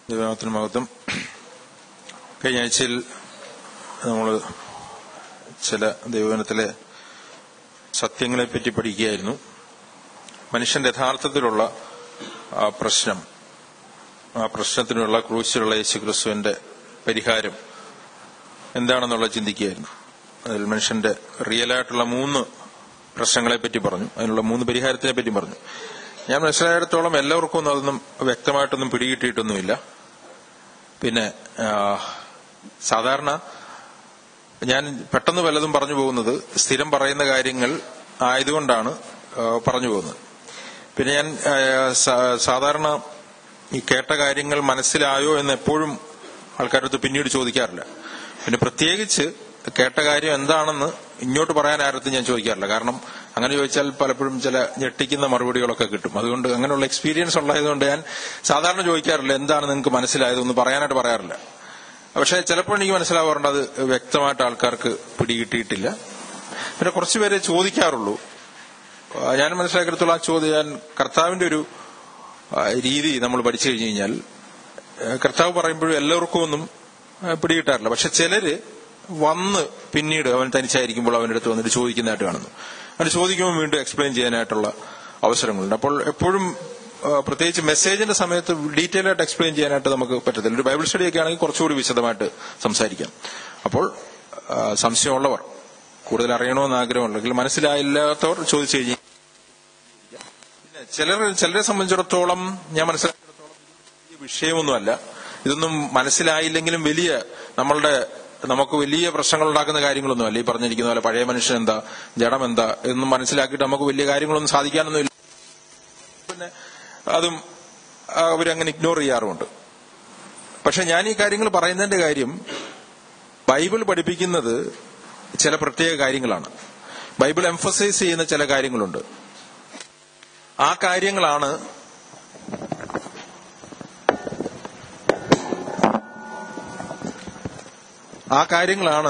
ദൈവത്തിന് മഹത്വം കഴിഞ്ഞ ആഴ്ചയിൽ നമ്മൾ ചില ദൈവവനത്തിലെ സത്യങ്ങളെ പറ്റി പഠിക്കുകയായിരുന്നു മനുഷ്യന്റെ യഥാർത്ഥത്തിലുള്ള ആ പ്രശ്നം ആ പ്രശ്നത്തിനുള്ള ക്രൂശിലുള്ള യേശുക്രിസ്തുവിന്റെ പരിഹാരം എന്താണെന്നുള്ള ചിന്തിക്കുകയായിരുന്നു അതിൽ മനുഷ്യന്റെ റിയലായിട്ടുള്ള മൂന്ന് പ്രശ്നങ്ങളെ പറ്റി പറഞ്ഞു അതിനുള്ള മൂന്ന് പരിഹാരത്തിനെ പറ്റി പറഞ്ഞു ഞാൻ മനസ്സിലായിടത്തോളം എല്ലാവർക്കും ഒന്നും അതൊന്നും വ്യക്തമായിട്ടൊന്നും പിടികിട്ടിയിട്ടൊന്നുമില്ല പിന്നെ ആ, സാധാരണ ഞാൻ പെട്ടെന്ന് വല്ലതും പറഞ്ഞു പോകുന്നത് സ്ഥിരം പറയുന്ന കാര്യങ്ങൾ ആയതുകൊണ്ടാണ് ആ, പറഞ്ഞു പോകുന്നത് പിന്നെ ഞാൻ ആ, സാ- സാധാരണ ഈ കേട്ട കാര്യങ്ങൾ മനസ്സിലായോ എന്ന് എപ്പോഴും ആൾക്കാരടുത്ത് പിന്നീട് ചോദിക്കാറില്ല പിന്നെ പ്രത്യേകിച്ച് കേട്ട കാര്യം എന്താണെന്ന് ഇങ്ങോട്ട് പറയാൻ ആരത്തും ഞാൻ ചോദിക്കാറില്ല കാരണം അങ്ങനെ ചോദിച്ചാൽ പലപ്പോഴും ചില ഞെട്ടിക്കുന്ന മറുപടികളൊക്കെ കിട്ടും അതുകൊണ്ട് അങ്ങനെയുള്ള എക്സ്പീരിയൻസ് ഉള്ളതുകൊണ്ട് ഞാൻ സാധാരണ ചോദിക്കാറില്ല എന്താണ് നിങ്ങൾക്ക് മനസ്സിലായതെന്ന് പറയാനായിട്ട് പറയാറില്ല പക്ഷെ ചിലപ്പോൾ എനിക്ക് മനസ്സിലാവാറുണ്ട് അത് വ്യക്തമായിട്ട് ആൾക്കാർക്ക് പിടികിട്ടിയിട്ടില്ല പിന്നെ കുറച്ചുപേരെ ചോദിക്കാറുള്ളൂ ആ, ഞാൻ മനസ്സിലാക്കിയെടുത്തോളം ആ ചോദ്യം ഞാൻ കർത്താവിന്റെ ഒരു ആ, രീതി നമ്മൾ പഠിച്ചു കഴിഞ്ഞു കഴിഞ്ഞാൽ ആ, കർത്താവ് പറയുമ്പോഴും എല്ലാവർക്കും ഒന്നും ആ, പിടികിട്ടാറില്ല പക്ഷെ ചിലര് വന്ന് പിന്നീട് അവൻ തനിച്ചായിരിക്കുമ്പോൾ അവന്റെ അടുത്ത് വന്നിട്ട് ചോദിക്കുന്നതായിട്ട് കാണുന്നു അവന് ചോദിക്കുമ്പോൾ വീണ്ടും എക്സ്പ്ലെയിൻ ചെയ്യാനായിട്ടുള്ള അവസരങ്ങളുണ്ട് അപ്പോൾ എപ്പോഴും ആ, പ്രത്യേകിച്ച് മെസ്സേജിന്റെ സമയത്ത് ഡീറ്റെയിൽ ആയിട്ട് എക്സ്പ്ലെയിൻ ചെയ്യാനായിട്ട് നമുക്ക് പറ്റത്തില്ല ഒരു ബൈബിൾ സ്റ്റഡി ഒക്കെ ആണെങ്കിൽ കുറച്ചുകൂടി വിശദമായിട്ട് സംസാരിക്കാം അപ്പോൾ ആ, സംശയമുള്ളവർ കൂടുതൽ അറിയണമെന്ന് ആഗ്രഹമുണ്ടെങ്കിൽ മനസ്സിലായില്ലാത്തവർ ചോദിച്ചു കഴിഞ്ഞാൽ പിന്നെ ചിലർ ചിലരെ സംബന്ധിച്ചിടത്തോളം ഞാൻ മനസ്സിലാക്കിയിടത്തോളം വലിയ വിഷയമൊന്നുമല്ല ഇതൊന്നും മനസ്സിലായില്ലെങ്കിലും വലിയ നമ്മളുടെ നമുക്ക് വലിയ പ്രശ്നങ്ങൾ ഉണ്ടാക്കുന്ന കാര്യങ്ങളൊന്നുമല്ല ഈ പറഞ്ഞിരിക്കുന്ന പോലെ പഴയ മനുഷ്യൻ എന്താ ജഡം എന്താ എന്നും മനസ്സിലാക്കിയിട്ട് നമുക്ക് വലിയ കാര്യങ്ങളൊന്നും സാധിക്കാനൊന്നുമില്ല പിന്നെ അതും ആ, അവരങ്ങനെ ഇഗ്നോർ ചെയ്യാറുമുണ്ട് പക്ഷെ ഞാൻ ഈ കാര്യങ്ങൾ പറയുന്നതിന്റെ കാര്യം ബൈബിൾ പഠിപ്പിക്കുന്നത് ചില പ്രത്യേക കാര്യങ്ങളാണ് ബൈബിൾ എംഫസൈസ് ചെയ്യുന്ന ചില കാര്യങ്ങളുണ്ട് ആ കാര്യങ്ങളാണ് ആ കാര്യങ്ങളാണ്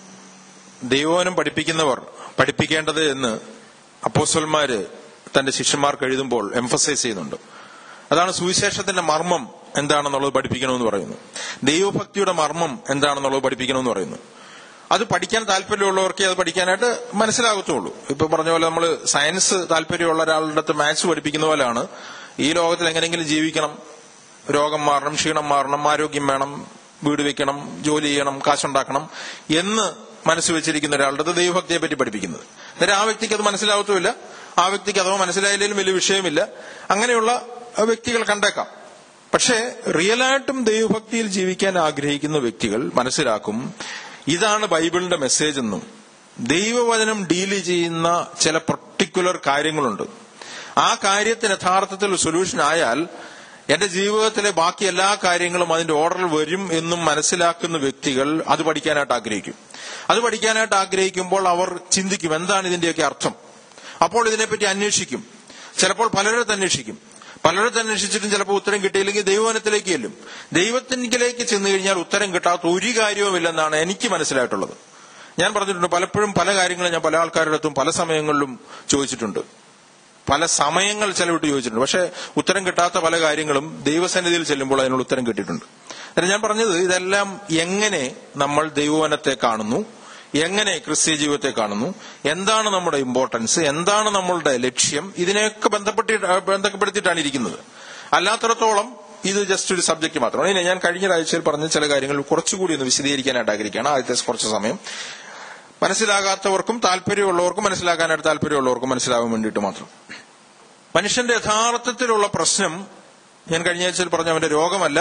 ദൈവവനം പഠിപ്പിക്കുന്നവർ പഠിപ്പിക്കേണ്ടത് എന്ന് അപ്പോസ്റ്റൽമാര് തന്റെ ശിഷ്യന്മാർക്ക് എഴുതുമ്പോൾ എംഫസൈസ് ചെയ്യുന്നുണ്ട് അതാണ് സുവിശേഷത്തിന്റെ മർമ്മം എന്താണെന്നുള്ളത് പഠിപ്പിക്കണമെന്ന് പറയുന്നു ദൈവഭക്തിയുടെ മർമ്മം എന്താണെന്നുള്ളത് പഠിപ്പിക്കണമെന്ന് പറയുന്നു അത് പഠിക്കാൻ താല്പര്യമുള്ളവർക്ക് അത് പഠിക്കാനായിട്ട് മനസ്സിലാകത്തുള്ളൂ ഇപ്പൊ പറഞ്ഞ പോലെ നമ്മൾ സയൻസ് താല്പര്യമുള്ള ഒരാളുടെ അടുത്ത് മാത്സ് പഠിപ്പിക്കുന്ന പോലെയാണ് ഈ ലോകത്തിൽ എങ്ങനെയെങ്കിലും ജീവിക്കണം രോഗം മാറണം ക്ഷീണം മാറണം ആരോഗ്യം വേണം വീട് വെക്കണം ജോലി ചെയ്യണം കാശുണ്ടാക്കണം എന്ന് മനസ്സ് വെച്ചിരിക്കുന്ന ഒരാളുടെ അടുത്ത് ദൈവഭക്തിയെ പറ്റി പഠിപ്പിക്കുന്നത് അന്നേരം ആ വ്യക്തിക്ക് അത് മനസ്സിലാവത്തുമില്ല ആ വ്യക്തിക്ക് അഥവാ മനസ്സിലായില്ലെങ്കിലും വലിയ വിഷയമില്ല അങ്ങനെയുള്ള വ്യക്തികൾ കണ്ടേക്കാം പക്ഷേ റിയലായിട്ടും ദൈവഭക്തിയിൽ ജീവിക്കാൻ ആഗ്രഹിക്കുന്ന വ്യക്തികൾ മനസ്സിലാക്കും ഇതാണ് ബൈബിളിന്റെ മെസ്സേജ് എന്നും ദൈവവചനം ഡീല് ചെയ്യുന്ന ചില പർട്ടിക്കുലർ കാര്യങ്ങളുണ്ട് ആ കാര്യത്തിന് യഥാർത്ഥത്തിൽ സൊല്യൂഷൻ ആയാൽ എന്റെ ജീവിതത്തിലെ ബാക്കി എല്ലാ കാര്യങ്ങളും അതിന്റെ ഓർഡറിൽ വരും എന്നും മനസ്സിലാക്കുന്ന വ്യക്തികൾ അത് പഠിക്കാനായിട്ട് ആഗ്രഹിക്കും അത് പഠിക്കാനായിട്ട് ആഗ്രഹിക്കുമ്പോൾ അവർ ചിന്തിക്കും എന്താണ് ഇതിന്റെയൊക്കെ അർത്ഥം അപ്പോൾ ഇതിനെപ്പറ്റി അന്വേഷിക്കും ചിലപ്പോൾ പലരിടത്ത് അന്വേഷിക്കും പലരിടത്ത് അന്വേഷിച്ചിട്ടും ചിലപ്പോൾ ഉത്തരം കിട്ടിയില്ലെങ്കിൽ ദൈവവനത്തിലേക്ക് ചെല്ലും ദൈവത്തിലേക്ക് ചെന്ന് കഴിഞ്ഞാൽ ഉത്തരം കിട്ടാത്ത ഒരു കാര്യവുമില്ലെന്നാണ് എനിക്ക് മനസ്സിലായിട്ടുള്ളത് ഞാൻ പറഞ്ഞിട്ടുണ്ട് പലപ്പോഴും പല കാര്യങ്ങളും ഞാൻ പല ആൾക്കാരുടെ അടുത്തും പല സമയങ്ങളിലും ചോദിച്ചിട്ടുണ്ട് പല സമയങ്ങൾ ചെലവിട്ട് ചോദിച്ചിട്ടുണ്ട് പക്ഷെ ഉത്തരം കിട്ടാത്ത പല കാര്യങ്ങളും ദൈവസന്നിധിയിൽ ചെല്ലുമ്പോൾ അതിനുള്ള ഉത്തരം കിട്ടിയിട്ടുണ്ട് അന്നേരം ഞാൻ പറഞ്ഞത് ഇതെല്ലാം എങ്ങനെ നമ്മൾ ദൈവവനത്തെ കാണുന്നു എങ്ങനെ ക്രിസ്ത്യ ജീവിതത്തെ കാണുന്നു എന്താണ് നമ്മുടെ ഇമ്പോർട്ടൻസ് എന്താണ് നമ്മളുടെ ലക്ഷ്യം ഇതിനെയൊക്കെ ബന്ധപ്പെട്ടി ബന്ധപ്പെടുത്തിയിട്ടാണ് ഇരിക്കുന്നത് അല്ലാത്തടത്തോളം ഇത് ജസ്റ്റ് ഒരു സബ്ജക്ട് മാത്രമാണ് ഇനി ഞാൻ കഴിഞ്ഞ ആഴ്ചയിൽ പറഞ്ഞ ചില കാര്യങ്ങൾ കുറച്ചുകൂടി ഒന്ന് വിശദീകരിക്കാനായിട്ട് ആഗ്രഹിക്കുകയാണ് ആദ്യത്തെ കുറച്ച് സമയം മനസ്സിലാകാത്തവർക്കും താല്പര്യമുള്ളവർക്കും മനസ്സിലാക്കാനായിട്ട് താല്പര്യമുള്ളവർക്കും മനസ്സിലാവാൻ വേണ്ടിയിട്ട് മാത്രം മനുഷ്യന്റെ യഥാർത്ഥത്തിലുള്ള പ്രശ്നം ഞാൻ കഴിഞ്ഞ ആഴ്ചയിൽ പറഞ്ഞ അവന്റെ രോഗമല്ല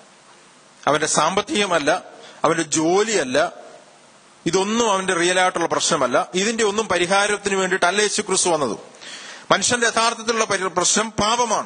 അവന്റെ സാമ്പത്തികമല്ല അവന്റെ ജോലിയല്ല ഇതൊന്നും അവന്റെ റിയൽ ആയിട്ടുള്ള പ്രശ്നമല്ല ഇതിന്റെ ഒന്നും പരിഹാരത്തിന് വേണ്ടിയിട്ടല്ല യേശു ക്രിസ്തു വന്നത് മനുഷ്യന്റെ യഥാർത്ഥത്തിലുള്ള പരി- പ്രശ്നം പാപമാണ്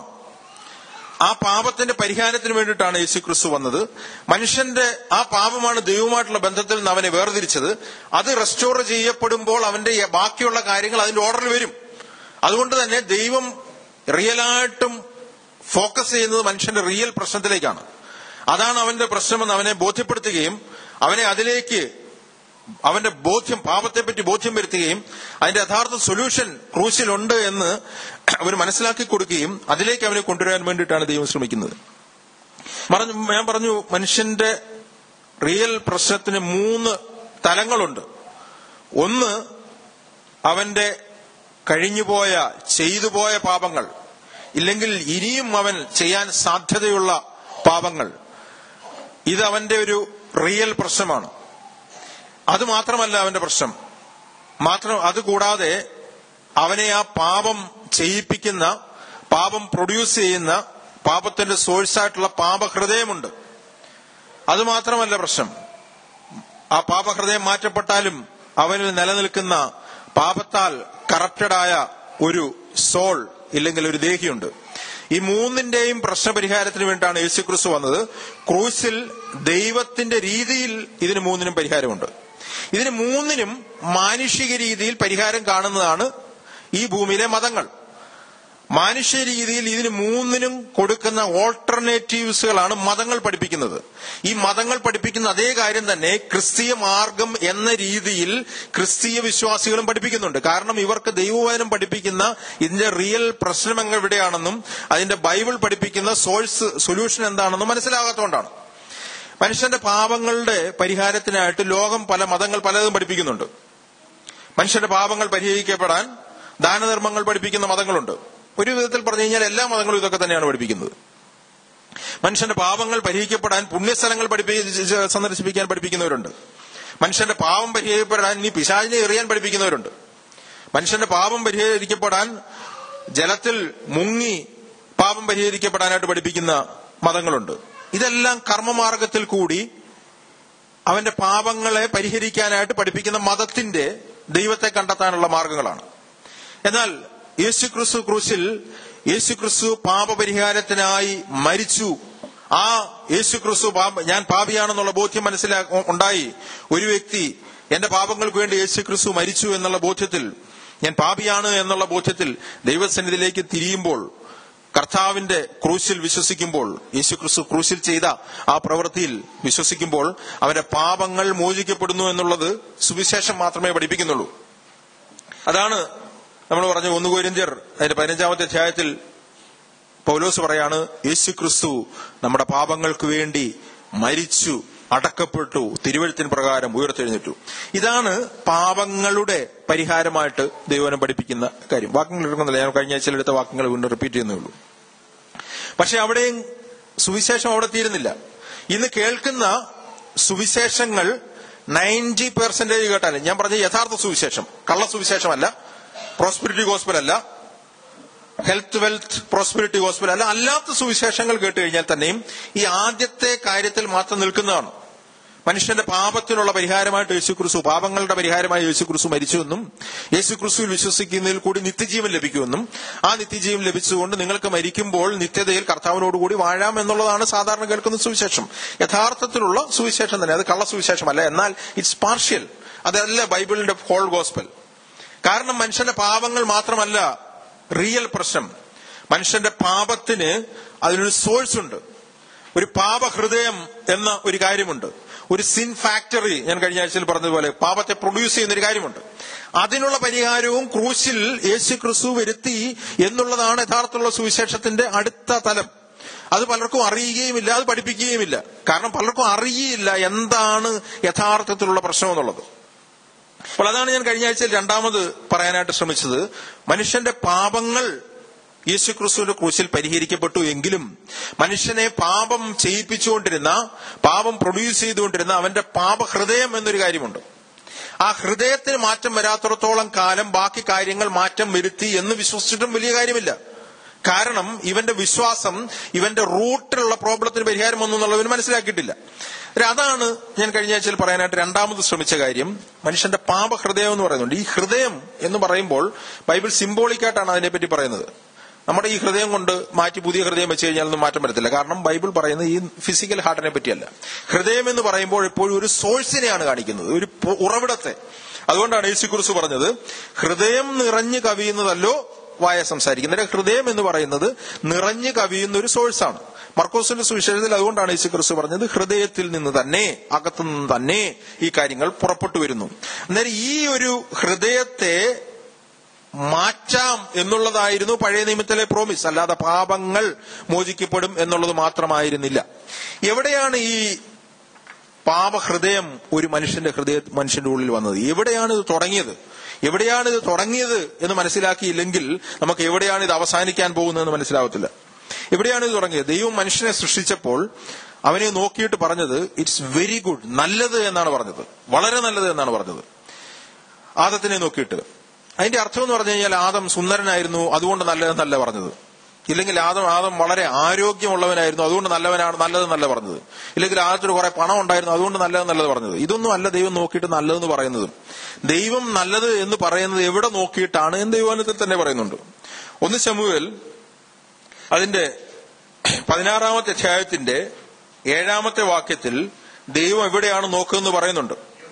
ആ പാപത്തിന്റെ പരിഹാരത്തിന് വേണ്ടിയിട്ടാണ് യേശു ക്രിസ്തു വന്നത് മനുഷ്യന്റെ ആ പാപമാണ് ദൈവവുമായിട്ടുള്ള ബന്ധത്തിൽ നിന്ന് അവനെ വേർതിരിച്ചത് അത് റെസ്റ്റോർ ചെയ്യപ്പെടുമ്പോൾ അവന്റെ ബാക്കിയുള്ള കാര്യങ്ങൾ അതിന്റെ ഓർഡറിൽ വരും അതുകൊണ്ട് തന്നെ ദൈവം റിയലായിട്ടും ഫോക്കസ് ചെയ്യുന്നത് മനുഷ്യന്റെ റിയൽ പ്രശ്നത്തിലേക്കാണ് അതാണ് അവന്റെ പ്രശ്നമെന്ന് അവനെ ബോധ്യപ്പെടുത്തുകയും അവനെ അതിലേക്ക് അവന്റെ ബോധ്യം പാപത്തെപ്പറ്റി ബോധ്യം വരുത്തുകയും അതിന്റെ യഥാർത്ഥ സൊല്യൂഷൻ ക്രൂശിലുണ്ട് എന്ന് അവന് മനസ്സിലാക്കി കൊടുക്കുകയും അതിലേക്ക് അവനെ കൊണ്ടുവരാൻ വേണ്ടിയിട്ടാണ് ദൈവം ശ്രമിക്കുന്നത് പറഞ്ഞു ഞാൻ പറഞ്ഞു മനുഷ്യന്റെ റിയൽ പ്രശ്നത്തിന് മൂന്ന് തലങ്ങളുണ്ട് ഒന്ന് അവന്റെ കഴിഞ്ഞുപോയ ചെയ്തുപോയ പാപങ്ങൾ ഇല്ലെങ്കിൽ ഇനിയും അവൻ ചെയ്യാൻ സാധ്യതയുള്ള പാപങ്ങൾ ഇത് അവന്റെ ഒരു റിയൽ പ്രശ്നമാണ് അത് മാത്രമല്ല അവന്റെ പ്രശ്നം മാത്രം അതുകൂടാതെ അവനെ ആ പാപം ചെയ്യിപ്പിക്കുന്ന പാപം പ്രൊഡ്യൂസ് ചെയ്യുന്ന പാപത്തിന്റെ സോഴ്സായിട്ടുള്ള പാപഹൃദയമുണ്ട് അത് മാത്രമല്ല പ്രശ്നം ആ പാപഹൃദയം മാറ്റപ്പെട്ടാലും അവനിൽ നിലനിൽക്കുന്ന പാപത്താൽ കറപ്റ്റഡായ ഒരു സോൾ ഇല്ലെങ്കിൽ ഒരു ദേഹിയുണ്ട് ഈ മൂന്നിന്റെയും പ്രശ്നപരിഹാരത്തിന് വേണ്ടിയാണ് യേശുക്രിസ്തു വന്നത് ക്രൂസിൽ ദൈവത്തിന്റെ രീതിയിൽ ഇതിന് മൂന്നിനും പരിഹാരമുണ്ട് ഇതിന് മൂന്നിനും മാനുഷിക രീതിയിൽ പരിഹാരം കാണുന്നതാണ് ഈ ഭൂമിയിലെ മതങ്ങൾ മാനുഷ്യ രീതിയിൽ ഇതിന് മൂന്നിനും കൊടുക്കുന്ന ഓൾട്ടർനേറ്റീവ്സുകളാണ് മതങ്ങൾ പഠിപ്പിക്കുന്നത് ഈ മതങ്ങൾ പഠിപ്പിക്കുന്ന അതേ കാര്യം തന്നെ ക്രിസ്തീയ മാർഗം എന്ന രീതിയിൽ ക്രിസ്തീയ വിശ്വാസികളും പഠിപ്പിക്കുന്നുണ്ട് കാരണം ഇവർക്ക് ദൈവവചനം പഠിപ്പിക്കുന്ന ഇതിന്റെ റിയൽ പ്രശ്നം എവിടെയാണെന്നും അതിന്റെ ബൈബിൾ പഠിപ്പിക്കുന്ന സോഴ്സ് സൊല്യൂഷൻ എന്താണെന്നും മനസ്സിലാകാത്തതുകൊണ്ടാണ് മനുഷ്യന്റെ പാപങ്ങളുടെ പരിഹാരത്തിനായിട്ട് ലോകം പല മതങ്ങൾ പലതും പഠിപ്പിക്കുന്നുണ്ട് മനുഷ്യന്റെ പാപങ്ങൾ പരിഹരിക്കപ്പെടാൻ ദാനധർമ്മങ്ങൾ പഠിപ്പിക്കുന്ന മതങ്ങളുണ്ട് ഒരു വിധത്തിൽ പറഞ്ഞു കഴിഞ്ഞാൽ എല്ലാ മതങ്ങളും ഇതൊക്കെ തന്നെയാണ് പഠിപ്പിക്കുന്നത് മനുഷ്യന്റെ പാപങ്ങൾ പരിഹരിക്കപ്പെടാൻ പുണ്യസ്ഥലങ്ങൾ പഠിപ്പിച്ച് സന്ദർശിപ്പിക്കാൻ പഠിപ്പിക്കുന്നവരുണ്ട് മനുഷ്യന്റെ പാപം പരിഹരിക്കപ്പെടാൻ ഇനി പിശാചിനെ എറിയാൻ പഠിപ്പിക്കുന്നവരുണ്ട് മനുഷ്യന്റെ പാപം പരിഹരിക്കപ്പെടാൻ ജലത്തിൽ മുങ്ങി പാപം പരിഹരിക്കപ്പെടാനായിട്ട് പഠിപ്പിക്കുന്ന മതങ്ങളുണ്ട് ഇതെല്ലാം കർമ്മമാർഗത്തിൽ കൂടി അവന്റെ പാപങ്ങളെ പരിഹരിക്കാനായിട്ട് പഠിപ്പിക്കുന്ന മതത്തിന്റെ ദൈവത്തെ കണ്ടെത്താനുള്ള മാർഗങ്ങളാണ് എന്നാൽ യേശുക്രിസ്തു ക്രൂശിൽ യേശുക്രിസ്തു പാപപരിഹാരത്തിനായി മരിച്ചു ആ യേശുക്രിസ്തു പാപ ഞാൻ പാപിയാണെന്നുള്ള ബോധ്യം മനസ്സിലാ ഉണ്ടായി ഒരു വ്യക്തി എന്റെ പാപങ്ങൾക്ക് വേണ്ടി യേശുക്രിസ്തു മരിച്ചു എന്നുള്ള ബോധ്യത്തിൽ ഞാൻ പാപിയാണ് എന്നുള്ള ബോധ്യത്തിൽ ദൈവസന്നിധിയിലേക്ക് തിരിയുമ്പോൾ കർത്താവിന്റെ ക്രൂശിൽ വിശ്വസിക്കുമ്പോൾ യേശുക്രിസ്തു ക്രൂശിൽ ചെയ്ത ആ പ്രവൃത്തിയിൽ വിശ്വസിക്കുമ്പോൾ അവന്റെ പാപങ്ങൾ മോചിക്കപ്പെടുന്നു എന്നുള്ളത് സുവിശേഷം മാത്രമേ പഠിപ്പിക്കുന്നുള്ളൂ അതാണ് നമ്മൾ പറഞ്ഞു ഒന്ന് കോരിന്ത്യർ അതിന്റെ പതിനഞ്ചാമത്തെ അധ്യായത്തിൽ പൗലോസ് പറയാണ് യേശു ക്രിസ്തു നമ്മുടെ പാപങ്ങൾക്ക് വേണ്ടി മരിച്ചു അടക്കപ്പെട്ടു തിരുവഴുത്തിന് പ്രകാരം ഉയർത്തെഴുന്നേറ്റു ഇതാണ് പാപങ്ങളുടെ പരിഹാരമായിട്ട് ദൈവനം പഠിപ്പിക്കുന്ന കാര്യം വാക്യങ്ങൾ എടുക്കുന്നില്ല ഞാൻ കഴിഞ്ഞ ആഴ്ചയിൽ എടുത്ത വാക്യങ്ങൾ വീണ്ടും റിപ്പീറ്റ് ചെയ്യുന്നേ ഉള്ളൂ പക്ഷെ അവിടെയും സുവിശേഷം അവിടെ തീരുന്നില്ല ഇന്ന് കേൾക്കുന്ന സുവിശേഷങ്ങൾ നയൻറ്റി പെർസെന്റേജ് കേട്ടാലും ഞാൻ പറഞ്ഞ യഥാർത്ഥ സുവിശേഷം കള്ള സുവിശേഷമല്ല പ്രോസ്പിരിറ്റി ഗോസ്പൽ അല്ല ഹെൽത്ത് വെൽത്ത് പ്രോസ്പിരിറ്റി ഗോസ്പൽ അല്ല അല്ലാത്ത സുവിശേഷങ്ങൾ കേട്ട് കഴിഞ്ഞാൽ തന്നെയും ഈ ആദ്യത്തെ കാര്യത്തിൽ മാത്രം നിൽക്കുന്നതാണ് മനുഷ്യന്റെ പാപത്തിനുള്ള പരിഹാരമായിട്ട് യേശുക്രിസ്തു പാപങ്ങളുടെ പരിഹാരമായി യേശുക്രിസ്തു മരിച്ചുവെന്നും യേശുക്രിസ്തുവിൽ വിശ്വസിക്കുന്നതിൽ കൂടി നിത്യജീവൻ ലഭിക്കുമെന്നും ആ നിത്യജീവൻ ലഭിച്ചുകൊണ്ട് നിങ്ങൾക്ക് മരിക്കുമ്പോൾ നിത്യതയിൽ കർത്താവിനോടുകൂടി വാഴാം എന്നുള്ളതാണ് സാധാരണ കേൾക്കുന്ന സുവിശേഷം യഥാർത്ഥത്തിലുള്ള സുവിശേഷം തന്നെ അത് കള്ള സുവിശേഷമല്ല എന്നാൽ ഇറ്റ്സ് പാർഷ്യൽ അതല്ല ബൈബിളിന്റെ ഹോൾ ഗോസ്പൽ കാരണം മനുഷ്യന്റെ പാപങ്ങൾ മാത്രമല്ല റിയൽ പ്രശ്നം മനുഷ്യന്റെ പാപത്തിന് അതിനൊരു സോഴ്സ് ഉണ്ട് ഒരു പാപഹൃദയം എന്ന ഒരു കാര്യമുണ്ട് ഒരു സിൻ ഫാക്ടറി ഞാൻ കഴിഞ്ഞ ആഴ്ചയിൽ പറഞ്ഞതുപോലെ പാപത്തെ പ്രൊഡ്യൂസ് ചെയ്യുന്ന ഒരു കാര്യമുണ്ട് അതിനുള്ള പരിഹാരവും ക്രൂശിൽ യേശു ക്രിസ്തു വരുത്തി എന്നുള്ളതാണ് യഥാർത്ഥമുള്ള സുവിശേഷത്തിന്റെ അടുത്ത തലം അത് പലർക്കും അറിയുകയുമില്ല അത് പഠിപ്പിക്കുകയുമില്ല കാരണം പലർക്കും അറിയില്ല എന്താണ് യഥാർത്ഥത്തിലുള്ള പ്രശ്നം എന്നുള്ളത് അപ്പോൾ അതാണ് ഞാൻ കഴിഞ്ഞ ആഴ്ചയിൽ രണ്ടാമത് പറയാനായിട്ട് ശ്രമിച്ചത് മനുഷ്യന്റെ പാപങ്ങൾ യേശുക്രിസ്തുവിന്റെ ക്രൂശിൽ പരിഹരിക്കപ്പെട്ടു എങ്കിലും മനുഷ്യനെ പാപം ചെയ്യിപ്പിച്ചുകൊണ്ടിരുന്ന പാപം പ്രൊഡ്യൂസ് ചെയ്തുകൊണ്ടിരുന്ന അവന്റെ പാപഹൃദയം എന്നൊരു കാര്യമുണ്ട് ആ ഹൃദയത്തിന് മാറ്റം വരാത്തിടത്തോളം കാലം ബാക്കി കാര്യങ്ങൾ മാറ്റം വരുത്തി എന്ന് വിശ്വസിച്ചിട്ടും വലിയ കാര്യമില്ല കാരണം ഇവന്റെ വിശ്വാസം ഇവന്റെ റൂട്ടിലുള്ള പ്രോബ്ലത്തിന് പരിഹാരം ഒന്നും എന്നുള്ളവന് മനസ്സിലാക്കിയിട്ടില്ല അതാണ് ഞാൻ കഴിഞ്ഞ ആഴ്ചയിൽ പറയാനായിട്ട് രണ്ടാമത് ശ്രമിച്ച കാര്യം മനുഷ്യന്റെ പാപഹൃദയം എന്ന് പറയുന്നുണ്ട് ഈ ഹൃദയം എന്ന് പറയുമ്പോൾ ബൈബിൾ സിംബോളിക്കായിട്ടാണ് അതിനെപ്പറ്റി പറയുന്നത് നമ്മുടെ ഈ ഹൃദയം കൊണ്ട് മാറ്റി പുതിയ ഹൃദയം വെച്ച് കഴിഞ്ഞാൽ ഒന്നും മാറ്റം വരത്തില്ല കാരണം ബൈബിൾ പറയുന്നത് ഈ ഫിസിക്കൽ ഹാർട്ടിനെ പറ്റിയല്ല ഹൃദയം എന്ന് പറയുമ്പോൾ എപ്പോഴും ഒരു സോഴ്സിനെയാണ് കാണിക്കുന്നത് ഒരു ഉറവിടത്തെ അതുകൊണ്ടാണ് യേശുക്കുറിച്ച് പറഞ്ഞത് ഹൃദയം നിറഞ്ഞു കവിയുന്നതല്ലോ വായ സംസാരിക്കുന്നത് ഹൃദയം എന്ന് പറയുന്നത് നിറഞ്ഞു കവിയുന്ന ഒരു സോഴ്സാണ് മർക്കോസിന്റെ സുവിശേഷത്തിൽ അതുകൊണ്ടാണ് യേശു ക്രിസ്തു പറഞ്ഞത് ഹൃദയത്തിൽ നിന്ന് തന്നെ അകത്തു നിന്ന് തന്നെ ഈ കാര്യങ്ങൾ പുറപ്പെട്ടു വരുന്നു അന്നേരം ഈ ഒരു ഹൃദയത്തെ മാറ്റാം എന്നുള്ളതായിരുന്നു പഴയ നിയമത്തിലെ പ്രോമിസ് അല്ലാതെ പാപങ്ങൾ മോചിക്കപ്പെടും എന്നുള്ളത് മാത്രമായിരുന്നില്ല എവിടെയാണ് ഈ പാപഹൃദയം ഒരു മനുഷ്യന്റെ ഹൃദയ മനുഷ്യന്റെ ഉള്ളിൽ വന്നത് എവിടെയാണ് ഇത് തുടങ്ങിയത് എവിടെയാണ് ഇത് തുടങ്ങിയത് എന്ന് മനസ്സിലാക്കിയില്ലെങ്കിൽ നമുക്ക് എവിടെയാണ് ഇത് അവസാനിക്കാൻ പോകുന്നതെന്ന് മനസ്സിലാവത്തില്ല എവിടെയാണ് ഇത് തുടങ്ങിയത് ദൈവം മനുഷ്യനെ സൃഷ്ടിച്ചപ്പോൾ അവനെ നോക്കിയിട്ട് പറഞ്ഞത് ഇറ്റ്സ് വെരി ഗുഡ് നല്ലത് എന്നാണ് പറഞ്ഞത് വളരെ നല്ലത് എന്നാണ് പറഞ്ഞത് ആദത്തിനെ നോക്കിയിട്ട് അതിന്റെ അർത്ഥം എന്ന് പറഞ്ഞു കഴിഞ്ഞാൽ ആദം സുന്ദരനായിരുന്നു അതുകൊണ്ട് നല്ലതെന്നല്ല പറഞ്ഞത് ഇല്ലെങ്കിൽ ആദം ആദം വളരെ ആരോഗ്യമുള്ളവനായിരുന്നു അതുകൊണ്ട് നല്ലവനാണ് നല്ലതെന്നല്ല പറഞ്ഞത് ഇല്ലെങ്കിൽ ആദത്തിന് കുറെ പണം ഉണ്ടായിരുന്നു അതുകൊണ്ട് നല്ലതെന്നല്ലത് പറഞ്ഞത് ഇതൊന്നും അല്ല ദൈവം നോക്കിയിട്ട് നല്ലതെന്ന് പറയുന്നത് ദൈവം നല്ലത് എന്ന് പറയുന്നത് എവിടെ നോക്കിയിട്ടാണ് എന്ന് ദൈവാനത്തിൽ തന്നെ പറയുന്നുണ്ട് ഒന്ന് ശമുവേൽ അതിന്റെ പതിനാറാമത്തെ അധ്യായത്തിന്റെ ഏഴാമത്തെ വാക്യത്തിൽ ദൈവം എവിടെയാണ് നോക്കുന്നതെന്ന് പറയുന്നുണ്ട്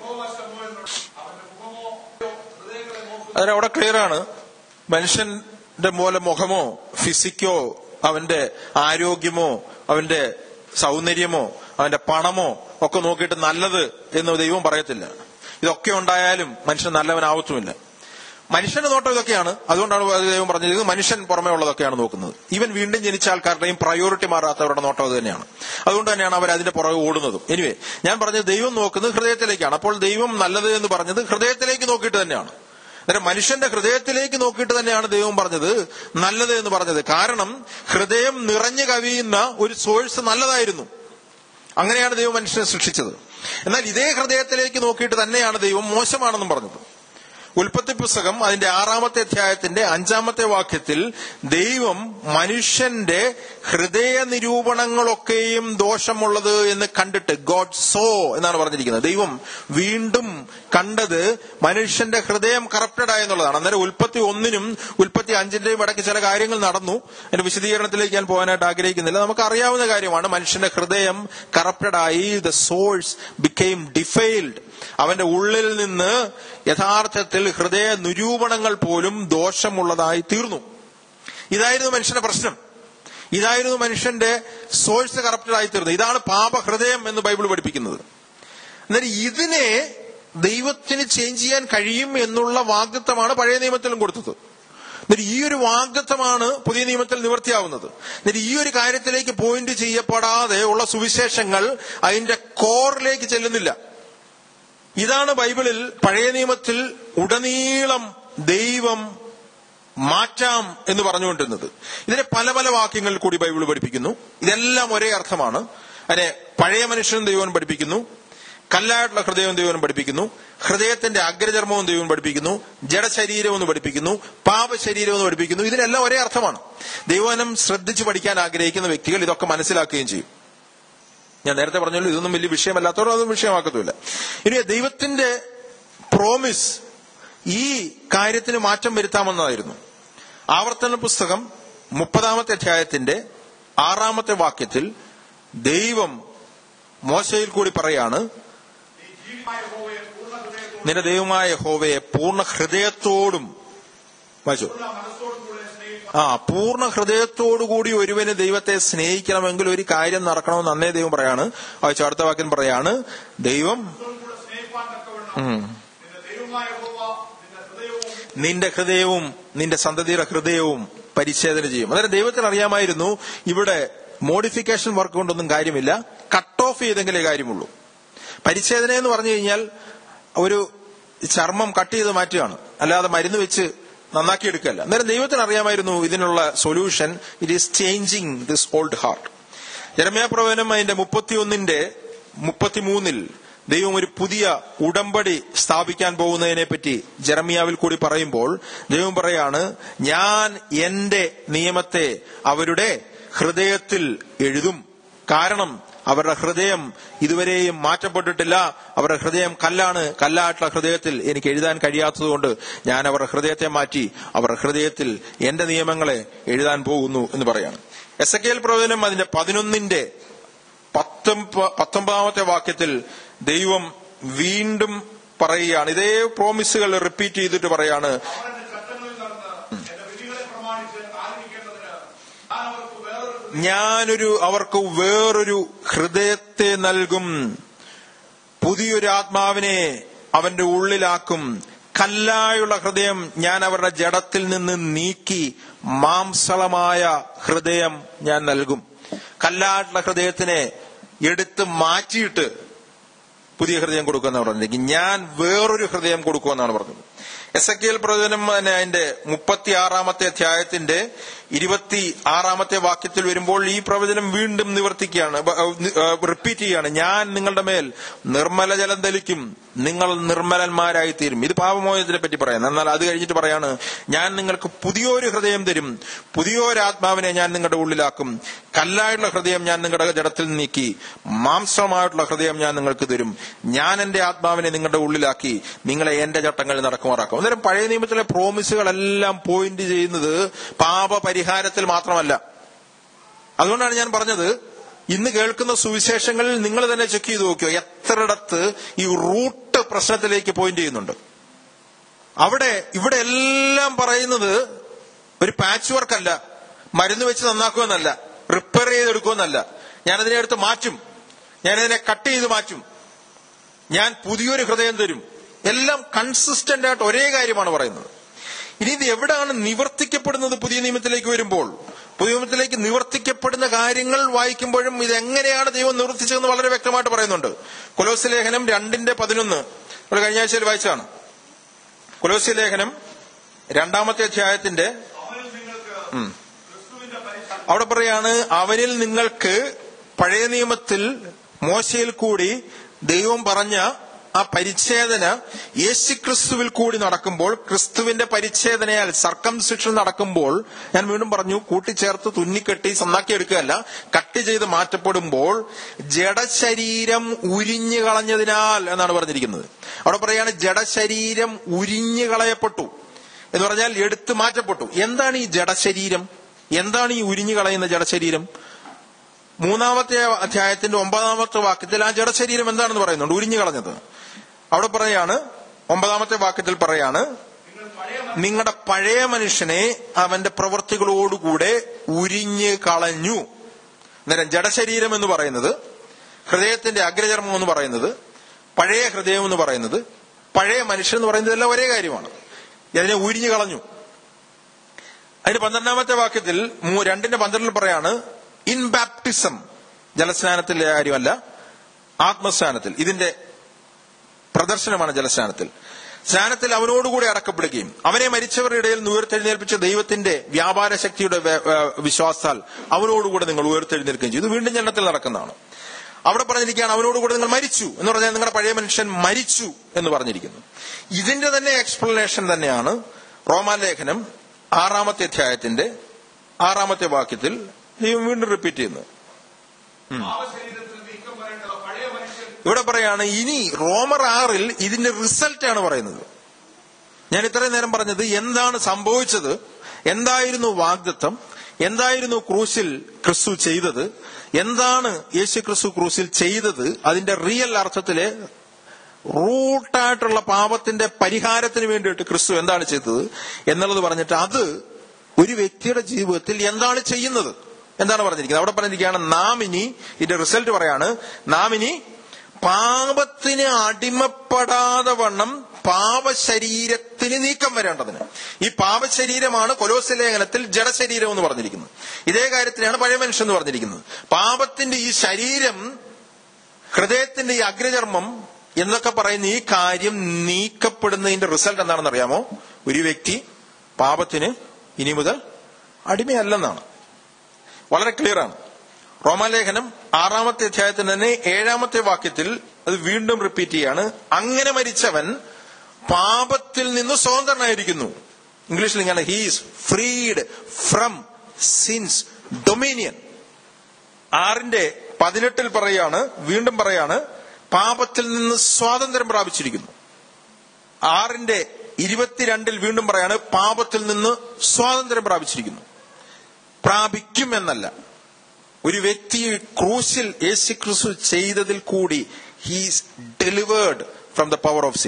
അതിന് അവിടെ ക്ലിയർ ആണ് മനുഷ്യന്റെ പോലെ മുഖമോ ഫിസിക്കോ അവന്റെ ആരോഗ്യമോ അവന്റെ സൗന്ദര്യമോ അവന്റെ പണമോ ഒക്കെ നോക്കിയിട്ട് നല്ലത് എന്ന് ദൈവം പറയത്തില്ല ഇതൊക്കെ ഉണ്ടായാലും മനുഷ്യൻ നല്ലവനാവത്തുമില്ല മനുഷ്യന്റെ നോട്ടം ഇതൊക്കെയാണ് അതുകൊണ്ടാണ് ദൈവം പറഞ്ഞത് ഇത് മനുഷ്യൻ പുറമേ ഉള്ളതൊക്കെയാണ് നോക്കുന്നത് ഈവൻ വീണ്ടും ജനിച്ച ആൾക്കാരുടെയും പ്രയോറിറ്റി മാറാത്തവരുടെ നോട്ടം അത് തന്നെയാണ് അതുകൊണ്ട് തന്നെയാണ് അവർ അതിന്റെ പുറകെ ഓടുന്നതും എനിവേ ഞാൻ പറഞ്ഞത് ദൈവം നോക്കുന്നത് ഹൃദയത്തിലേക്കാണ് അപ്പോൾ ദൈവം നല്ലത് എന്ന് പറഞ്ഞത് ഹൃദയത്തിലേക്ക് നോക്കിയിട്ട് തന്നെയാണ് അന്നേരം മനുഷ്യന്റെ ഹൃദയത്തിലേക്ക് നോക്കിയിട്ട് തന്നെയാണ് ദൈവം പറഞ്ഞത് നല്ലത് എന്ന് പറഞ്ഞത് കാരണം ഹൃദയം നിറഞ്ഞു കവിയുന്ന ഒരു സോഴ്സ് നല്ലതായിരുന്നു അങ്ങനെയാണ് ദൈവം മനുഷ്യനെ സൃഷ്ടിച്ചത് എന്നാൽ ഇതേ ഹൃദയത്തിലേക്ക് നോക്കിയിട്ട് തന്നെയാണ് ദൈവം മോശമാണെന്നും പറഞ്ഞത് ഉൽപ്പത്തി പുസ്തകം അതിന്റെ ആറാമത്തെ അധ്യായത്തിന്റെ അഞ്ചാമത്തെ വാക്യത്തിൽ ദൈവം മനുഷ്യന്റെ ഹൃദയ നിരൂപണങ്ങളൊക്കെയും ദോഷമുള്ളത് എന്ന് കണ്ടിട്ട് ഗോഡ് സോ എന്നാണ് പറഞ്ഞിരിക്കുന്നത് ദൈവം വീണ്ടും കണ്ടത് മനുഷ്യന്റെ ഹൃദയം കറപ്റ്റഡ് ആയെന്നുള്ളതാണ് അന്നേരം ഉൽപ്പത്തി ഒന്നിനും ഉൽപ്പത്തി അഞ്ചിന്റെയും ഇടയ്ക്ക് ചില കാര്യങ്ങൾ നടന്നു അതിന്റെ വിശദീകരണത്തിലേക്ക് ഞാൻ പോകാനായിട്ട് ആഗ്രഹിക്കുന്നില്ല നമുക്ക് അറിയാവുന്ന കാര്യമാണ് മനുഷ്യന്റെ ഹൃദയം കറപ്റ്റഡ് ആയി ദ സോഴ്സ് ബിക്കെയിം ഡിഫൈൽഡ് അവന്റെ ഉള്ളിൽ നിന്ന് യഥാർത്ഥത്തിൽ ഹൃദയ നിരൂപണങ്ങൾ പോലും ദോഷമുള്ളതായി തീർന്നു ഇതായിരുന്നു മനുഷ്യന്റെ പ്രശ്നം ഇതായിരുന്നു മനുഷ്യന്റെ സോഴ്സ് കറപ്റ്റഡ് ആയി തീർന്നത് ഇതാണ് പാപഹൃദയം എന്ന് ബൈബിൾ പഠിപ്പിക്കുന്നത് എന്നാൽ ഇതിനെ ദൈവത്തിന് ചേഞ്ച് ചെയ്യാൻ കഴിയും എന്നുള്ള വാഗ്ദത്തമാണ് പഴയ നിയമത്തിലും കൊടുത്തത് എന്നിട്ട് ഈ ഒരു വാഗ്ദത്തമാണ് പുതിയ നിയമത്തിൽ നിവൃത്തിയാവുന്നത് എന്നിട്ട് ഈ ഒരു കാര്യത്തിലേക്ക് പോയിന്റ് ചെയ്യപ്പെടാതെ ഉള്ള സുവിശേഷങ്ങൾ അതിന്റെ കോറിലേക്ക് ചെല്ലുന്നില്ല ഇതാണ് ബൈബിളിൽ പഴയ നിയമത്തിൽ ഉടനീളം ദൈവം മാറ്റാം എന്ന് പറഞ്ഞുകൊണ്ടിരുന്നത് ഇതിനെ പല പല വാക്യങ്ങളിൽ കൂടി ബൈബിൾ പഠിപ്പിക്കുന്നു ഇതെല്ലാം ഒരേ അർത്ഥമാണ് അതിനെ പഴയ മനുഷ്യനും ദൈവം പഠിപ്പിക്കുന്നു കല്ലായിട്ടുള്ള ഹൃദയവും ദൈവം പഠിപ്പിക്കുന്നു ഹൃദയത്തിന്റെ അഗ്രചർമ്മവും ദൈവം പഠിപ്പിക്കുന്നു ജഡശരീരം എന്ന് പഠിപ്പിക്കുന്നു പാപശരീരം എന്ന് പഠിപ്പിക്കുന്നു ഇതിനെല്ലാം ഒരേ അർത്ഥമാണ് ദൈവനം ശ്രദ്ധിച്ചു പഠിക്കാൻ ആഗ്രഹിക്കുന്ന വ്യക്തികൾ ഇതൊക്കെ മനസ്സിലാക്കുകയും ചെയ്യും ഞാൻ നേരത്തെ പറഞ്ഞല്ലോ ഇതൊന്നും വലിയ വിഷയമല്ലാത്തവരോ അതൊന്നും വിഷയമാക്കത്തുമില്ല ഇനി ദൈവത്തിന്റെ പ്രോമിസ് ഈ കാര്യത്തിന് മാറ്റം വരുത്താമെന്നതായിരുന്നു ആവർത്തന പുസ്തകം മുപ്പതാമത്തെ അധ്യായത്തിന്റെ ആറാമത്തെ വാക്യത്തിൽ ദൈവം മോശയിൽ കൂടി പറയാണ് നിന്റെ ദൈവമായ ഹോവയെ പൂർണ്ണ ഹൃദയത്തോടും വായിച്ചു ആ പൂർണ്ണ ഹൃദയത്തോടുകൂടി ഒരുവന് ദൈവത്തെ സ്നേഹിക്കണമെങ്കിൽ ഒരു കാര്യം നടക്കണമെന്ന് അന്നേ ദൈവം പറയാണ് വായിച്ചു അടുത്ത വാക്യം പറയാണ് ദൈവം ഉം. നിന്റെ ഹൃദയവും നിന്റെ സന്തതിയുടെ ഹൃദയവും പരിച്ഛേദന ചെയ്യും അതായത് ദൈവത്തിന് അറിയാമായിരുന്നു ഇവിടെ മോഡിഫിക്കേഷൻ വർക്ക് കൊണ്ടൊന്നും കാര്യമില്ല കട്ട് ഓഫ് ചെയ്തെങ്കിലേ കാര്യമുള്ളൂ പരിച്ഛേദന എന്ന് പറഞ്ഞു കഴിഞ്ഞാൽ ഒരു ചർമ്മം കട്ട് ചെയ്ത് മാറ്റുകയാണ് അല്ലാതെ മരുന്ന് വെച്ച് നന്നാക്കി എടുക്കല്ല അന്നേരം ദൈവത്തിന് അറിയാമായിരുന്നു ഇതിനുള്ള solution it is changing this old heart Jeremiah പ്രവചനം അതിന്റെ മുപ്പത്തിയൊന്നിന്റെ മുപ്പത്തിമൂന്നിൽ ദൈവം ഒരു പുതിയ ഉടമ്പടി സ്ഥാപിക്കാൻ പോകുന്നതിനെ പറ്റി ജെറമിയാവിൽ കൂടി പറയുമ്പോൾ ദൈവം പറയാണ് ഞാൻ എന്റെ നിയമത്തെ അവരുടെ ഹൃദയത്തിൽ എഴുതും കാരണം അവരുടെ ഹൃദയം ഇതുവരെയും മാറ്റപ്പെട്ടിട്ടില്ല അവരുടെ ഹൃദയം കല്ലാണ് കല്ലായിട്ടുള്ള ഹൃദയത്തിൽ എനിക്ക് എഴുതാൻ കഴിയാത്തതുകൊണ്ട് ഞാൻ അവരുടെ ഹൃദയത്തെ മാറ്റി അവരുടെ ഹൃദയത്തിൽ എന്റെ നിയമങ്ങളെ എഴുതാൻ പോകുന്നു എന്ന് പറയാണ് എസ് എ കെ എൽ പ്രവചനം അതിന്റെ പതിനൊന്നിന്റെ പത്തൊമ്പ- പത്തൊമ്പതാമത്തെ വാക്യത്തിൽ ദൈവം വീണ്ടും പറയുകയാണ് ഇതേ പ്രോമിസുകൾ റിപ്പീറ്റ് ചെയ്തിട്ട് പറയാണ് അവർ എന്റെ ചട്ടങ്ങളിൽ നടന്ന് എന്റെ വിധികളെ പ്രമാണിച്ച് ആചരിക്കേണ്ടതിന് ഞാൻ അവർക്ക് വേറൊരു ഞാനൊരു അവർക്ക് വേറൊരു ഹൃദയത്തെ നൽകും പുതിയൊരു ആത്മാവിനെ അവന്റെ ഉള്ളിലാക്കും കല്ലായുള്ള ഹൃദയം ഞാൻ അവരുടെ ജഡത്തിൽ നിന്ന് നീക്കി മാംസളമായ ഹൃദയം ഞാൻ നൽകും കല്ലായിട്ടുള്ള ഹൃദയത്തിനെ എടുത്ത് മാറ്റിയിട്ട് പുതിയ ഹൃദയം കൊടുക്കുമെന്നാണ് പറഞ്ഞിരിക്കുന്നത് ഞാൻ വേറൊരു ഹൃദയം കൊടുക്കുമെന്നാണ് പറഞ്ഞത് എസ് എ കെ എൽ പ്രവചനം തന്നെ അതിന്റെ മുപ്പത്തി ആറാമത്തെ അധ്യായത്തിന്റെ ഇരുപത്തി ആറാമത്തെ വാക്യത്തിൽ വരുമ്പോൾ ഈ പ്രവചനം വീണ്ടും നിവർത്തിക്കുകയാണ് റിപ്പീറ്റ് ചെയ്യുകയാണ് ഞാൻ നിങ്ങളുടെ മേൽ നിർമ്മല ജലം തെളിക്കും നിങ്ങൾ നിർമ്മലന്മാരായി തീരും ഇത് പാപമോചനത്തിനെ പറ്റി പറയുന്നത് എന്നാൽ അത് കഴിഞ്ഞിട്ട് പറയാണ് ഞാൻ നിങ്ങൾക്ക് പുതിയൊരു ഹൃദയം തരും പുതിയൊരാത്മാവിനെ ഞാൻ നിങ്ങളുടെ ഉള്ളിലാക്കും കല്ലായുള്ള ഹൃദയം ഞാൻ നിങ്ങളുടെ ജഡത്തിൽ നീക്കി മാംസമായിട്ടുള്ള ഹൃദയം ഞാൻ നിങ്ങൾക്ക് തരും ഞാൻ എന്റെ ആത്മാവിനെ നിങ്ങളുടെ ഉള്ളിലാക്കി നിങ്ങളെ എന്റെ ചട്ടങ്ങളിൽ നടക്കുമാറാക്കും അന്നേരം പഴയ നിയമത്തിലെ പ്രോമിസുകളെല്ലാം പോയിന്റ് ചെയ്യുന്നത് പാപ പരിഹാരത്തിൽ മാത്രമല്ല അതുകൊണ്ടാണ് ഞാൻ പറഞ്ഞത് ഇന്ന് കേൾക്കുന്ന സുവിശേഷങ്ങളിൽ നിങ്ങൾ തന്നെ ചെക്ക് ചെയ്ത് നോക്കിയോ എത്രയിടത്ത് ഈ റൂട്ട് പ്രശ്നത്തിലേക്ക് പോയിന്റ് ചെയ്യുന്നുണ്ട് അവിടെ ഇവിടെ എല്ലാം പറയുന്നത് ഒരു പാച്ച് വർക്ക് അല്ല മരുന്ന് വെച്ച് നന്നാക്കുമെന്നല്ല റിപ്പയർ ചെയ്തെടുക്കുമെന്നല്ല ഞാനതിനെ എടുത്ത് മാറ്റും ഞാനതിനെ കട്ട് ചെയ്ത് മാറ്റും ഞാൻ പുതിയൊരു ഹൃദയം തരും എല്ലാം കൺസിസ്റ്റന്റ് ആയിട്ട് ഒരേ കാര്യമാണ് പറയുന്നത് ഇനി ഇത് എവിടെയാണ് നിവർത്തിക്കപ്പെടുന്നത് പുതിയ നിയമത്തിലേക്ക് വരുമ്പോൾ പുതിയ നിയമത്തിലേക്ക് നിവർത്തിക്കപ്പെടുന്ന കാര്യങ്ങൾ വായിക്കുമ്പോഴും ഇത് എങ്ങനെയാണ് ദൈവം നിവർത്തിച്ചതെന്ന് വളരെ വ്യക്തമായിട്ട് പറയുന്നുണ്ട് കൊലോസ് ലേഖനം രണ്ടിന്റെ പതിനൊന്ന് നമ്മൾ കഴിഞ്ഞ ആഴ്ചയിൽ വായിച്ചതാണ് കൊലോസി ലേഖനം രണ്ടാമത്തെ അധ്യായത്തിന്റെ അവനിൽ നിങ്ങൾക്ക് ക്രിസ്തുവിന്റെ പരിശുദ്ധ അവിടെ പറയാണ് അവനിൽ നിങ്ങൾക്ക് പഴയ നിയമത്തിൽ മോശയിൽ കൂടി ദൈവം പറഞ്ഞ ആ പരിച്ഛേദന യേശുക്രിസ്തുവിൽ കൂടി നടക്കുമ്പോൾ ക്രിസ്തുവിന്റെ പരിച്ഛേദനയാൽ സർക്കംസിഷൻ നടക്കുമ്പോൾ ഞാൻ വീണ്ടും പറഞ്ഞു കൂട്ടിച്ചേർത്ത് തുന്നിക്കെട്ടി സന്നാക്കിയെടുക്കുകയല്ല കട്ട് ചെയ്ത് മാറ്റപ്പെടുമ്പോൾ ജഡശരീരം ഉരിഞ്ഞു കളഞ്ഞതിനാൽ എന്നാണ് പറഞ്ഞിരിക്കുന്നത് അവിടെ പറയാണ് ജഡശരീരം ഉരിഞ്ഞു കളയപ്പെട്ടു എന്ന് പറഞ്ഞാൽ എടുത്തു മാറ്റപ്പെട്ടു എന്താണ് ഈ ജഡശരീരം എന്താണ് ഈ ഉരിഞ്ഞു കളയുന്ന ജഡശരീരം മൂന്നാമത്തെ അധ്യായത്തിന്റെ ഒമ്പതാമത്തെ വാക്യത്തിൽ ആ ജഡശരീരം എന്താണെന്ന് പറയുന്നുണ്ട് ഉരിഞ്ഞു കളഞ്ഞത് അവിടെ പറയാണ് ഒമ്പതാമത്തെ വാക്യത്തിൽ പറയാണ് നിങ്ങൾ പഴയ നിങ്ങളുടെ പഴയ മനുഷ്യനെ അവന്റെ പ്രവൃത്തികളോടുകൂടെ ഉരിഞ്ഞ് കളഞ്ഞു അന്നേരം ജഡശരീരം എന്ന് പറയുന്നത് ഹൃദയത്തിന്റെ അഗ്രചർമ്മം എന്ന് പറയുന്നത് പഴയ ഹൃദയം എന്ന് പറയുന്നത് പഴയ മനുഷ്യൻ എന്ന് പറയുന്നത് എല്ലാം ഒരേ കാര്യമാണ് അതിനെ ഉരിഞ്ഞു കളഞ്ഞു അതിന് പന്ത്രണ്ടാമത്തെ വാക്യത്തിൽ മൂ- രണ്ടിന്റെ പന്ത്രണ്ടിൽ പറയാണ് ഇൻ ബാപ്റ്റിസം ജലസ്നാനത്തിലെ കാര്യമല്ല ആത്മസ്നാനത്തിൽ ഇതിന്റെ പ്രദർശനമാണ് ജലസ്നാനത്തിൽ സ്നാനത്തിൽ അവനോടുകൂടി അടക്കപ്പെടുകയും അവനെ മരിച്ചവരുടെ ഇടയിൽ നിന്ന് ഉയർത്തെഴുന്നേൽപ്പിച്ച ദൈവത്തിന്റെ വ്യാപാര ശക്തിയുടെ വേ- വേ- വിശ്വാസത്താൽ അവനോടുകൂടെ നിങ്ങൾ ഉയർത്തെഴുന്നേൽക്കുകയും ചെയ്തു ഇത് വീണ്ടും ജനനത്തിൽ നടക്കുന്നതാണ് അവിടെ പറഞ്ഞിരിക്കുകയാണ് അവനോടുകൂടെ നിങ്ങൾ മരിച്ചു എന്ന് പറഞ്ഞാൽ നിങ്ങളുടെ പഴയ മനുഷ്യൻ മരിച്ചു എന്ന് പറഞ്ഞിരിക്കുന്നു ഇതിന്റെ തന്നെ എക്സ്പ്ലനേഷൻ തന്നെയാണ് റോമാലേഖനം ആറാമത്തെ അധ്യായത്തിന്റെ ആറാമത്തെ വാക്യത്തിൽ ദൈവം വീണ്ടും റിപ്പീറ്റ് ചെയ്യുന്നത് പാപശരീരത്തിൽ നീക്കം വരേണ്ട പഴയ മനുഷ്യൻ ഇവിടെ പറയാണ് ഇനി റോമർ ആറിൽ ഇതിന്റെ റിസൾട്ട് ആണ് പറയുന്നത് ഞാൻ ഇത്രയും നേരം പറഞ്ഞത് എന്താണ് സംഭവിച്ചത് എന്തായിരുന്നു വാഗ്ദത്വം എന്തായിരുന്നു ക്രൂശിൽ ക്രിസ്തു ചെയ്തത് എന്താണ് യേശു ക്രിസ്തു ക്രൂശിൽ ചെയ്തത് അതിന്റെ റിയൽ അർത്ഥത്തില് റൂട്ടായിട്ടുള്ള പാപത്തിന്റെ പരിഹാരത്തിന് വേണ്ടിയിട്ട് ക്രിസ്തു എന്താണ് ചെയ്തത് എന്നുള്ളത് പറഞ്ഞിട്ട് അത് ഒരു വ്യക്തിയുടെ ജീവിതത്തിൽ എന്താണ് ചെയ്യുന്നത് എന്താണ് പറഞ്ഞിരിക്കുന്നത് അവിടെ പറഞ്ഞിരിക്കുകയാണ് നാം ഇനി ഇതിന്റെ റിസൾട്ട് പറയാണ് നാം ഇനി പാപത്തിന് അടിമപ്പെടാതെ വണ്ണം പാപശരീരത്തിന് നീക്കം വരേണ്ടതിന് ഈ പാപശരീരമാണ് കൊലോസ് ലേഖനത്തിൽ ജഡശരീരം എന്ന് പറഞ്ഞിരിക്കുന്നത് ഇതേ കാര്യത്തിലാണ് പഴയ മനുഷ്യൻ എന്ന് പറഞ്ഞിരിക്കുന്നത് പാപത്തിന്റെ ഈ ശരീരം ഹൃദയത്തിന്റെ ഈ അഗ്രചർമ്മം എന്നൊക്കെ പറയുന്ന ഈ കാര്യം നീക്കപ്പെടുന്നതിന്റെ റിസൾട്ട് എന്താണെന്ന് അറിയാമോ ഒരു വ്യക്തി പാപത്തിന് ഇനി മുതൽ അടിമയല്ലെന്നാണ് വളരെ ക്ലിയർ ആണ് റോമാലേഖനം ആറാമത്തെ അധ്യായത്തിൽ തന്നെ ഏഴാമത്തെ വാക്യത്തിൽ അത് വീണ്ടും റിപ്പീറ്റ് ചെയ്യാണ് അങ്ങനെ മരിച്ചവൻ പാപത്തിൽ നിന്ന് സ്വതന്ത്രനായിരിക്കുന്നു ഇംഗ്ലീഷിൽ ഇങ്ങനെ he's freed from sin's dominion ആറിന്റെ പതിനെട്ടിൽ പറയാണ് വീണ്ടും പറയാണ് പാപത്തിൽ നിന്ന് സ്വാതന്ത്ര്യം പ്രാപിച്ചിരിക്കുന്നു ആറിന്റെ ഇരുപത്തിരണ്ടിൽ വീണ്ടും പറയാണ് പാപത്തിൽ നിന്ന് സ്വാതന്ത്ര്യം പ്രാപിച്ചിരിക്കുന്നു പ്രാപിക്കും എന്നല്ല ഒരു വ്യക്തി ക്രൂശിൽ യേശു ക്രിസ്തു ചെയ്തതിൽ കൂടി he's delivered from the power of sin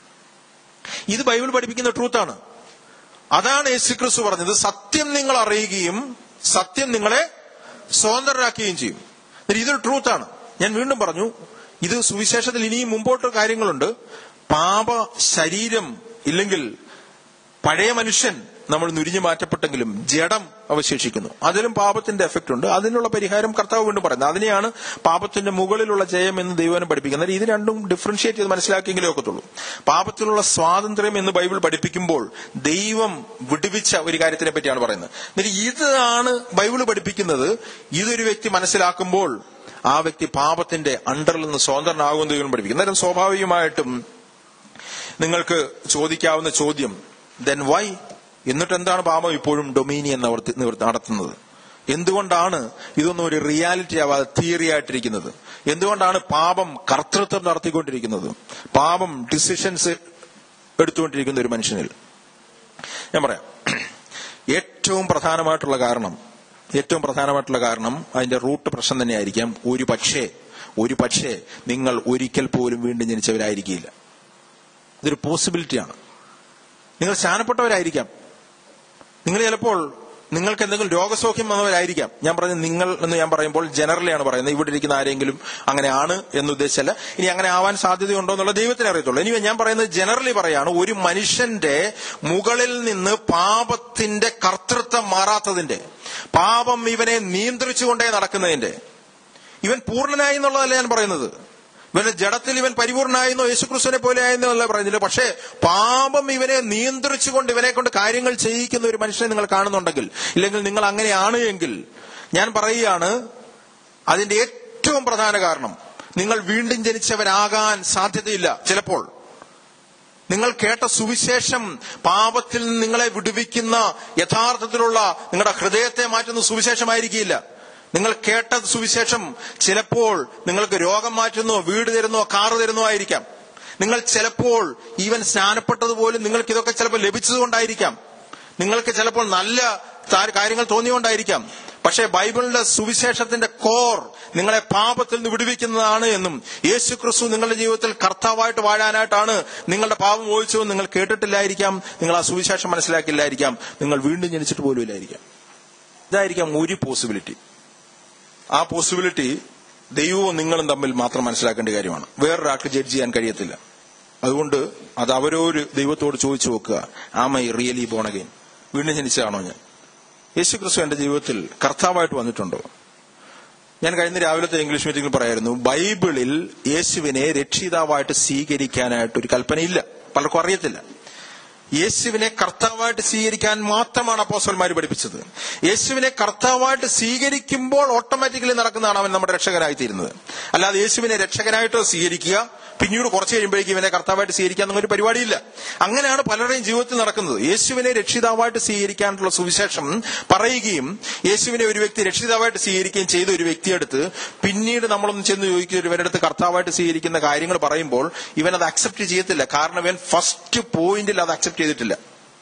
ഇത് ബൈബിൾ പഠിപ്പിക്കുന്ന ട്രൂത്താണ് അതാണ് യേശു ക്രിസ്തു പറഞ്ഞത് സത്യം നിങ്ങൾ അറിയുകയും സത്യം നിങ്ങളെ സ്വതന്ത്രരാക്കുകയും ചെയ്യും എന്നിട്ട് ഇതൊരു ട്രൂത്താണ് ഞാൻ വീണ്ടും പറഞ്ഞു ഇത് സുവിശേഷത്തിൽ ഇനിയും മുമ്പോട്ട് കാര്യങ്ങളുണ്ട് പാപ ശരീരം ഇല്ലെങ്കിൽ പഴയ മനുഷ്യൻ നമ്മൾ നുരിഞ്ഞു മാറ്റപ്പെട്ടെങ്കിലും ജഡം അവശേഷിക്കുന്നു അതിലും പാപത്തിന്റെ എഫക്റ്റ് ഉണ്ട് അതിനുള്ള പരിഹാരം കർത്താവ് വീണ്ടും പറയുന്നത് അതിനെയാണ് പാപത്തിന്റെ മുകളിലുള്ള ജയം എന്ന് ദൈവനം പഠിപ്പിക്കുന്നത് ഇത് രണ്ടും ഡിഫറൻഷിയേറ്റ് ചെയ്ത് മനസ്സിലാക്കിയെങ്കിലേ ഒക്കത്തുള്ളൂ പാപത്തിലുള്ള സ്വാതന്ത്ര്യം എന്ന് ബൈബിൾ പഠിപ്പിക്കുമ്പോൾ ദൈവം വിടുവിച്ച ഒരു കാര്യത്തിനെ പറ്റിയാണ് പറയുന്നത് എന്നിട്ട് ഇതാണ് ബൈബിൾ പഠിപ്പിക്കുന്നത് ഇതൊരു വ്യക്തി മനസ്സിലാക്കുമ്പോൾ ആ വ്യക്തി പാപത്തിന്റെ അണ്ടറിൽ നിന്ന് സ്വതന്ത്രനാകുമെന്ന് ദൈവം പഠിപ്പിക്കും അന്നേരം സ്വാഭാവികമായിട്ടും നിങ്ങൾക്ക് ചോദിക്കാവുന്ന ചോദ്യം ദെൻ വൈ എന്നിട്ട് എന്താണ് പാപം ഇപ്പോഴും ഡൊമീനിയൻ നിവർത്തി- നിവർത്തി- നടത്തുന്നത് എന്തുകൊണ്ടാണ് ഇതൊന്നും ഒരു റിയാലിറ്റി ആവാതെ തിയറി ആയിട്ടിരിക്കുന്നത് എന്തുകൊണ്ടാണ് പാപം കർത്തൃത്വം നടത്തിക്കൊണ്ടിരിക്കുന്നത് പാപം ഡിസിഷൻസ് എടുത്തുകൊണ്ടിരിക്കുന്ന ഒരു മനുഷ്യനിൽ ഞാൻ പറയാം ഏറ്റവും പ്രധാനമായിട്ടുള്ള കാരണം ഏറ്റവും പ്രധാനമായിട്ടുള്ള കാരണം അതിന്റെ റൂട്ട് പ്രശ്നം തന്നെയായിരിക്കാം ഒരു പക്ഷേ ഒരു പക്ഷേ നിങ്ങൾ ഒരിക്കൽ പോലും വീണ്ടും ജനിച്ചവരായിരിക്കില്ല ഇതൊരു പോസിബിലിറ്റിയാണ് നിങ്ങൾ സ്നാനപ്പെട്ടവരായിരിക്കാം നിങ്ങൾ ചിലപ്പോൾ നിങ്ങൾക്ക് എന്തെങ്കിലും രോഗസൗഖ്യം വന്നവരായിരിക്കാം ഞാൻ പറഞ്ഞ നിങ്ങൾ എന്ന് ഞാൻ പറയുമ്പോൾ ജനറലിയാണ് പറയുന്നത് ഇവിടെ ഇരിക്കുന്ന ആരെങ്കിലും അങ്ങനെ ആണ് എന്ന് ഉദ്ദേശിച്ചല്ല ഇനി അങ്ങനെ ആവാൻ സാധ്യതയുണ്ടോ എന്നുള്ള ദൈവത്തിന് അറിയത്തുള്ളൂ ഇനി ഞാൻ പറയുന്നത് ജനറലി പറയാണ് ഒരു മനുഷ്യന്റെ മുകളിൽ നിന്ന് പാപത്തിന്റെ കർത്തൃത്വം മാറാത്തതിന്റെ പാപം ഇവനെ നിയന്ത്രിച്ചുകൊണ്ടേ നടക്കുന്നതിന്റെ ഇവൻ പൂർണ്ണനായി എന്നുള്ളതല്ല ഞാൻ പറയുന്നത് ഇവന്റെ ജഡത്തിൽ ഇവൻ പരിപൂർണനായെന്നോ യേശുക്രിസ്തുവിനെ പോലെ ആയെന്നോ അല്ല പറയുന്നില്ല പക്ഷേ പാപം ഇവനെ നിയന്ത്രിച്ചുകൊണ്ട് ഇവനെ കൊണ്ട് കാര്യങ്ങൾ ചെയ്യിക്കുന്ന ഒരു മനുഷ്യനെ നിങ്ങൾ കാണുന്നുണ്ടെങ്കിൽ ഇല്ലെങ്കിൽ നിങ്ങൾ അങ്ങനെയാണ് എങ്കിൽ ഞാൻ പറയുകയാണ് അതിന്റെ ഏറ്റവും പ്രധാന കാരണം നിങ്ങൾ വീണ്ടും ജനിച്ചവരാകാൻ സാധ്യതയില്ല ചിലപ്പോൾ നിങ്ങൾ കേട്ട സുവിശേഷം പാപത്തിൽ നിന്ന് നിങ്ങളെ വിടുവിക്കുന്ന യഥാർത്ഥത്തിലുള്ള നിങ്ങളുടെ ഹൃദയത്തെ മാറ്റുന്ന സുവിശേഷമായിരിക്കില്ല നിങ്ങൾ കേട്ട സുവിശേഷം ചിലപ്പോൾ നിങ്ങൾക്ക് രോഗം മാറ്റുന്നോ വീട് തരുന്നോ കാറ് തരുന്നോ ആയിരിക്കാം നിങ്ങൾ ചിലപ്പോൾ ഈവൻ സ്നാനപ്പെട്ടതുപോലും നിങ്ങൾക്ക് ഇതൊക്കെ ചിലപ്പോൾ ലഭിച്ചതുകൊണ്ടായിരിക്കാം നിങ്ങൾക്ക് ചിലപ്പോൾ നല്ല താ- കാര്യങ്ങൾ തോന്നിയുകൊണ്ടായിരിക്കാം പക്ഷേ ബൈബിളിന്റെ സുവിശേഷത്തിന്റെ കോർ നിങ്ങളെ പാപത്തിൽ നിന്ന് വിടുവിക്കുന്നതാണ് എന്നും യേശു ക്രിസ്തു നിങ്ങളുടെ ജീവിതത്തിൽ കർത്താവായിട്ട് വാഴാനായിട്ടാണ് നിങ്ങളുടെ പാപം മോഹിച്ചതെന്ന് നിങ്ങൾ കേട്ടിട്ടില്ലായിരിക്കാം നിങ്ങൾ ആ സുവിശേഷം മനസ്സിലാക്കില്ലായിരിക്കാം നിങ്ങൾ വീണ്ടും ജനിച്ചിട്ട് പോലും ഇല്ലായിരിക്കാം ഇതായിരിക്കാം ഒരു പോസിബിലിറ്റി ആ പോസിബിലിറ്റി ദൈവവും നിങ്ങളും തമ്മിൽ മാത്രം മനസ്സിലാക്കേണ്ട കാര്യമാണ് വേറൊരാൾക്ക് ജഡ്ജ് ചെയ്യാൻ കഴിയത്തില്ല അതുകൊണ്ട് അത് അവരോര് ദൈവത്തോട് ചോദിച്ചു നോക്കുക am I really born again വീണ്ടും ജനിച്ചതാണോ ഞാൻ യേശു ക്രിസ്തു എന്റെ ജീവിതത്തിൽ കർത്താവായിട്ട് വന്നിട്ടുണ്ടോ ഞാൻ കഴിഞ്ഞ രാവിലത്തെ ഇംഗ്ലീഷ് മീറ്റിംഗിൽ പറയായിരുന്നു ബൈബിളിൽ യേശുവിനെ രക്ഷിതാവായിട്ട് സ്വീകരിക്കാനായിട്ട് ഒരു കൽപ്പനയില്ല പലർക്കും അറിയത്തില്ല യേശുവിനെ കർത്താവായിട്ട് സ്വീകരിക്കാൻ മാത്രമാണ് അപ്പോസ്റ്റന്മാർ പഠിപ്പിച്ചത് യേശുവിനെ കർത്താവായിട്ട് സ്വീകരിക്കുമ്പോൾ ഓട്ടോമാറ്റിക്കലി നടക്കുന്നതാണ് അവൻ നമ്മുടെ രക്ഷകനായി തീരുന്നത് അല്ലാതെ യേശുവിനെ രക്ഷകനായിട്ട് സ്വീകരിക്കുക പിന്നീട് കുറച്ച് കഴിയുമ്പോഴേക്കും ഇവനെ കർത്താവായിട്ട് സ്വീകരിക്കാൻ എന്നൊരു പരിപാടിയില്ല അങ്ങനെയാണ് പലരുടെയും ജീവിതത്തിൽ നടക്കുന്നത് യേശുവിനെ രക്ഷിതാവായിട്ട് സ്വീകരിക്കാനുള്ള സുവിശേഷം പറയുകയും യേശുവിനെ ഒരു വ്യക്തി രക്ഷിതാവായിട്ട് സ്വീകരിക്കുകയും ചെയ്ത ഒരു വ്യക്തിയെടുത്ത് പിന്നീട് നമ്മളൊന്ന് ചെന്ന് ചോദിക്കുക ഇവരുടെ അടുത്ത് കർത്താവായിട്ട് സ്വീകരിക്കുന്ന കാര്യങ്ങൾ പറയുമ്പോൾ ഇവൻ അത് അക്സെപ്റ്റ് ചെയ്യത്തില്ല കാരണം ഇവൻ ഫസ്റ്റ് പോയിന്റിൽ അത് അക്സെപ്റ്റ് ചെയ്തിട്ടില്ല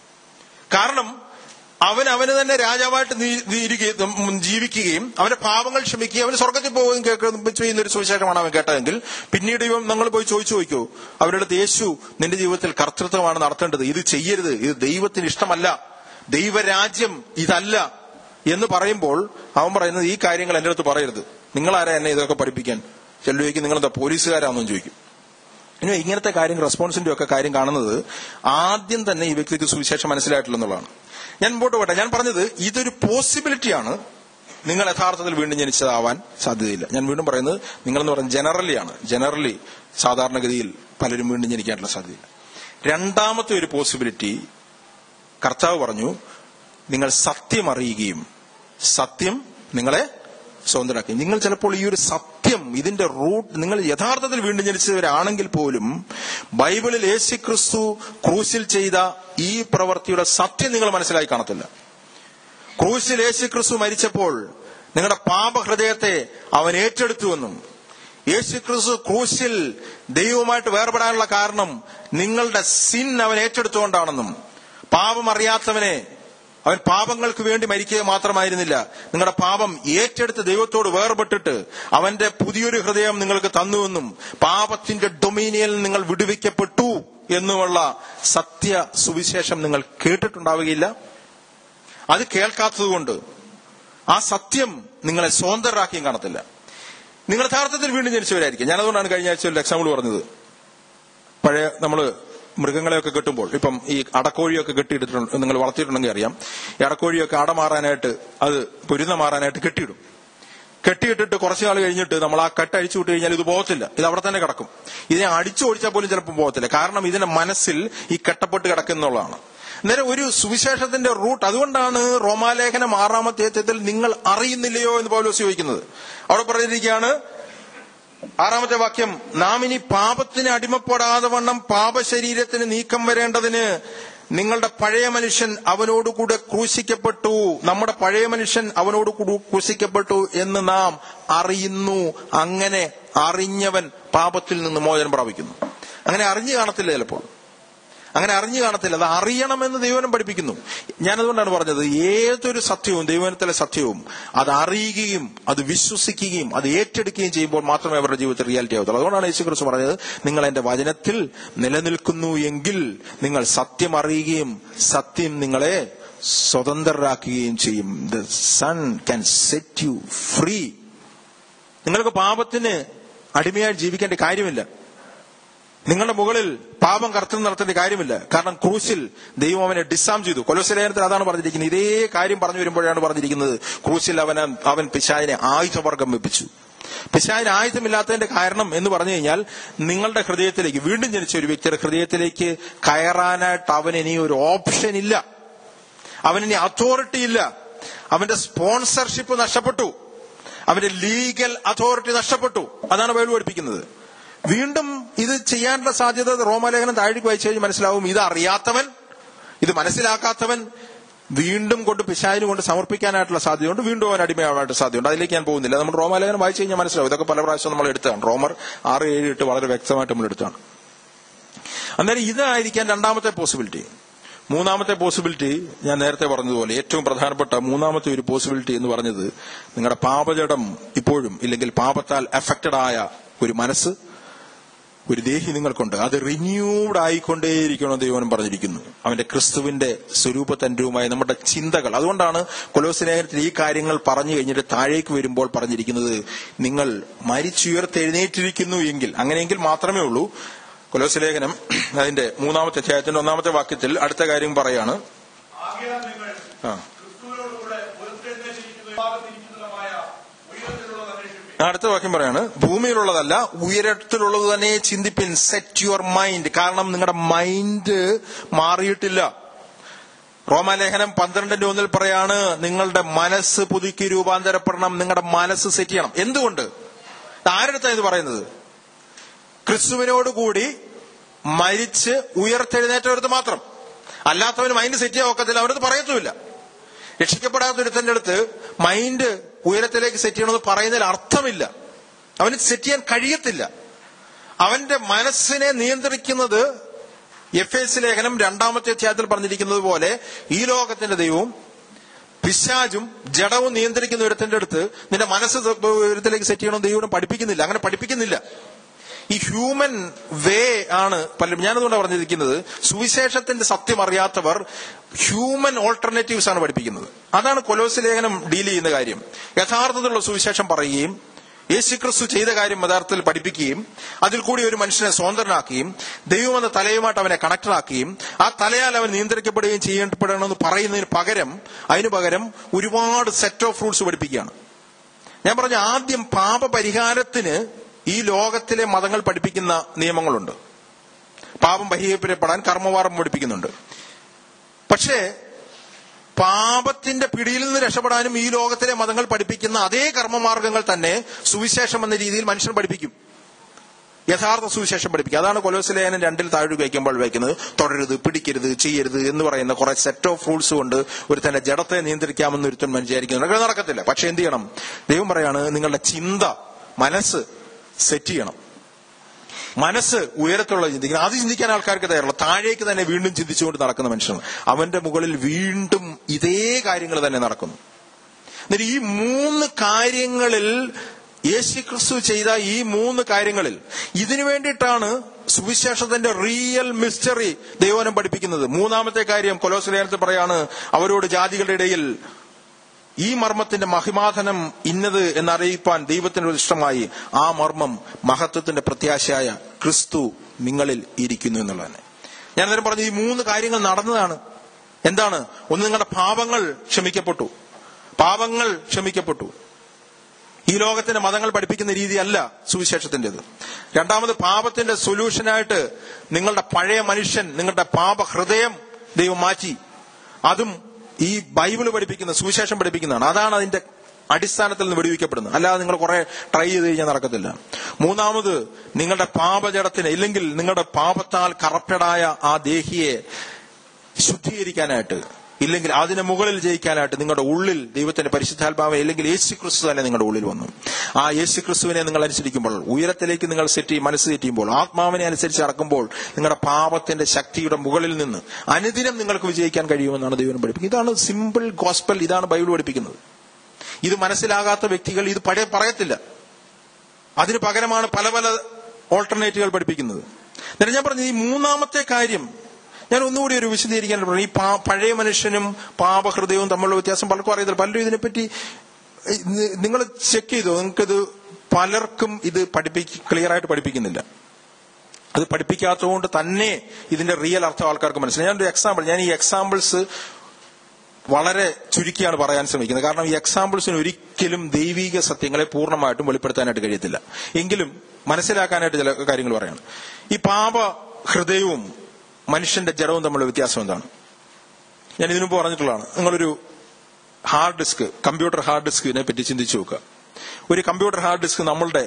കാരണം അവൻ അവന് തന്നെ രാജാവായിട്ട് നീ- നീരുകയും, ഉം, ജീവിക്കുകയും അവന്റെ പാപങ്ങൾ ക്ഷമിക്കുകയും അവന് സ്വർഗത്തിൽ പോവുകയും കേൾക്കുകയും ചെയ്യുന്ന ഒരു സുവിശേഷമാണ് അവൻ കേട്ടതെങ്കിൽ പിന്നീട് ഇവൻ നിങ്ങൾ പോയി ചോദിച്ചു നോക്കൂ അവരുടെ അടുത്ത് യേശു നിന്റെ ജീവിതത്തിൽ കർത്തൃത്വമാണ് നടത്തേണ്ടത് ഇത് ചെയ്യരുത് ഇത് ദൈവത്തിന് ഇഷ്ടമല്ല ദൈവരാജ്യം ഇതല്ല എന്ന് പറയുമ്പോൾ അവൻ പറയുന്നത് ഈ കാര്യങ്ങൾ എന്റെ അടുത്ത് പറയരുത് നിങ്ങളാരാ എന്നെ ഇതൊക്കെ പഠിപ്പിക്കാൻ ചില ചോദിക്കും നിങ്ങളെന്താ പോലീസുകാരാണെന്നും ചോദിക്കും ഇനി ഇങ്ങനത്തെ കാര്യം റെസ്പോൺസിന്റെ ഒക്കെ കാര്യം കാണുന്നത് ആദ്യം തന്നെ ഈ വ്യക്തിക്ക് സുവിശേഷം മനസ്സിലായിട്ടില്ലെന്നുള്ളതാണ് ഞാൻ മുമ്പോട്ട് പോട്ടെ ഞാൻ പറഞ്ഞത് ഇതൊരു പോസിബിലിറ്റിയാണ് നിങ്ങൾ യഥാർത്ഥത്തിൽ വീണ്ടും ജനിച്ചതാവാൻ സാധ്യതയില്ല ഞാൻ വീണ്ടും പറയുന്നത് നിങ്ങളെന്ന് പറയുന്നത് ജനറലി ആണ് ജനറലി സാധാരണഗതിയിൽ പലരും വീണ്ടും ജനിക്കാനുള്ള സാധ്യതയില്ല രണ്ടാമത്തെ ഒരു പോസിബിലിറ്റി കർത്താവ് പറഞ്ഞു നിങ്ങൾ സത്യം അറിയുകയും സത്യം നിങ്ങളെ സ്വതന്ത്രമാക്കി നിങ്ങൾ ചിലപ്പോൾ ഈ ഒരു സത്യം ഇതിന്റെ റൂട്ട് നിങ്ങൾ യഥാർത്ഥത്തിൽ വീണ്ടും ജനിച്ചവരാണെങ്കിൽ പോലും ബൈബിളിൽ യേശു ക്രിസ്തു ക്രൂശിൽ ചെയ്ത ഈ പ്രവൃത്തിയുടെ സത്യം നിങ്ങൾ മനസ്സിലായി കാണത്തില്ല ക്രൂശിൽ യേശു ക്രിസ്തു മരിച്ചപ്പോൾ നിങ്ങളുടെ പാപഹൃദയത്തെ അവൻ ഏറ്റെടുത്തുവെന്നും യേശു ക്രിസ്തു ക്രൂശിൽ ദൈവവുമായിട്ട് വേർപെടാനുള്ള കാരണം നിങ്ങളുടെ സിൻ അവൻ ഏറ്റെടുത്തുകൊണ്ടാണെന്നും പാപം അറിയാത്തവനെ അവൻ പാപങ്ങൾക്ക് വേണ്ടി മരിക്കുക മാത്രമായിരുന്നില്ല നിങ്ങളുടെ പാപം ഏറ്റെടുത്ത് ദൈവത്തോട് വേർപെട്ടിട്ട് അവന്റെ പുതിയൊരു ഹൃദയം നിങ്ങൾക്ക് തന്നുവെന്നും പാപത്തിന്റെ ഡൊമീനിയൽ നിങ്ങൾ വിടുവിക്കപ്പെട്ടു എന്നുമുള്ള സത്യ സുവിശേഷം നിങ്ങൾ കേട്ടിട്ടുണ്ടാവുകയില്ല അത് കേൾക്കാത്തതുകൊണ്ട് ആ സത്യം നിങ്ങളെ സ്വതന്ത്രരാക്കിയും കാണത്തില്ല നിങ്ങൾ യഥാർത്ഥത്തിൽ വീണ്ടും ജനിച്ചവരായിരിക്കും ഞാൻ അതുകൊണ്ടാണ് കഴിഞ്ഞ ആഴ്ച ഒരു എക്സാമ്പിൾ പറഞ്ഞത് പഴയ നമ്മള് മൃഗങ്ങളെയൊക്കെ കെട്ടുമ്പോൾ ഇപ്പം ഈ അടക്കോഴിയൊക്കെ കെട്ടിയിട്ടിട്ടുണ്ട് നിങ്ങൾ വളർത്തിയിട്ടുണ്ടെങ്കിൽ അറിയാം ഈ അടക്കോഴിയൊക്കെ അട മാറാനായിട്ട് അത് പൊരുന്ന മാറാനായിട്ട് കെട്ടിയിടും കെട്ടിയിട്ടിട്ട് കുറച്ചു നാൾ കഴിഞ്ഞിട്ട് നമ്മൾ ആ കെട്ട് അഴിച്ചു വിട്ട് കഴിഞ്ഞാൽ ഇത് പോകത്തില്ല ഇത് അവിടെ തന്നെ കിടക്കും ഇതിനെ അടിച്ചു ഓടിച്ചാൽ പോലും ചിലപ്പോൾ പോകത്തില്ല കാരണം ഇതിന്റെ മനസ്സിൽ ഈ കെട്ടപ്പെട്ട് കിടക്കുന്നുള്ളതാണ് നേരെ ഒരു സുവിശേഷത്തിന്റെ റൂട്ട് അതുകൊണ്ടാണ് റോമാലേഖനം ആറാമത്തെ അധ്യായത്തിൽ നിങ്ങൾ അറിയുന്നില്ലയോ എന്ന് പൗലോസ് ചോദിക്കുന്നത് അവിടെ പറഞ്ഞിരിക്കുകയാണ് ആറാമത്തെ വാക്യം നാം ഇനി പാപത്തിന് അടിമപ്പെടാതെ വണ്ണം പാപശരീരത്തിന് നീക്കം വരേണ്ടതിന് നിങ്ങളുടെ പഴയ മനുഷ്യൻ അവനോടുകൂടെ ക്രൂശിക്കപ്പെട്ടു നമ്മുടെ പഴയ മനുഷ്യൻ അവനോട് കൂടി ക്രൂശിക്കപ്പെട്ടു എന്ന് നാം അറിയുന്നു അങ്ങനെ അറിഞ്ഞവൻ പാപത്തിൽ നിന്ന് മോചനം പ്രാപിക്കുന്നു അങ്ങനെ അറിഞ്ഞു കാണത്തില്ല ചിലപ്പോൾ അങ്ങനെ അറിഞ്ഞു കാണത്തില്ല അത് അറിയണമെന്ന് ദൈവനം പഠിപ്പിക്കുന്നു ഞാനതുകൊണ്ടാണ് പറഞ്ഞത് ഏതൊരു സത്യവും ദൈവനത്തിലെ സത്യവും അത് അറിയുകയും അത് വിശ്വസിക്കുകയും അത് ഏറ്റെടുക്കുകയും ചെയ്യുമ്പോൾ മാത്രമേ അവരുടെ ജീവിതത്തിൽ റിയാലിറ്റി ആവത്തുള്ളൂ അതുകൊണ്ടാണ് യേശു ക്രിസ്തു പറഞ്ഞത് നിങ്ങൾ എന്റെ വചനത്തിൽ നിലനിൽക്കുന്നു എങ്കിൽ നിങ്ങൾ സത്യം അറിയുകയും സത്യം നിങ്ങളെ സ്വതന്ത്രരാക്കുകയും ചെയ്യും the son can set you free നിങ്ങൾക്ക് പാപത്തിന് അടിമയായി ജീവിക്കേണ്ട കാര്യമില്ല നിങ്ങളുടെ മുകളിൽ പാപം കർത്തം നടത്തേണ്ട കാര്യമില്ല കാരണം ക്രൂശിൽ ദൈവം അവനെ ഡിസാം ചെയ്തു കൊലോസലേഖനത്തിൽ അതാണ് പറഞ്ഞിരിക്കുന്നത് ഇതേ കാര്യം പറഞ്ഞു വരുമ്പോഴാണ് പറഞ്ഞിരിക്കുന്നത് ക്രൂശിൽ അവൻ അവൻ പിശാചിനെ ആയുധവർഗം വെപ്പിച്ചു പിശാചിന് ആയുധമില്ലാത്തതിന്റെ കാരണം എന്ന് പറഞ്ഞു കഴിഞ്ഞാൽ നിങ്ങളുടെ ഹൃദയത്തിലേക്ക് വീണ്ടും ജനിച്ച ഒരു വ്യക്തിയുടെ ഹൃദയത്തിലേക്ക് കയറാനായിട്ട് അവന് ഇനി ഒരു ഓപ്ഷൻ ഇല്ല അവനിനി അതോറിറ്റി ഇല്ല അവന്റെ സ്പോൺസർഷിപ്പ് നഷ്ടപ്പെട്ടു അവന്റെ ലീഗൽ അതോറിറ്റി നഷ്ടപ്പെട്ടു അതാണ് ബൈബിൾ പഠിപ്പിക്കുന്നത് വീണ്ടും ഇത് ചെയ്യാനുള്ള സാധ്യത റോമാലേഖനം താഴേക്ക് വായിച്ചു കഴിഞ്ഞ് മനസ്സിലാവും ഇത് അറിയാത്തവൻ ഇത് മനസ്സിലാക്കാത്തവൻ വീണ്ടും കൊണ്ട് പിശാചിന് കൊണ്ട് സമർപ്പിക്കാനായിട്ടുള്ള സാധ്യതയുണ്ട് വീണ്ടും അവൻ അടിമയാവാനായിട്ട് സാധ്യതയുണ്ട് അതിലേക്ക് ഞാൻ പോകുന്നില്ല നമ്മൾ റോമാലേഖനം വായിച്ചു കഴിഞ്ഞാൽ മനസ്സിലാവും ഇതൊക്കെ പല പ്രാവശ്യം നമ്മൾ എടുത്താണ് റോമർ ആറ് ഏഴ് എട്ട് വളരെ വ്യക്തമായിട്ട് നമ്മൾ എടുത്താണ് അന്നേരം ഇതായിരിക്കാൻ രണ്ടാമത്തെ പോസിബിലിറ്റി മൂന്നാമത്തെ പോസിബിലിറ്റി ഞാൻ നേരത്തെ പറഞ്ഞതുപോലെ ഏറ്റവും പ്രധാനപ്പെട്ട മൂന്നാമത്തെ ഒരു പോസിബിലിറ്റി എന്ന് പറഞ്ഞത് നിങ്ങളുടെ പാപജടം ഇപ്പോഴും ഇല്ലെങ്കിൽ പാപത്താൽ അഫക്റ്റഡ് ആയ ഒരു മനസ്സ് ഒരു ദേഹി നിങ്ങൾക്കുണ്ട് അത് റിന്യൂഡ് ആയിക്കൊണ്ടേയിരിക്കണം ദൈവം പറഞ്ഞിരിക്കുന്നു അവന്റെ ക്രിസ്തുവിന്റെ സ്വരൂപത്തന്റവുമായ നമ്മുടെ ചിന്തകൾ അതുകൊണ്ടാണ് കൊലോസ്ലേഖനത്തിൽ ഈ കാര്യങ്ങൾ പറഞ്ഞു കഴിഞ്ഞിട്ട് താഴേക്ക് വരുമ്പോൾ പറഞ്ഞിരിക്കുന്നത് നിങ്ങൾ മരിച്ചുയർത്തെഴുന്നേറ്റിരിക്കുന്നു എങ്കിൽ അങ്ങനെയെങ്കിൽ മാത്രമേ ഉള്ളൂ കൊലോസ്ലേഖനം അതിന്റെ മൂന്നാമത്തെ അധ്യായത്തിന്റെ ഒന്നാമത്തെ വാക്യത്തിൽ അടുത്ത കാര്യം പറയാണ് ആകയാൽ നിങ്ങൾ ആ ക്രിസ്തുവിനോടുകൂടെ ഉയർത്തെഴുന്നേറ്റിരിക്കുന്ന ഭാഗത്തിരിക്കുന്നതുമായ ഉയരത്തിലുള്ളത് അന്വേഷിപ്പിക്കും അടുത്ത വാക്യം പറയാണ് ഭൂമിയിലുള്ളതല്ല ഉയരത്തിലുള്ളത് തന്നെ ചിന്തിപ്പിൻ സെറ്റ് യുവർ മൈൻഡ് കാരണം നിങ്ങളുടെ മൈൻഡ് മാറിയിട്ടില്ല റോമാലേഖനം പന്ത്രണ്ടിന്റെ ഒന്നിൽ പറയാണ് നിങ്ങളുടെ മനസ്സ് പുതുക്കി രൂപാന്തരപ്പെടണം നിങ്ങളുടെ മനസ്സ് സെറ്റ് ചെയ്യണം എന്തുകൊണ്ട് ആരുടെ ഇത് പറയുന്നത് ക്രിസ്തുവിനോടുകൂടി മരിച്ച് ഉയർത്തെഴുന്നേറ്റവരത് മാത്രം അല്ലാത്തവന് മൈൻഡ് സെറ്റ് ചെയ്യാൻ ഒക്കത്തില്ല അവരത് പറയത്തുമില്ല രക്ഷിക്കപ്പെടാത്ത ഒരുത്തന്റെ അടുത്ത് മൈൻഡ് ഉയരത്തിലേക്ക് സെറ്റ് ചെയ്യണമെന്ന് പറയുന്നതിൽ അർത്ഥമില്ല അവന് സെറ്റ് ചെയ്യാൻ കഴിയത്തില്ല അവന്റെ മനസ്സിനെ നിയന്ത്രിക്കുന്നത് എഫ് എസ് ലേഖനം രണ്ടാമത്തെ അധ്യായത്തിൽ പറഞ്ഞിരിക്കുന്നത് പോലെ ഈ ലോകത്തിന്റെ ദൈവവും പിശാചും ജഡവും നിയന്ത്രിക്കുന്ന ഒരുത്തന്റെ അടുത്ത് നിന്റെ മനസ്സ് ഉയരത്തിലേക്ക് സെറ്റ് ചെയ്യണമെന്ന് ദൈവം പഠിപ്പിക്കുന്നില്ല അങ്ങനെ പഠിപ്പിക്കുന്നില്ല ഈ ഹ്യൂമൻ വേ ആണ് പലരും ഞാനതുകൊണ്ടാണ് പറഞ്ഞിരിക്കുന്നത് സുവിശേഷത്തിന്റെ സത്യം അറിയാത്തവർ ഹ്യൂമൻ ഓൾട്ടർനേറ്റീവ്സ് ആണ് പഠിപ്പിക്കുന്നത് അതാണ് കൊലോസ് ലേഖനം ഡീൽ ചെയ്യുന്ന കാര്യം യഥാർത്ഥത്തിലുള്ള സുവിശേഷം പറയുകയും യേശുക്രിസ്തു ചെയ്ത കാര്യം യഥാർത്ഥത്തിൽ പഠിപ്പിക്കുകയും അതിൽ കൂടി ഒരു മനുഷ്യനെ സ്വതന്ത്രനാക്കുകയും ദൈവം എന്ന തലയുമായിട്ട് അവനെ കണക്റ്റഡ് ആക്കുകയും ആ തലയാൽ അവൻ നിയന്ത്രിക്കപ്പെടുകയും ചെയ്യപ്പെടണമെന്ന് പറയുന്നതിന് പകരം അതിനു പകരം ഒരുപാട് സെറ്റ് ഓഫ് റൂൾസ് പഠിപ്പിക്കുകയാണ് ഞാൻ പറഞ്ഞ ആദ്യം പാപപരിഹാരത്തിന് ഈ ലോകത്തിലെ മതങ്ങൾ പഠിപ്പിക്കുന്ന നിയമങ്ങളുണ്ട് പാപം പരിഹരിക്കപ്പെടാൻ കർമ്മവാറം പഠിപ്പിക്കുന്നുണ്ട് പക്ഷേ പാപത്തിന്റെ പിടിയിൽ നിന്ന് രക്ഷപ്പെടാനും ഈ ലോകത്തിലെ മതങ്ങൾ പഠിപ്പിക്കുന്ന അതേ കർമ്മമാർഗങ്ങൾ തന്നെ സുവിശേഷം എന്ന രീതിയിൽ മനുഷ്യൻ പഠിപ്പിക്കും യഥാർത്ഥ സുവിശേഷം പഠിപ്പിക്കുക അതാണ് കൊലോസിലേഖനം രണ്ടിൽ താഴെ വയ്ക്കുമ്പോൾ വയ്ക്കുന്നത് തുടരുത് പിടിക്കരുത് ചെയ്യരുത് എന്ന് പറയുന്ന കുറെ സെറ്റ് ഓഫ് റൂൾസ് കൊണ്ട് ഒരു തന്റെ ജഡത്തെ നിയന്ത്രിക്കാമെന്ന് ഒരുത്തൻ വിചാരിക്കുന്നു അങ്ങനെ നടക്കത്തില്ല പക്ഷെ എന്ത് ചെയ്യണം ദൈവം പറയാണ് നിങ്ങളുടെ ചിന്ത മനസ്സ് സെറ്റ് ചെയ്യണം മനസ്സ് ഉയരത്തുള്ള ചിന്തിക്കണം അത് ചിന്തിക്കാൻ ആൾക്കാർക്ക് തയ്യാറുള്ള താഴേക്ക് തന്നെ വീണ്ടും ചിന്തിച്ചുകൊണ്ട് നടക്കുന്ന മനുഷ്യനാണ് അവന്റെ മുകളിൽ വീണ്ടും ഇതേ കാര്യങ്ങൾ തന്നെ നടക്കുന്നു എന്നിട്ട് ഈ മൂന്ന് കാര്യങ്ങളിൽ യേശുക്രിസ്തു ചെയ്ത ഈ മൂന്ന് കാര്യങ്ങളിൽ ഇതിനു വേണ്ടിയിട്ടാണ് സുവിശേഷത്തിന്റെ റിയൽ മിസ്റ്ററി ദൈവനം പഠിപ്പിക്കുന്നത് മൂന്നാമത്തെ കാര്യം കൊലോസ്ലേഖനത്തിൽ പറയാണ് അവരോട് ജാതികളുടെ ഇടയിൽ ഈ മർമ്മത്തിന്റെ മഹിമാധനം ഇന്നത് എന്നറിയിപ്പാൻ ദൈവത്തിന് ഇഷ്ടമായി ആ മർമ്മം മഹത്വത്തിന്റെ പ്രത്യാശയായ ക്രിസ്തു നിങ്ങളിൽ ഇരിക്കുന്നു എന്നുള്ളതന്നെ ഞാൻ നേരം പറഞ്ഞു ഈ മൂന്ന് കാര്യങ്ങൾ നടന്നതാണ് എന്താണ് ഒന്ന് നിങ്ങളുടെ പാപങ്ങൾ ക്ഷമിക്കപ്പെട്ടു പാപങ്ങൾ ക്ഷമിക്കപ്പെട്ടു ഈ ലോകത്തിന്റെ മതങ്ങൾ പഠിപ്പിക്കുന്ന രീതിയല്ല സുവിശേഷത്തിന്റേത് രണ്ടാമത് പാപത്തിന്റെ സൊല്യൂഷനായിട്ട് നിങ്ങളുടെ പഴയ മനുഷ്യൻ നിങ്ങളുടെ പാപ ഹൃദയം ദൈവം മാറ്റി അതും ഈ ബൈബിള് പഠിപ്പിക്കുന്ന സുവിശേഷം പഠിപ്പിക്കുന്നതാണ് അതാണ് അതിന്റെ അടിസ്ഥാനത്തിൽ നിന്ന് വെടിവെക്കപ്പെടുന്നത് അല്ലാതെ നിങ്ങൾ കുറെ ട്രൈ ചെയ്ത് കഴിഞ്ഞാൽ നടക്കത്തില്ല മൂന്നാമത് നിങ്ങളുടെ പാപജടത്തിന് ഇല്ലെങ്കിൽ നിങ്ങളുടെ പാപത്താൽ കറപ്റ്റഡായ ആ ദേഹിയെ ശുദ്ധീകരിക്കാനായിട്ട് ഇല്ലെങ്കിൽ അതിന് മുകളിൽ ജയിക്കാനായിട്ട് നിങ്ങളുടെ ഉള്ളിൽ ദൈവത്തിന്റെ പരിശുദ്ധാത്മാവ് ഇല്ലെങ്കിൽ യേശു ക്രിസ്തു തന്നെ നിങ്ങളുടെ ഉള്ളിൽ വന്നു ആ യേശു ക്രിസ്തുവിനെ നിങ്ങൾ അനുസരിക്കുമ്പോൾ ഉയരത്തിലേക്ക് നിങ്ങൾ സെറ്റ് ചെയ്യും മനസ്സ് തെറ്റിയുമ്പോൾ ആത്മാവിനെ അനുസരിച്ച് നടക്കുമ്പോൾ നിങ്ങളുടെ പാപത്തിന്റെ ശക്തിയുടെ മുകളിൽ നിന്ന് അനുദിനം നിങ്ങൾക്ക് വിജയിക്കാൻ കഴിയുമെന്നാണ് ദൈവം പഠിപ്പിക്കുന്നത് ഇതാണ് സിമ്പിൾ ഗോസ്പൽ ഇതാണ് ബൈബിൾ പഠിപ്പിക്കുന്നത് ഇത് മനസ്സിലാകാത്ത വ്യക്തികൾ ഇത് പഴയ പറയത്തില്ല അതിന് പകരമാണ് പല പല ഓൾട്ടർനേറ്റുകൾ പഠിപ്പിക്കുന്നത് എന്നിട്ട് ഞാൻ പറഞ്ഞു ഈ മൂന്നാമത്തെ കാര്യം ഞാൻ ഒന്നുകൂടി ഒരു വിശദീകരിക്കാൻ പറഞ്ഞു ഈ പാ- പഴയ മനുഷ്യനും പാപഹൃദയവും തമ്മിലുള്ള വ്യത്യാസം പലർക്കും അറിയത്തില്ല പലരും ഇതിനെപ്പറ്റി നിങ്ങൾ ചെക്ക് ചെയ്തോ നിങ്ങൾക്കിത് പലർക്കും ഇത് പഠിപ്പിക്ക ക്ലിയർ ആയിട്ട് പഠിപ്പിക്കുന്നില്ല അത് പഠിപ്പിക്കാത്തതുകൊണ്ട് തന്നെ ഇതിന്റെ റിയൽ അർത്ഥം ആൾക്കാർക്ക് മനസ്സിലായി ഞാനൊരു എക്സാമ്പിൾ ഞാൻ ഈ എക്സാമ്പിൾസ് വളരെ ചുരുക്കിയാണ് പറയാൻ ശ്രമിക്കുന്നത് കാരണം ഈ എക്സാമ്പിൾസിന് ഒരിക്കലും ദൈവിക സത്യങ്ങളെ പൂർണ്ണമായിട്ടും വെളിപ്പെടുത്താനായിട്ട് കഴിയത്തില്ല എങ്കിലും മനസ്സിലാക്കാനായിട്ട് ചില കാര്യങ്ങൾ പറയാണ് ഈ പാപ ഹൃദയവും മനുഷ്യന്റെ ജഡവും തമ്മിലുള്ള വ്യത്യാസം എന്താണ് ഞാൻ ഇതിനു മുമ്പ് പറഞ്ഞിട്ടുള്ളതാണ് നിങ്ങളൊരു ഹാർഡ് ഡിസ്ക് കമ്പ്യൂട്ടർ ഹാർഡ് ഡിസ്കിനെ പറ്റി ചിന്തിച്ചു നോക്കുക ഒരു കമ്പ്യൂട്ടർ ഹാർഡ് ഡിസ്ക് നമ്മളുടെ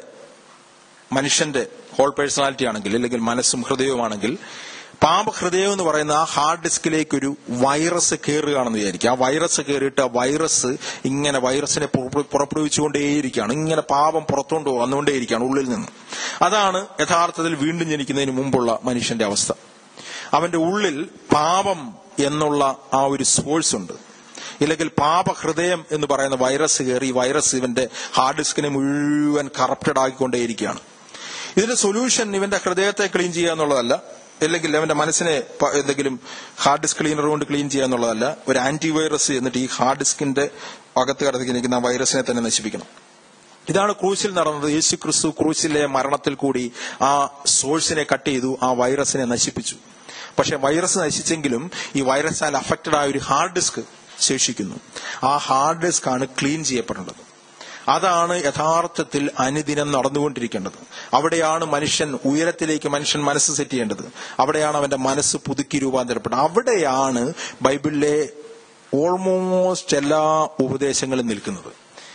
മനുഷ്യന്റെ ഹോൾ പേഴ്സണാലിറ്റി ആണെങ്കിൽ അല്ലെങ്കിൽ മനസ്സും ഹൃദയവുമാണെങ്കിൽ പാപഹൃദയം എന്ന് പറയുന്ന ആ ഹാർഡ് ഡിസ്കിലേക്ക് ഒരു വൈറസ് കയറുകയാണെന്ന് വിചാരിക്കുക ആ വൈറസ് കയറിയിട്ട് ആ വൈറസ് ഇങ്ങനെ വൈറസിനെ പുറപ്പെ- പുറപ്പെടുവിച്ചുകൊണ്ടേയിരിക്കുകയാണ് ഇങ്ങനെ പാപം പുറത്തുകൊണ്ട് വന്നുകൊണ്ടേയിരിക്കുകയാണ് ഉള്ളിൽ നിന്ന് അതാണ് യഥാർത്ഥത്തിൽ വീണ്ടും ജനിക്കുന്നതിന് മുമ്പുള്ള മനുഷ്യന്റെ അവസ്ഥ അവന്റെ ഉള്ളിൽ പാപം എന്നുള്ള ആ ഒരു സോഴ്സ് ഉണ്ട് ഇല്ലെങ്കിൽ പാപഹൃദയം എന്ന് പറയുന്ന വൈറസ് കയറി ഈ വൈറസ് ഇവന്റെ ഹാർഡ് ഡിസ്കിനെ മുഴുവൻ കറപ്റ്റഡ് ആക്കിക്കൊണ്ടേയിരിക്കുകയാണ് ഇതിന്റെ സൊല്യൂഷൻ ഇവന്റെ ഹൃദയത്തെ ക്ലീൻ ചെയ്യുക എന്നുള്ളതല്ല അല്ലെങ്കിൽ അവന്റെ മനസ്സിനെ പ- എന്തെങ്കിലും ഹാർഡ് ഡിസ്ക് ക്ലീനർ കൊണ്ട് ക്ലീൻ ചെയ്യുക എന്നുള്ളതല്ല ഒരു ആന്റി വൈറസ് എന്നിട്ട് ഈ ഹാർഡ് ഡിസ്കിന്റെ അകത്ത് കിടന്നിരിക്കുന്ന ആ വൈറസിനെ തന്നെ നശിപ്പിക്കണം ഇതാണ് ക്രൂശിൽ നടന്നത് യേശു ക്രിസ്തു ക്രൂശിലെ മരണത്തിൽ കൂടി ആ സോഴ്സിനെ കട്ട് ചെയ്തു ആ വൈറസിനെ നശിപ്പിച്ചു പക്ഷെ വൈറസ് നശിച്ചെങ്കിലും ഈ വൈറസാൽ അഫക്റ്റഡ് ആയ ഒരു ഹാർഡ് ഡിസ്ക് ശേഷിക്കുന്നു ആ ഹാർഡ് ഡിസ്ക് ആണ് ക്ലീൻ ചെയ്യപ്പെടേണ്ടത് അതാണ് യഥാർത്ഥത്തിൽ അനുദിനം നടന്നുകൊണ്ടിരിക്കേണ്ടത് അവിടെയാണ് മനുഷ്യൻ ഉയരത്തിലേക്ക് മനുഷ്യൻ മനസ്സ് സെറ്റ് ചെയ്യേണ്ടത് അവിടെയാണ് അവന്റെ മനസ്സ് പുതുക്കി രൂപാന്തരപ്പെടുന്നത് അവിടെയാണ് ബൈബിളിലെ ഓൾമോസ്റ്റ് എല്ലാ ഉപദേശങ്ങളും നിൽക്കുന്നത്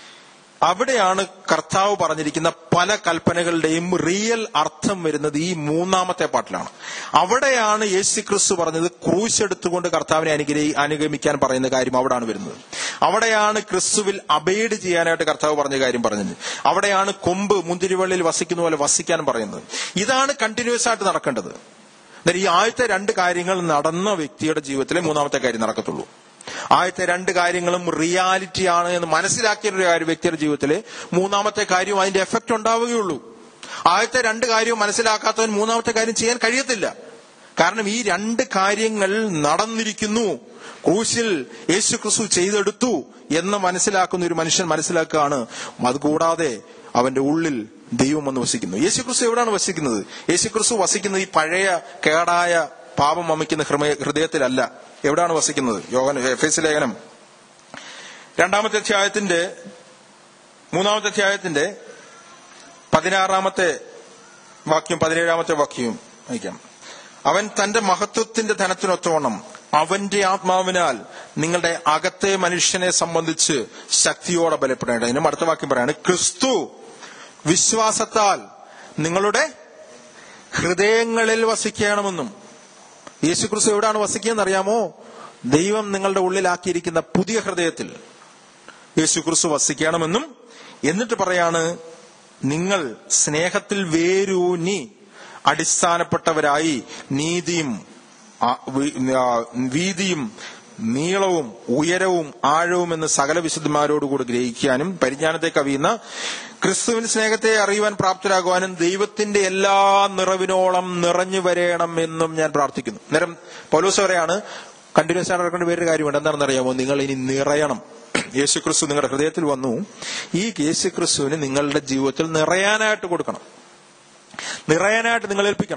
അവിടെയാണ് കർത്താവ് പറഞ്ഞിരിക്കുന്ന പല കൽപ്പനകളുടെയും റിയൽ അർത്ഥം വരുന്നത് ഈ മൂന്നാമത്തെ പാട്ടിലാണ് അവിടെയാണ് യേശു ക്രിസ്തു പറഞ്ഞത് ക്രൂശ് എടുത്തുകൊണ്ട് കർത്താവിനെ അനുഗ്രഹി അനുഗമിക്കാൻ പറയുന്ന കാര്യം അവിടെയാണ് വരുന്നത് അവിടെയാണ് ക്രിസ്തുവിൽ അബേഡ് ചെയ്യാനായിട്ട് കർത്താവ് പറഞ്ഞ കാര്യം പറഞ്ഞത് അവിടെയാണ് കൊമ്പ് മുന്തിരിവള്ളിൽ വസിക്കുന്ന പോലെ വസിക്കാൻ പറയുന്നത് ഇതാണ് കണ്ടിന്യൂസ് ആയിട്ട് നടക്കേണ്ടത് എന്നാൽ ഈ ആദ്യത്തെ രണ്ട് കാര്യങ്ങൾ നടന്ന വ്യക്തിയുടെ ജീവിതത്തിലെ മൂന്നാമത്തെ കാര്യം നടക്കത്തുള്ളൂ ആദ്യത്തെ രണ്ട് കാര്യങ്ങളും റിയാലിറ്റി ആണ് എന്ന് മനസ്സിലാക്കിയ ഒരു കാര്യം വ്യക്തിയുടെ ജീവിതത്തിലെ മൂന്നാമത്തെ കാര്യം അതിന്റെ എഫക്റ്റ് ഉണ്ടാവുകയുള്ളൂ ആദ്യത്തെ രണ്ട് കാര്യവും മനസ്സിലാക്കാത്തവൻ മൂന്നാമത്തെ കാര്യം ചെയ്യാൻ കഴിയത്തില്ല കാരണം ഈ രണ്ട് കാര്യങ്ങൾ നടന്നിരിക്കുന്നു ക്രൂശിൽ യേശു ക്രിസ്തു ചെയ്തെടുത്തു എന്ന് മനസ്സിലാക്കുന്ന ഒരു മനുഷ്യൻ മനസ്സിലാക്കുകയാണ് അതുകൂടാതെ അവന്റെ ഉള്ളിൽ ദൈവം വന്ന് വസിക്കുന്നു യേശു ക്രിസ്തു എവിടെയാണ് വസിക്കുന്നത് യേശു ക്രിസ്തു വസിക്കുന്നത് ഈ പഴയ കേടായ പാപം വമിക്കുന്ന ഹൃമയ- ഹൃദയത്തിലല്ല എവിടെയാണ് വസിക്കുന്നത് യോഗൻ എഫ് എസ് ലേഖനം രണ്ടാമത്തെ അധ്യായത്തിന്റെ മൂന്നാമത്തെ അധ്യായത്തിന്റെ പതിനാറാമത്തെ വാക്യം പതിനേഴാമത്തെ വാക്യവും വായിക്കാം അവൻ തന്റെ മഹത്വത്തിന്റെ ധനത്തിനൊത്തവണ്ണം അവന്റെ ആത്മാവിനാൽ നിങ്ങളുടെ അകത്തെ മനുഷ്യനെ സംബന്ധിച്ച് ശക്തിയോടെ ബലപ്പെടേണ്ടത് അതിനും അടുത്ത വാക്യം പറയാണ് ക്രിസ്തു വിശ്വാസത്താൽ നിങ്ങളുടെ ഹൃദയങ്ങളിൽ വസിക്കണമെന്നും യേശു ക്രിസ്തു എവിടെയാണ് വസിക്കുകയെന്ന് അറിയാമോ ദൈവം നിങ്ങളുടെ ഉള്ളിലാക്കിയിരിക്കുന്ന പുതിയ ഹൃദയത്തിൽ യേശു ക്രിസ്തു വസിക്കണമെന്നും എന്നിട്ട് പറയാണ് നിങ്ങൾ സ്നേഹത്തിൽ വേരൂന്നി അടിസ്ഥാനപ്പെട്ടവരായി നീതിയും ആ, വി- ആ, വീതിയും നീളവും ഉയരവും ആഴവും എന്ന് സകല വിശുദ്ധന്മാരോടുകൂടി ഗ്രഹിക്കാനും പരിജ്ഞാനത്തെ കവിയുന്ന ക്രിസ്തുവിൻ സ്നേഹത്തെ അറിയുവാൻ പ്രാപ്തരാകുവാനും ദൈവത്തിന്റെ എല്ലാ നിറവിനോളം നിറഞ്ഞു വരേണം എന്നും ഞാൻ പ്രാർത്ഥിക്കുന്നു നേരം പൗലോസ് പറയാണ് കണ്ടിന്യൂസ് ആയിട്ട് നടക്കേണ്ട വേറൊരു കാര്യമുണ്ട് എന്താണെന്ന് അറിയാമോ നിങ്ങൾ ഇനി നിറയണം യേശു ക്രിസ്തു നിങ്ങളുടെ ഹൃദയത്തിൽ വന്നു ഈ യേശു ക്രിസ്തുവിന് നിങ്ങളുടെ ജീവിതത്തിൽ നിറയാനായിട്ട് കൊടുക്കണം നിറയാനായിട്ട് നിങ്ങൾ ഏൽപ്പിക്കണം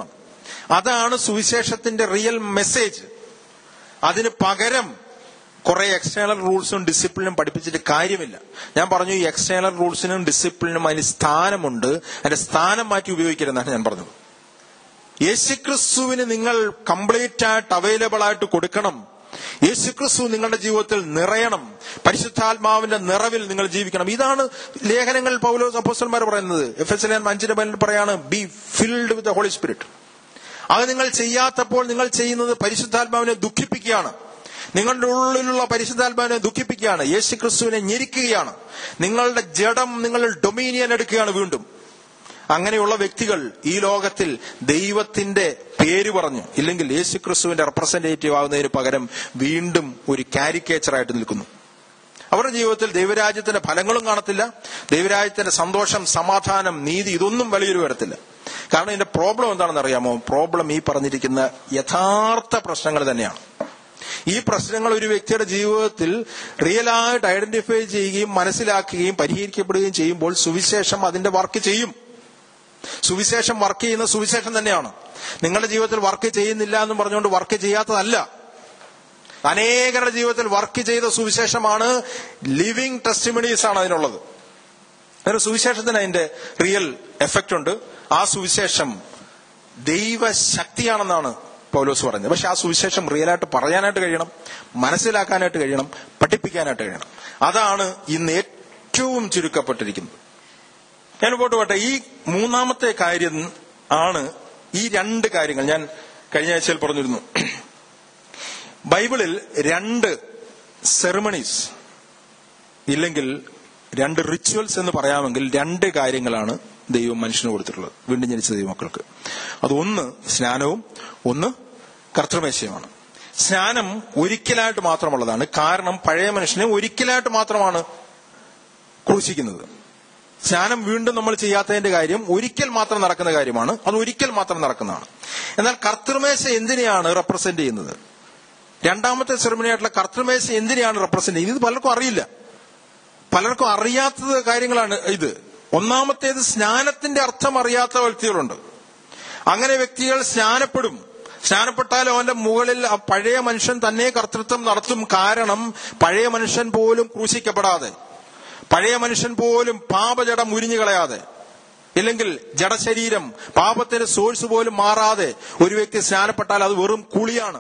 അതാണ് സുവിശേഷത്തിന്റെ റിയൽ മെസ്സേജ് അതിന് പകരം കുറെ എക്സ്റ്റേണൽ റൂൾസും ഡിസിപ്ലിനും പഠിപ്പിച്ചിട്ട് കാര്യമില്ല ഞാൻ പറഞ്ഞു ഈ എക്സ്റ്റേണൽ റൂൾസിനും ഡിസിപ്ലിനും അതിന് സ്ഥാനമുണ്ട് അതിന്റെ സ്ഥാനം മാറ്റി ഉപയോഗിക്കരുതെന്നാണ് ഞാൻ പറഞ്ഞത് യേശുക്രിസ്തുവിന് നിങ്ങൾ കംപ്ലീറ്റ് ആയിട്ട് അവൈലബിൾ ആയിട്ട് കൊടുക്കണം യേശുക്രിസ്തു നിങ്ങളുടെ ജീവിതത്തിൽ നിറയണം പരിശുദ്ധാത്മാവിന്റെ നിറവിൽ നിങ്ങൾ ജീവിക്കണം ഇതാണ് ലേഖനങ്ങൾ പൗലോസ് അപ്പോസ്റ്റന്മാർ പറയുന്നത് എഫ് എസ് എൽ അഞ്ചിന്റെ പേരിൽ പറയാണ് be filled with holy spirit അത് നിങ്ങൾ ചെയ്യാത്തപ്പോൾ നിങ്ങൾ ചെയ്യുന്നത് പരിശുദ്ധാത്മാവിനെ ദുഃഖിപ്പിക്കുകയാണ് നിങ്ങളുടെ ഉള്ളിലുള്ള പരിശുദ്ധാത്മാവിനെ ദുഃഖിപ്പിക്കുകയാണ് യേശു ക്രിസ്തുവിനെ ഞെരിക്കുകയാണ് നിങ്ങളുടെ ജഡം നിങ്ങളുടെ ഡൊമീനിയൻ എടുക്കുകയാണ് വീണ്ടും അങ്ങനെയുള്ള വ്യക്തികൾ ഈ ലോകത്തിൽ ദൈവത്തിന്റെ പേര് പറഞ്ഞു ഇല്ലെങ്കിൽ യേശു ക്രിസ്തുവിന്റെ റെപ്രസെന്റേറ്റീവ് ആകുന്നതിന് പകരം വീണ്ടും ഒരു കാരിക്കേച്ചറായിട്ട് നിൽക്കുന്നു അവരുടെ ജീവിതത്തിൽ ദൈവരാജ്യത്തിന്റെ ഫലങ്ങളും കാണത്തില്ല ദൈവരാജ്യത്തിന്റെ സന്തോഷം സമാധാനം നീതി ഇതൊന്നും വെളിയിൽ വരത്തില്ല കാരണം ഇതിന്റെ പ്രോബ്ലം എന്താണെന്ന് അറിയാമോ പ്രോബ്ലം ഈ പറഞ്ഞിരിക്കുന്ന യഥാർത്ഥ പ്രശ്നങ്ങൾ തന്നെയാണ് ഈ പ്രശ്നങ്ങൾ ഒരു വ്യക്തിയുടെ ജീവിതത്തിൽ റിയലായിട്ട് ഐഡന്റിഫൈ ചെയ്യുകയും മനസ്സിലാക്കുകയും പരിഹരിക്കപ്പെടുകയും ചെയ്യുമ്പോൾ സുവിശേഷം അതിന്റെ വർക്ക് ചെയ്യും സുവിശേഷം വർക്ക് ചെയ്യുന്ന സുവിശേഷം തന്നെയാണ് നിങ്ങളുടെ ജീവിതത്തിൽ വർക്ക് ചെയ്യുന്നില്ല എന്ന് പറഞ്ഞുകൊണ്ട് വർക്ക് ചെയ്യാത്തതല്ല അനേകരുടെ ജീവിതത്തിൽ വർക്ക് ചെയ്ത സുവിശേഷമാണ് ലിവിങ് ടെസ്റ്റിമണീസ് ആണ് അതിനുള്ളത് ഒരു സുവിശേഷത്തിന് അതിന്റെ റിയൽ എഫക്റ്റ് ഉണ്ട് ആ സുവിശേഷം ദൈവശക്തിയാണെന്നാണ് പൗലോസ് പറഞ്ഞത് പക്ഷെ ആ സുവിശേഷം റിയലായിട്ട് പറയാനായിട്ട് കഴിയണം മനസ്സിലാക്കാനായിട്ട് കഴിയണം പഠിപ്പിക്കാനായിട്ട് കഴിയണം അതാണ് ഇന്ന് ഏറ്റവും ചുരുക്കപ്പെട്ടിരിക്കുന്നത് ഞാൻ പോട്ട് പോട്ടെ ഈ മൂന്നാമത്തെ കാര്യം ആണ് ഈ രണ്ട് കാര്യങ്ങൾ ഞാൻ കഴിഞ്ഞ ആഴ്ചയിൽ പറഞ്ഞിരുന്നു ബൈബിളിൽ രണ്ട് സെറമണീസ് ഇല്ലെങ്കിൽ രണ്ട് റിച്വൽസ് എന്ന് പറയാമെങ്കിൽ രണ്ട് കാര്യങ്ങളാണ് ദൈവം മനുഷ്യന് കൊടുത്തിട്ടുള്ളത് വീണ്ടും ജനിച്ച ദൈവമക്കൾക്ക് അതൊന്ന് സ്നാനവും ഒന്ന് കർത്തൃമേശയുമാണ് സ്നാനം ഒരിക്കലായിട്ട് മാത്രമുള്ളതാണ് കാരണം പഴയ മനുഷ്യനെ ഒരിക്കലായിട്ട് മാത്രമാണ് ക്രൂശിക്കുന്നത് സ്നാനം വീണ്ടും നമ്മൾ ചെയ്യാത്തതിന്റെ കാര്യം ഒരിക്കൽ മാത്രം നടക്കുന്ന കാര്യമാണ് അത് ഒരിക്കൽ മാത്രം നടക്കുന്നതാണ് എന്നാൽ കർത്തൃമേശ എന്തിനെയാണ് റെപ്രസെന്റ് ചെയ്യുന്നത് രണ്ടാമത്തെ സെറമണിയായിട്ടുള്ള കർത്തൃമേശ എന്തിനെയാണ് റെപ്രസെന്റ് ചെയ്യുന്നത് ഇത് പലർക്കും അറിയില്ല പലർക്കും അറിയാത്തത് കാര്യങ്ങളാണ് ഇത് ഒന്നാമത്തേത് സ്നാനത്തിന്റെ അർത്ഥം അറിയാത്ത വ്യക്തികളുണ്ട് അങ്ങനെ വ്യക്തികൾ സ്നാനപ്പെടും സ്നാനപ്പെട്ടാൽ അവന്റെ മുകളിൽ ആ പഴയ മനുഷ്യൻ തന്നെ കർത്തൃത്വം നടത്തും കാരണം പഴയ മനുഷ്യൻ പോലും ക്രൂശിക്കപ്പെടാതെ പഴയ മനുഷ്യൻ പോലും പാപജടം ഉരിഞ്ഞു കളയാതെ ഇല്ലെങ്കിൽ ജഡശരീരം പാപത്തിന്റെ സോഴ്സ് പോലും മാറാതെ ഒരു വ്യക്തി സ്നാനപ്പെട്ടാൽ അത് വെറും കുളിയാണ്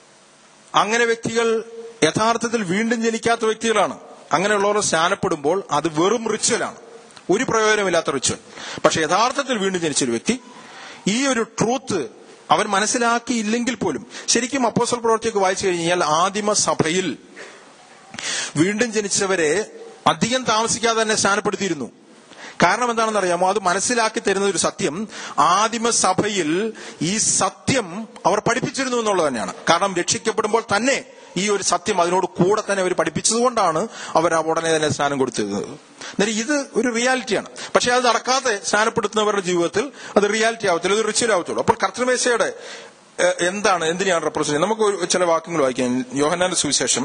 അങ്ങനെ വ്യക്തികൾ യഥാർത്ഥത്തിൽ വീണ്ടും ജനിക്കാത്ത വ്യക്തികളാണ് അങ്ങനെയുള്ളവർ സ്നാനപ്പെടുമ്പോൾ അത് വെറും റിച്വലാണ് ഒരു പ്രയോജനമില്ലാത്ത റിച്വൽ പക്ഷെ യഥാർത്ഥത്തിൽ വീണ്ടും ജനിച്ചൊരു വ്യക്തി ഈ ഒരു ട്രൂത്ത് അവൻ മനസ്സിലാക്കിയില്ലെങ്കിൽ പോലും ശരിക്കും അപ്പോസൽ പ്രവർത്തിയൊക്കെ വായിച്ചു കഴിഞ്ഞാൽ ആദിമ സഭയിൽ വീണ്ടും ജനിച്ചവരെ അധികം താമസിക്കാതെ തന്നെ സ്നാനപ്പെടുത്തിയിരുന്നു കാരണം എന്താണെന്ന് അറിയാമോ അത് മനസ്സിലാക്കി തരുന്ന ഒരു സത്യം ആദിമസഭയിൽ ഈ സത്യം അവർ പഠിപ്പിച്ചിരുന്നു എന്നുള്ളത് തന്നെയാണ് കാരണം രക്ഷിക്കപ്പെടുമ്പോൾ തന്നെ ഈ ഒരു സത്യം അതിനോട് കൂടെ തന്നെ അവർ പഠിപ്പിച്ചതുകൊണ്ടാണ് അവർ ആ ഉടനെ തന്നെ സ്നാനം കൊടുത്തിരുന്നത് എന്നാൽ ഇത് ഒരു റിയാലിറ്റിയാണ് പക്ഷെ അത് നടക്കാതെ സ്നാനപ്പെടുത്തുന്നവരുടെ ജീവിതത്തിൽ അത് റിയാലിറ്റി ആവത്തില്ല ഇത് റിച്വൽ ആവത്തുള്ളൂ അപ്പോൾ കർത്തൃമേശയുടെ ഏഹ്, എന്താണ് എന്തിനാണ് റെപ്രസെന്റ് ചെയ്യുന്നത് നമുക്ക് ഒരു ചില വാക്യങ്ങൾ വായിക്കാം യോഹന്നാന്റെ സുവിശേഷം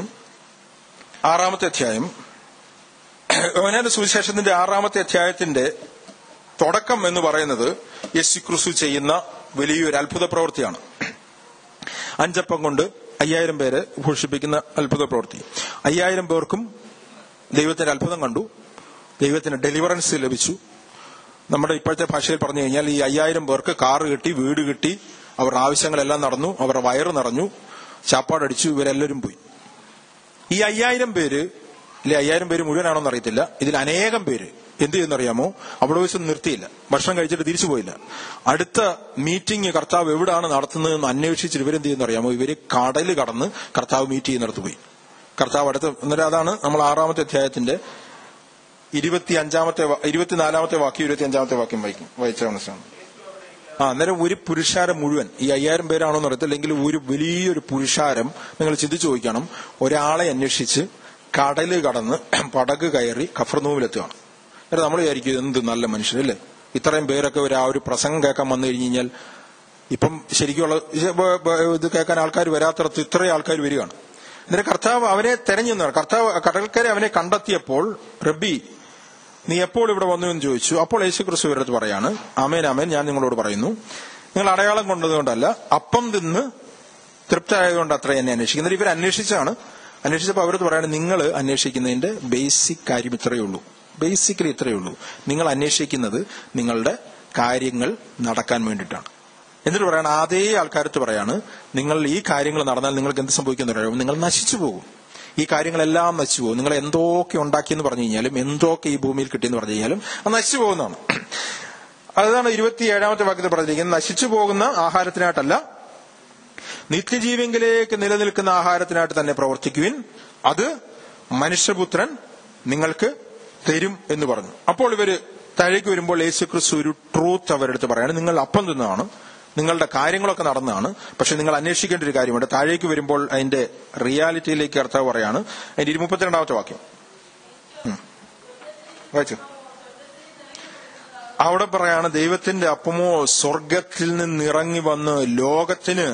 ആറാമത്തെ അധ്യായം യോഹന്നാന്റെ സുവിശേഷത്തിന്റെ ആറാമത്തെ അധ്യായത്തിന്റെ തുടക്കം എന്ന് പറയുന്നത് യേശു ക്രിസ്തു ചെയ്യുന്ന വലിയൊരു അത്ഭുത പ്രവൃത്തിയാണ് അഞ്ചപ്പം കൊണ്ട് അയ്യായിരം പേരെ ഭൂഷിപ്പിക്കുന്ന അത്ഭുത പ്രവൃത്തി അയ്യായിരം പേർക്കും ദൈവത്തിന്റെ അത്ഭുതം കണ്ടു ദൈവത്തിന് ഡെലിവറൻസ് ലഭിച്ചു നമ്മുടെ ഇപ്പോഴത്തെ ഭാഷയിൽ പറഞ്ഞു കഴിഞ്ഞാൽ ഈ അയ്യായിരം പേർക്ക് കാറ് കിട്ടി വീട് കിട്ടി അവരുടെ ആവശ്യങ്ങളെല്ലാം നടന്നു അവരുടെ വയറ് നിറഞ്ഞു ചാപ്പാടടിച്ചു ഇവരെല്ലാവരും പോയി ഈ അയ്യായിരം പേര് ഇല്ലെ അയ്യായിരം പേര് മുഴുവനാണോന്ന് അറിയത്തില്ല ഇതിൽ അനേകം പേര് എന്ത് ചെയ്യുന്നറിയാമോ അവിടെ വെച്ച് നിർത്തിയില്ല ഭക്ഷണം കഴിച്ചിട്ട് തിരിച്ചു പോയില്ല അടുത്ത മീറ്റിംഗ് കർത്താവ് എവിടാണ് നടത്തുന്നതെന്ന് അന്വേഷിച്ച് ഇവരെന്ത് ചെയ്യുന്നറിയാമോ ഇവര് കടല് കടന്ന് കർത്താവ് മീറ്റ് ചെയ്യുന്നിടത്ത് പോയി കർത്താവ് അടുത്ത അന്നേരം അതാണ് നമ്മൾ ആറാമത്തെ അധ്യായത്തിന്റെ ഇരുപത്തി അഞ്ചാമത്തെ വാ- ഇരുപത്തിനാലാമത്തെ വാക്യം ഇരുപത്തി അഞ്ചാമത്തെ വാക്യം വായിക്കും വായിച്ച മനസ്സിലാണ് ആ അന്നേരം ഒരു പുരുഷാരം മുഴുവൻ ഈ അയ്യായിരം പേരാണോ എന്ന് അറിയത്തില്ലെങ്കിൽ ഒരു വലിയൊരു പുരുഷാരം നിങ്ങൾ ചിന്തിച്ചു ചോദിക്കണം ഒരാളെ അന്വേഷിച്ച് കടല് കടന്ന് പടക് കയറി കഫർനൂമിലെത്തുകയാണ് അന്നേരം നമ്മൾ വിചാരിക്കും എന്ത് നല്ല മനുഷ്യരല്ലേ ഇത്രയും പേരൊക്കെ ഒരു ആ ഒരു പ്രസംഗം കേൾക്കാൻ വന്നു കഴിഞ്ഞ് കഴിഞ്ഞാൽ ഇപ്പം ശരിക്കുള്ള ഇത് കേൾക്കാൻ ആൾക്കാർ വരാത്തടത്ത് ഇത്രയും ആൾക്കാർ വരികയാണ് എന്നിട്ട് കർത്താവ് അവനെ തെരഞ്ഞു നിന്നാണ് കർത്താവ് കടൽക്കരെ അവനെ കണ്ടെത്തിയപ്പോൾ റബ്ബി നീ എപ്പോൾ ഇവിടെ വന്നു എന്ന് ചോദിച്ചു അപ്പോൾ യേശു ക്രിസ്തു ഇവരടുത്ത് പറയാണ് അമേൻ അമേൻ ഞാൻ നിങ്ങളോട് പറയുന്നു നിങ്ങൾ അടയാളം കൊണ്ടതുകൊണ്ടല്ല അപ്പം തിന്ന് തൃപ്തരായതുകൊണ്ട് അത്ര എന്നെ അന്വേഷിക്കുന്നത് ഇവർ അന്വേഷിച്ചാണ് അന്വേഷിച്ചപ്പോൾ അവരത് പറയാണ് നിങ്ങൾ അന്വേഷിക്കുന്നതിന്റെ ബേസിക് കാര്യം ഇത്രയേ ഉള്ളൂ ബേസിക്കലി ഇത്രയേ ഉള്ളൂ നിങ്ങൾ അന്വേഷിക്കുന്നത് നിങ്ങളുടെ കാര്യങ്ങൾ നടക്കാൻ വേണ്ടിയിട്ടാണ് എന്നിട്ട് പറയാണ് അതേ ആൾക്കാരത്ത് പറയാണ് നിങ്ങൾ ഈ കാര്യങ്ങൾ നടന്നാൽ നിങ്ങൾക്ക് എന്ത് സംഭവിക്കുന്ന അറിയാമോ നിങ്ങൾ നശിച്ചു പോകും ഈ കാര്യങ്ങളെല്ലാം നശിച്ചു പോകും നിങ്ങൾ എന്തൊക്കെ ഉണ്ടാക്കിയെന്ന് പറഞ്ഞു കഴിഞ്ഞാലും എന്തൊക്കെ ഈ ഭൂമിയിൽ കിട്ടിയെന്ന് പറഞ്ഞു കഴിഞ്ഞാലും അത് നശിച്ചു പോകുന്നതാണ് അതാണ് ഇരുപത്തിയേഴാമത്തെ വാക്യത്തിൽ പറഞ്ഞിരിക്കുന്നത് നശിച്ചു പോകുന്ന ആഹാരത്തിനായിട്ടല്ല നിത്യജീവെങ്കിലേക്ക് നിലനിൽക്കുന്ന ആഹാരത്തിനായിട്ട് തന്നെ പ്രവർത്തിക്കുവിൻ അത് മനുഷ്യപുത്രൻ നിങ്ങൾക്ക് തരും എന്ന് പറഞ്ഞു അപ്പോൾ ഇവര് താഴേക്ക് വരുമ്പോൾ യേശുക്രിസ്തു ഒരു ട്രൂത്ത് അവരെടുത്ത് പറയാണ് നിങ്ങൾ അപ്പം തിന്നതാണ് നിങ്ങളുടെ കാര്യങ്ങളൊക്കെ നടന്നതാണ് പക്ഷെ നിങ്ങൾ അന്വേഷിക്കേണ്ട ഒരു കാര്യമുണ്ട് താഴേക്ക് വരുമ്പോൾ അതിന്റെ റിയാലിറ്റിയിലേക്ക് കർത്താവ് പറയാണ് അതിന്റെ ഇരുപത്തിരണ്ടാമത്തെ വാക്യം ഉം. വായിച്ചു അവിടെ പറയാണ് ദൈവത്തിന്റെ അപ്പമോ സ്വർഗത്തിൽ നിന്ന് ഇറങ്ങി വന്ന് ലോകത്തിന്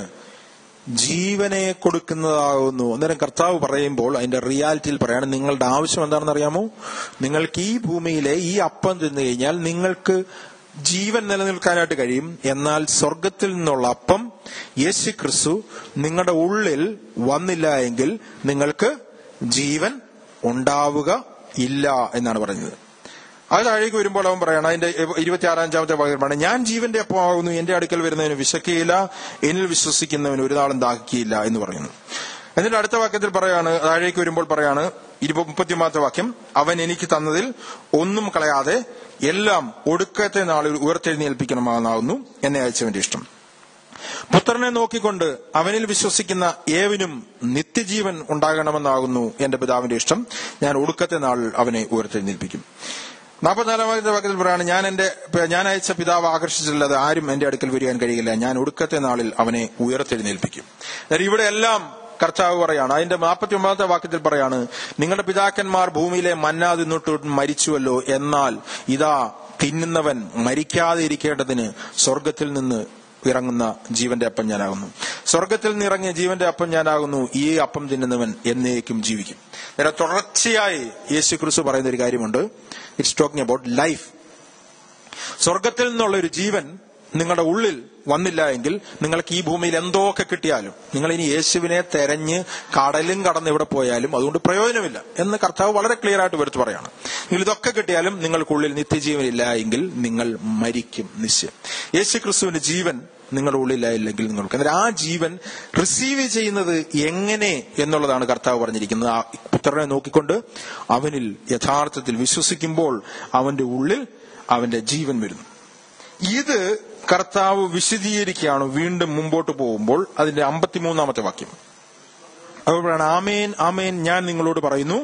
ജീവനെ കൊടുക്കുന്നതാകുന്നു അന്നേരം കർത്താവ് പറയുമ്പോൾ അതിന്റെ റിയാലിറ്റിയിൽ പറയാണ് നിങ്ങളുടെ ആവശ്യം എന്താണെന്ന് അറിയാമോ നിങ്ങൾക്ക് ഈ ഭൂമിയിലെ ഈ അപ്പം തിന്നു കഴിഞ്ഞാൽ നിങ്ങൾക്ക് ജീവൻ നിലനിൽക്കാനായിട്ട് കഴിയും എന്നാൽ സ്വർഗത്തിൽ നിന്നുള്ള അപ്പം യേശു ക്രിസ്തു നിങ്ങളുടെ ഉള്ളിൽ വന്നില്ല എങ്കിൽ നിങ്ങൾക്ക് ജീവൻ ഉണ്ടാവുക ഇല്ല എന്നാണ് പറഞ്ഞത് അത് താഴേക്ക് വരുമ്പോൾ അവൻ പറയണം അതിന്റെ ഇരുപത്തി ആറാഞ്ചാമത്തെ ഭാഗമാണ് ഞാൻ ജീവന്റെ അപ്പമാകുന്നു എന്റെ അടുക്കൽ വരുന്നതിന് വിശക്കുകയില്ല എന്നിൽ വിശ്വസിക്കുന്നവന് ഒരു നാളും ദാഹിക്കുകയില്ല എന്ന് പറയുന്നു എന്നിട്ട് അടുത്ത വാക്യത്തിൽ പറയാണ് താഴേക്ക് വരുമ്പോൾ പറയാണ് ഇരുപ മുപ്പത്തിയൊമ്പതാമത്തെ വാക്യം അവൻ എനിക്ക് തന്നതിൽ ഒന്നും കളയാതെ എല്ലാം ഒടുക്കത്തെ നാളിൽ ഉയർത്തെഴുന്നേൽപ്പിക്കണമെന്നാകുന്നു എന്നെ അയച്ചവന്റെ ഇഷ്ടം പുത്രനെ നോക്കിക്കൊണ്ട് അവനിൽ വിശ്വസിക്കുന്ന ഏവനും നിത്യജീവൻ ഉണ്ടാകണമെന്നാകുന്നു എന്റെ പിതാവിന്റെ ഇഷ്ടം ഞാൻ ഒടുക്കത്തെ നാളിൽ അവനെ ഉയർത്തെഴുന്നേൽപ്പിക്കും നാൽപ്പത്തിനാലാമത്തെ വാക്യത്തിൽ പറയാണ് ഞാൻ എന്റെ ഞാൻ അയച്ച പിതാവ് ആകർഷിച്ചില്ലാതെ ആരും എന്റെ അടുക്കൽ വരികയാൻ കഴിയില്ല ഞാൻ ഒടുക്കത്തെ നാളിൽ അവനെ ഉയർത്തെഴുന്നേൽപ്പിക്കും എന്നാൽ ഇവിടെ എല്ലാം കർത്താവ് പറയാണ് അതിന്റെ നാൽപ്പത്തി ഒമ്പതാമത്തെ വാക്യത്തിൽ പറയാണ് നിങ്ങളുടെ പിതാക്കന്മാർ ഭൂമിയിലെ മന്നാ തിന്നിട്ട് മരിച്ചുവല്ലോ എന്നാൽ ഇതാ തിന്നുന്നവൻ മരിക്കാതെ ഇരിക്കേണ്ടതിന് സ്വർഗത്തിൽ നിന്ന് ഇറങ്ങുന്ന ജീവന്റെ അപ്പം ഞാനാകുന്നു സ്വർഗത്തിൽ നിന്ന് ഇറങ്ങിയ ജീവന്റെ അപ്പം ഞാനാകുന്നു ഈ അപ്പം തിന്നുന്നവൻ എന്നേക്കും ജീവിക്കും നേരെ തുടർച്ചയായി യേശു ക്രിസ്തു പറയുന്ന ഒരു കാര്യമുണ്ട് ഇറ്റ്സ് ടോക്കിംഗ് അബൌട്ട് ലൈഫ് സ്വർഗത്തിൽ നിന്നുള്ള ഒരു ജീവൻ നിങ്ങളുടെ ഉള്ളിൽ വന്നില്ല എങ്കിൽ നിങ്ങൾക്ക് ഈ ഭൂമിയിൽ എന്തൊക്കെ കിട്ടിയാലും നിങ്ങൾ ഇനി യേശുവിനെ തെരഞ്ഞ് കടലും കടന്ന് എവിടെ പോയാലും അതുകൊണ്ട് പ്രയോജനമില്ല എന്ന് കർത്താവ് വളരെ ക്ലിയർ ആയിട്ട് വരുത്തു പറയാണ് നിങ്ങൾ ഇതൊക്കെ കിട്ടിയാലും നിങ്ങൾക്കുള്ളിൽ നിത്യജീവൻ ഇല്ല എങ്കിൽ നിങ്ങൾ മരിക്കും നിശ്ചയം യേശു ക്രിസ്തുവിന്റെ ജീവൻ നിങ്ങളുടെ ഉള്ളിലായില്ലെങ്കിൽ നിങ്ങൾക്ക് എന്നാൽ ആ ജീവൻ റിസീവ് ചെയ്യുന്നത് എങ്ങനെ എന്നുള്ളതാണ് കർത്താവ് പറഞ്ഞിരിക്കുന്നത് ആ പുത്രനെ നോക്കിക്കൊണ്ട് അവനിൽ യഥാർത്ഥത്തിൽ വിശ്വസിക്കുമ്പോൾ അവന്റെ ഉള്ളിൽ അവന്റെ ജീവൻ വരുന്നു ഇത് കർത്താവ് വിശദീകരിക്കുകയാണ് വീണ്ടും മുമ്പോട്ട് പോകുമ്പോൾ അതിന്റെ അമ്പത്തിമൂന്നാമത്തെ വാക്യം അതുകൊണ്ടാണ് ആമേൻ ആമേൻ ഞാൻ നിങ്ങളോട് പറയുന്നു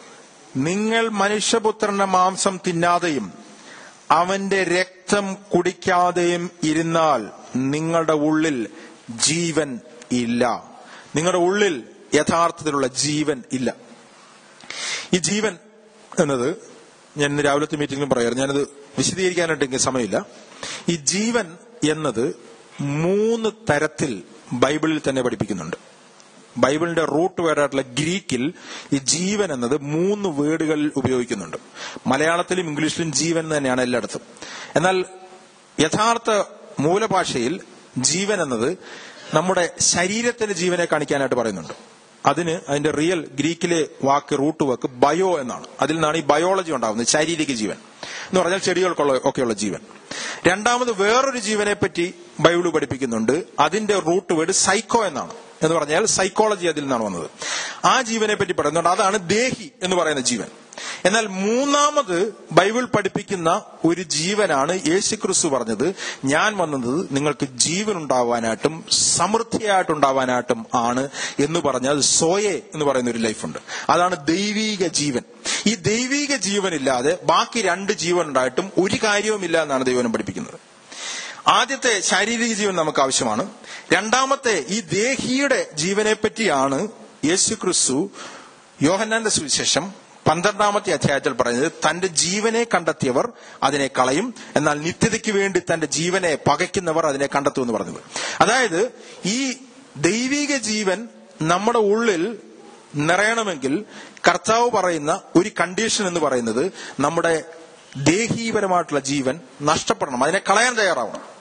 നിങ്ങൾ മനുഷ്യപുത്രന്റെ മാംസം തിന്നാതെയും അവന്റെ രക്തം കുടിക്കാതെയും ഇരുന്നാൽ നിങ്ങളുടെ ഉള്ളിൽ ജീവൻ ഇല്ല നിങ്ങളുടെ ഉള്ളിൽ യഥാർത്ഥത്തിലുള്ള ജീവൻ ഇല്ല ഈ ജീവൻ എന്നത് ഞാൻ ഇന്ന് രാവിലത്തെ മീറ്റിംഗിലും പറയാറ് ഞാനത് വിശദീകരിക്കാനായിട്ട് എനിക്ക് സമയമില്ല ഈ ജീവൻ എന്നത് മൂന്ന് തരത്തിൽ ബൈബിളിൽ തന്നെ പഠിപ്പിക്കുന്നുണ്ട് ബൈബിളിന്റെ റൂട്ട് വേർഡായിട്ടുള്ള ഗ്രീക്കിൽ ഈ ജീവൻ എന്നത് മൂന്ന് വേർഡുകളിൽ ഉപയോഗിക്കുന്നുണ്ട് മലയാളത്തിലും ഇംഗ്ലീഷിലും ജീവൻ തന്നെയാണ് എല്ലായിടത്തും എന്നാൽ യഥാർത്ഥ മൂലഭാഷയിൽ ജീവൻ എന്നത് നമ്മുടെ ശരീരത്തിന്റെ ജീവനെ കാണിക്കാനായിട്ട് പറയുന്നുണ്ട് അതിന് അതിന്റെ റിയൽ ഗ്രീക്കിലെ വാക്ക് റൂട്ട് വാക്ക് ബയോ എന്നാണ് അതിൽ നിന്നാണ് ഈ ബയോളജി ഉണ്ടാകുന്നത് ശാരീരിക ജീവൻ എന്ന് പറഞ്ഞാൽ ചെടികൾക്കുള്ള ഒക്കെയുള്ള ജീവൻ രണ്ടാമത് വേറൊരു ജീവനെ പറ്റി ബൈബിൾ പഠിപ്പിക്കുന്നുണ്ട് അതിന്റെ റൂട്ട് വേർഡ് സൈക്കോ എന്നാണ് എന്ന് പറഞ്ഞാൽ സൈക്കോളജി അതിൽ നിന്നാണ് വന്നത് ആ ജീവനെ പറ്റി പറയുന്നുണ്ട് അതാണ് ദേഹി എന്ന് പറയുന്ന ജീവൻ എന്നാൽ മൂന്നാമത് ബൈബിൾ പഠിപ്പിക്കുന്ന ഒരു ജീവനാണ് യേശു ക്രിസ്തു പറഞ്ഞത് ഞാൻ വന്നത് നിങ്ങൾക്ക് ജീവൻ ഉണ്ടാവാനായിട്ടും സമൃദ്ധിയായിട്ടുണ്ടാവാനായിട്ടും ആണ് എന്ന് പറഞ്ഞാൽ സോയെ എന്ന് പറയുന്ന ഒരു ലൈഫുണ്ട് അതാണ് ദൈവീക ജീവൻ ഈ ദൈവീക ജീവനില്ലാതെ ബാക്കി രണ്ട് ജീവൻ ഉണ്ടായിട്ടും ഒരു കാര്യവുമില്ല എന്നാണ് ദൈവനം പഠിപ്പിക്കുന്നത് ആദ്യത്തെ ശാരീരിക ജീവൻ നമുക്ക് ആവശ്യമാണ് രണ്ടാമത്തെ ഈ ദേഹിയുടെ ജീവനെ പറ്റിയാണ് യേശു ക്രിസ്തു യോഹന്നാന്റെ സുവിശേഷം പന്ത്രണ്ടാമത്തെ അധ്യായത്തിൽ പറയുന്നത് തന്റെ ജീവനെ കണ്ടെത്തിയവർ അതിനെ കളയും എന്നാൽ നിത്യതയ്ക്ക് വേണ്ടി തന്റെ ജീവനെ പകയ്ക്കുന്നവർ അതിനെ കണ്ടെത്തും എന്ന് പറഞ്ഞത് അതായത് ഈ ദൈവിക ജീവൻ നമ്മുടെ ഉള്ളിൽ നിറയണമെങ്കിൽ കർത്താവ് പറയുന്ന ഒരു കണ്ടീഷൻ എന്ന് പറയുന്നത് നമ്മുടെ ദേഹീപരമായിട്ടുള്ള ജീവൻ നഷ്ടപ്പെടണം അതിനെ കളയാൻ തയ്യാറാവണം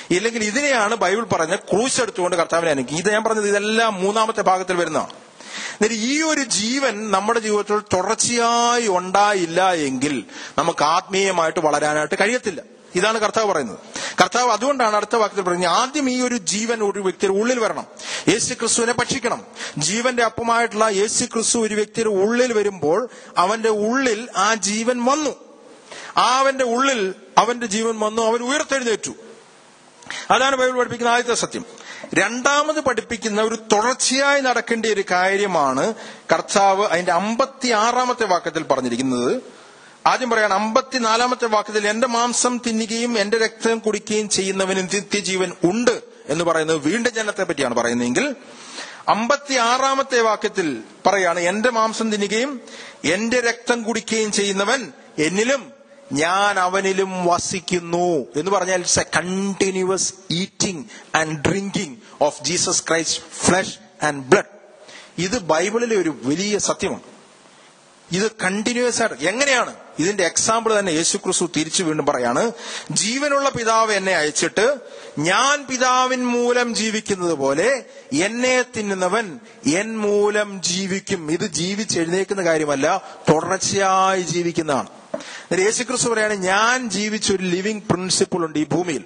ഇല്ലെങ്കിൽ ഇതിനെയാണ് ബൈബിൾ പറഞ്ഞ ക്രൂശ് എടുത്തുകൊണ്ട് കർത്താവിനെ അനുഭവിക്കും ഇത് ഞാൻ പറഞ്ഞത് ഇതെല്ലാം മൂന്നാമത്തെ ഭാഗത്തിൽ വരുന്നതാണ് എന്നിട്ട് ഈ ഒരു ജീവൻ നമ്മുടെ ജീവിതത്തിൽ തുടർച്ചയായി ഉണ്ടായില്ല എങ്കിൽ നമുക്ക് ആത്മീയമായിട്ട് വളരാനായിട്ട് കഴിയത്തില്ല ഇതാണ് കർത്താവ് പറയുന്നത് കർത്താവ് അതുകൊണ്ടാണ് അടുത്ത വാക്യത്തിൽ പറയുന്നത് ആദ്യം ഈ ഒരു ജീവൻ ഒരു വ്യക്തിയുടെ ഉള്ളിൽ വരണം യേശു ക്രിസ്തുവിനെ ഭക്ഷിക്കണം ജീവന്റെ അപ്പമായിട്ടുള്ള യേശു ക്രിസ്തു ഒരു വ്യക്തിയുടെ ഉള്ളിൽ വരുമ്പോൾ അവന്റെ ഉള്ളിൽ ആ ജീവൻ വന്നു ആ അവന്റെ ഉള്ളിൽ അവന്റെ ജീവൻ വന്നു അവൻ ഉയർത്തെഴുന്നേറ്റു അതാണ് ബൈബിൾ പഠിപ്പിക്കുന്ന ആദ്യത്തെ സത്യം രണ്ടാമത് പഠിപ്പിക്കുന്ന ഒരു തുടർച്ചയായി നടക്കേണ്ട ഒരു കാര്യമാണ് കർത്താവ് അതിന്റെ അമ്പത്തി ആറാമത്തെ വാക്യത്തിൽ പറഞ്ഞിരിക്കുന്നത് ആദ്യം പറയാണ് അമ്പത്തിനാലാമത്തെ വാക്യത്തിൽ എന്റെ മാംസം തിന്നുകയും എന്റെ രക്തം കുടിക്കുകയും ചെയ്യുന്നവന് നിത്യജീവൻ ഉണ്ട് എന്ന് പറയുന്നത് വീണ്ടും ജനത്തെ പറ്റിയാണ് പറയുന്നതെങ്കിൽ അമ്പത്തി ആറാമത്തെ വാക്യത്തിൽ പറയാണ് എന്റെ മാംസം തിന്നുകയും എന്റെ രക്തം കുടിക്കുകയും ചെയ്യുന്നവൻ എന്നിലും ഞാൻ അവനിലും വസിക്കുന്നു എന്ന് പറഞ്ഞാൽ it's a continuous eating and drinking of Jesus Christ flesh and blood ഇത് ബൈബിളിലെ ഒരു വലിയ സത്യമാണ് ഇത് കണ്ടിന്യൂസ് ആയിട്ട് എങ്ങനെയാണ് ഇതിന്റെ എക്സാമ്പിൾ തന്നെ യേശു ക്രിസ്തു തിരിച്ചു വീണ്ടും പറയാണ് ജീവനുള്ള പിതാവ് എന്നെ അയച്ചിട്ട് ഞാൻ പിതാവിൻ മൂലം ജീവിക്കുന്നത് പോലെ എന്നെ തിന്നുന്നവൻ എൻ മൂലം ജീവിക്കും ഇത് ജീവിച്ചെഴുന്നേക്കുന്ന കാര്യമല്ല തുടർച്ചയായി ജീവിക്കുന്നതാണ് എന്നിട്ട് യേശു ക്രിസ്തു പറയാണ് ഞാൻ ജീവിച്ച ഒരു ലിവിങ് പ്രിൻസിപ്പിൾ ഉണ്ട് ഈ ഭൂമിയിൽ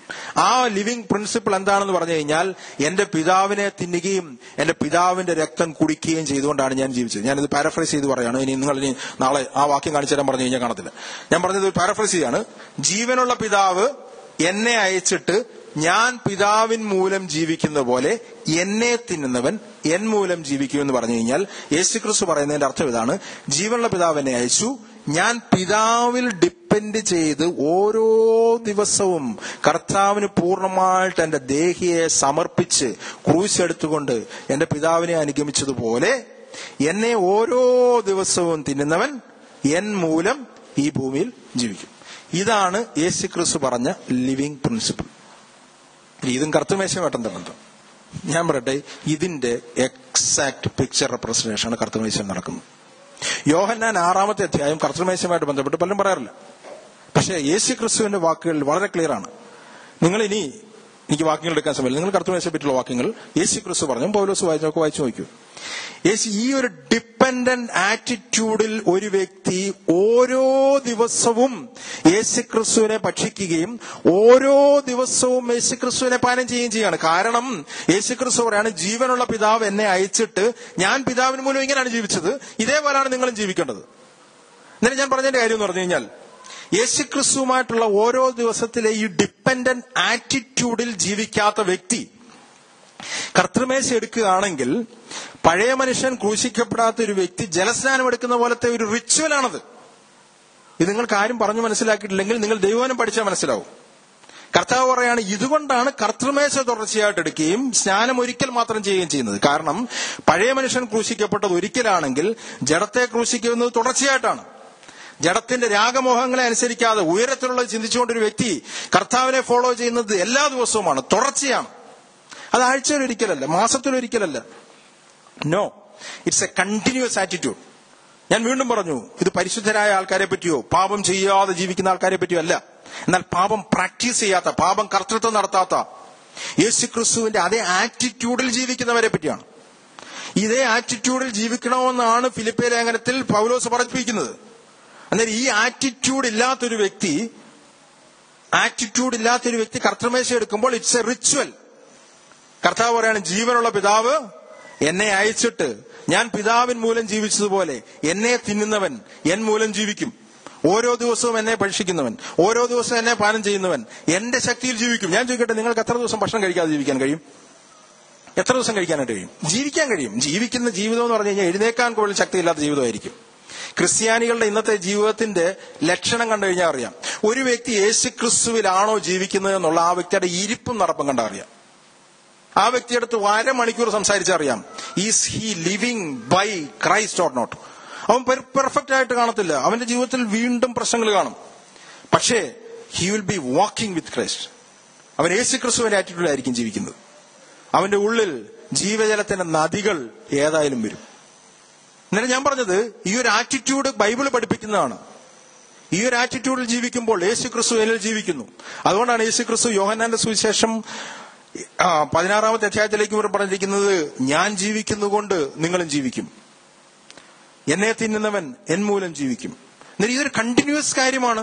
ആ ലിവിങ് പ്രിൻസിപ്പിൾ എന്താണെന്ന് പറഞ്ഞു കഴിഞ്ഞാൽ എന്റെ പിതാവിനെ തിന്നുകയും എന്റെ പിതാവിന്റെ രക്തം കുടിക്കുകയും ചെയ്തുകൊണ്ടാണ് ഞാൻ ജീവിച്ചത് ഞാനിത് പാരഫ്രൈസ് ചെയ്ത് പറയാണ് ഇനി നിങ്ങൾ ഇനി നാളെ ആ വാക്യം കാണിച്ചു തരാൻ പറഞ്ഞു കഴിഞ്ഞാൽ കാണത്തില്ല ഞാൻ പറഞ്ഞത് പാരഫ്രൈസ് ചെയ്യാണ് ജീവനുള്ള പിതാവ് എന്നെ അയച്ചിട്ട് ഞാൻ പിതാവിൻ മൂലം ജീവിക്കുന്ന പോലെ എന്നെ തിന്നുന്നവൻ എൻ മൂലം ജീവിക്കുമെന്ന് പറഞ്ഞു കഴിഞ്ഞാൽ യേശുക്രിസ്തു പറയുന്നതിന്റെ അർത്ഥം ഇതാണ് ജീവനുള്ള പിതാവ് എന്നെ അയച്ചു ഞാൻ പിതാവിൽ ഡിപ്പെൻഡ് ചെയ്ത് ഓരോ ദിവസവും കർത്താവിന് പൂർണ്ണമായിട്ട് എന്റെ ദേഹിയെ സമർപ്പിച്ച് ക്രൂശ് എടുത്തുകൊണ്ട് എന്റെ പിതാവിനെ അനുഗമിച്ചതുപോലെ എന്നെ ഓരോ ദിവസവും തിന്നുന്നവൻ എൻ മൂലം ഈ ഭൂമിയിൽ ജീവിക്കും ഇതാണ് യേശു ക്രിസ്തു പറഞ്ഞ ലിവിങ് പ്രിൻസിപ്പിൾ ഇതും കർത്തമേശമായിട്ടെന്താ ബന്ധം ഞാൻ പറയട്ടെ ഇതിന്റെ എക്സാക്ട് പിക്ചർ റെപ്രസെന്റേഷൻ ആണ് കർത്തമേശം നടക്കുന്നത് യോഹന്നാൻ ആറാമത്തെ അധ്യായം കർത്തമേശമായിട്ട് ബന്ധപ്പെട്ട് പലരും പറയാറില്ല പക്ഷേ യേശു ക്രിസ്തുവിന്റെ വാക്കുകൾ വളരെ ക്ലിയർ ആണ് നിങ്ങൾ ഇനി എനിക്ക് വാക്യങ്ങൾ എടുക്കാൻ സമയമില്ല നിങ്ങൾ കർത്തമേശയെ പറ്റിയുള്ള വാക്യങ്ങൾ യേശു ക്രിസ്തു പറഞ്ഞു പൗലോസ് വായിച്ചു നോക്ക് വായിച്ചു നോക്കൂ യേശു ഈ ഒരു ഡിപ്പെൻഡന്റ് ആറ്റിറ്റ്യൂഡിൽ ഒരു വ്യക്തി ഓരോ ദിവസവും യേശു ക്രിസ്തുവിനെ ഭക്ഷിക്കുകയും ഓരോ ദിവസവും യേശു ക്രിസ്തുവിനെ പാനം ചെയ്യുകയും ചെയ്യാണ് കാരണം യേശു ക്രിസ്തു പറയാണ് ജീവനുള്ള പിതാവ് എന്നെ അയച്ചിട്ട് ഞാൻ പിതാവിന് മൂലം ഇങ്ങനെയാണ് ജീവിച്ചത് ഇതേപോലെയാണ് നിങ്ങളും ജീവിക്കേണ്ടത് എന്നിട്ട് ഞാൻ പറഞ്ഞതിന്റെ കാര്യം എന്ന് പറഞ്ഞു കഴിഞ്ഞാൽ യേശുക്രിസ്തുവുമായിട്ടുള്ള ഓരോ ദിവസത്തിലെ ഈ ഡിപ്പെൻഡന്റ് ആറ്റിറ്റ്യൂഡിൽ ജീവിക്കാത്ത വ്യക്തി കർത്തൃമേശ എടുക്കുകയാണെങ്കിൽ പഴയ മനുഷ്യൻ ക്രൂശിക്കപ്പെടാത്ത ഒരു വ്യക്തി ജലസ്നാനം എടുക്കുന്ന പോലത്തെ ഒരു റിച്വലാണത് ഇത് നിങ്ങൾക്ക് ആരും പറഞ്ഞു മനസ്സിലാക്കിയിട്ടില്ലെങ്കിൽ നിങ്ങൾ ദൈവനം പഠിച്ചാൽ മനസ്സിലാവും കർത്താവ് പറയാണ് ഇതുകൊണ്ടാണ് കർത്തൃമേശ തുടർച്ചയായിട്ട് എടുക്കുകയും സ്നാനം ഒരിക്കൽ മാത്രം ചെയ്യുകയും ചെയ്യുന്നത് കാരണം പഴയ മനുഷ്യൻ ക്രൂശിക്കപ്പെട്ടത് ഒരിക്കലാണെങ്കിൽ ജഡത്തെ ക്രൂശിക്കുന്നത് തുടർച്ചയായിട്ടാണ് ജഡത്തിന്റെ രാഗമോഹങ്ങളെ അനുസരിക്കാതെ ഉയരത്തിലുള്ളത് ചിന്തിച്ചുകൊണ്ടൊരു വ്യക്തി കർത്താവിനെ ഫോളോ ചെയ്യുന്നത് എല്ലാ ദിവസവുമാണ് തുടർച്ചയാണ് അത് ആഴ്ചയിലൊരിക്കലല്ല മാസത്തിലൊരിക്കലല്ല no it's a continuous attitude ഞാൻ വീണ്ടും പറഞ്ഞു ഇത് പരിശുദ്ധരായ ആൾക്കാരെ പറ്റിയോ പാപം ചെയ്യാതെ ജീവിക്കുന്ന ആൾക്കാരെ പറ്റിയോ അല്ല എന്നാൽ പാപം പ്രാക്ടീസ് ചെയ്യാത്ത പാപം കർത്തൃത്വം നടത്താത്ത യേശു ക്രിസ്തുവിന്റെ അതേ ആറ്റിറ്റ്യൂഡിൽ ജീവിക്കുന്നവരെ പറ്റിയാണ് ഇതേ ആറ്റിറ്റ്യൂഡിൽ ജീവിക്കണമെന്നാണ് ഫിലിപ്പേ ലേഖനത്തിൽ പൗലോസ് പഠിപ്പിക്കുന്നത് അന്നേരം ഈ ആറ്റിറ്റ്യൂഡ് ഇല്ലാത്തൊരു വ്യക്തി ആറ്റിറ്റ്യൂഡ് ഇല്ലാത്തൊരു വ്യക്തി കർത്തൃമേശ എടുക്കുമ്പോൾ ഇറ്റ്സ് എ റിച്വൽ കർത്താവ് പറയാണ് ജീവനുള്ള പിതാവ് എന്നെ അയച്ചിട്ട് ഞാൻ പിതാവിൻ മൂലം ജീവിച്ചതുപോലെ എന്നെ തിന്നുന്നവൻ എൻ മൂലം ജീവിക്കും ഓരോ ദിവസവും എന്നെ ഭക്ഷിക്കുന്നവൻ ഓരോ ദിവസവും എന്നെ പാനം ചെയ്യുന്നവൻ എന്റെ ശക്തിയിൽ ജീവിക്കും ഞാൻ ചോദിക്കട്ടെ നിങ്ങൾക്ക് എത്ര ദിവസം ഭക്ഷണം കഴിക്കാതെ ജീവിക്കാൻ കഴിയും എത്ര ദിവസം കഴിക്കാനായിട്ട് കഴിയും ജീവിക്കാൻ കഴിയും ജീവിക്കുന്ന ജീവിതം എന്ന് പറഞ്ഞു കഴിഞ്ഞാൽ എഴുന്നേക്കാൻ കൂടുതൽ ശക്തിയില്ലാത്ത ജീവിതമായിരിക്കും ക്രിസ്ത്യാനികളുടെ ഇന്നത്തെ ജീവിതത്തിന്റെ ലക്ഷണം കണ്ടു കഴിഞ്ഞാൽ അറിയാം ഒരു വ്യക്തി യേശു ക്രിസ്തുവിലാണോ ജീവിക്കുന്നത് എന്നുള്ള ആ വ്യക്തിയുടെ ഇരിപ്പും നടപ്പും കണ്ടാൽ അറിയാം ആ വ്യക്തിയെടുത്ത് അരമണിക്കൂർ സംസാരിച്ചറിയാം is he living by Christ or not അവൻ പെർഫെക്റ്റ് ആയിട്ട് കാണത്തില്ല അവന്റെ ജീവിതത്തിൽ വീണ്ടും പ്രശ്നങ്ങൾ കാണും പക്ഷേ he will be walking with Christ അവൻ യേശു ക്രിസ്തുവിന്റെ ആറ്റിറ്റ്യൂഡിലായിരിക്കും ജീവിക്കുന്നത് അവന്റെ ഉള്ളിൽ ജീവജലത്തിന്റെ നദികൾ ഏതായാലും വരും എന്നാലും ഞാൻ പറഞ്ഞത് ഈ ഒരു ആറ്റിറ്റ്യൂഡ് ബൈബിൾ പഠിപ്പിക്കുന്നതാണ് ഈ ഒരു ആറ്റിറ്റ്യൂഡിൽ ജീവിക്കുമ്പോൾ യേശു ക്രിസ്തു എന്നിൽ ജീവിക്കുന്നു അതുകൊണ്ടാണ് യേശു ക്രിസ്തു യോഹന്നാന്റെ സുവിശേഷം ആ, പതിനാറാമത്തെ അധ്യായത്തിലേക്ക് ഇവർ പറഞ്ഞിരിക്കുന്നത് ഞാൻ ജീവിക്കുന്നതുകൊണ്ട് നിങ്ങളും ജീവിക്കും എന്നെ തിന്നുന്നവൻ എൻ മൂലം ജീവിക്കും എന്നാൽ ഇതൊരു കണ്ടിന്യൂസ് കാര്യമാണ്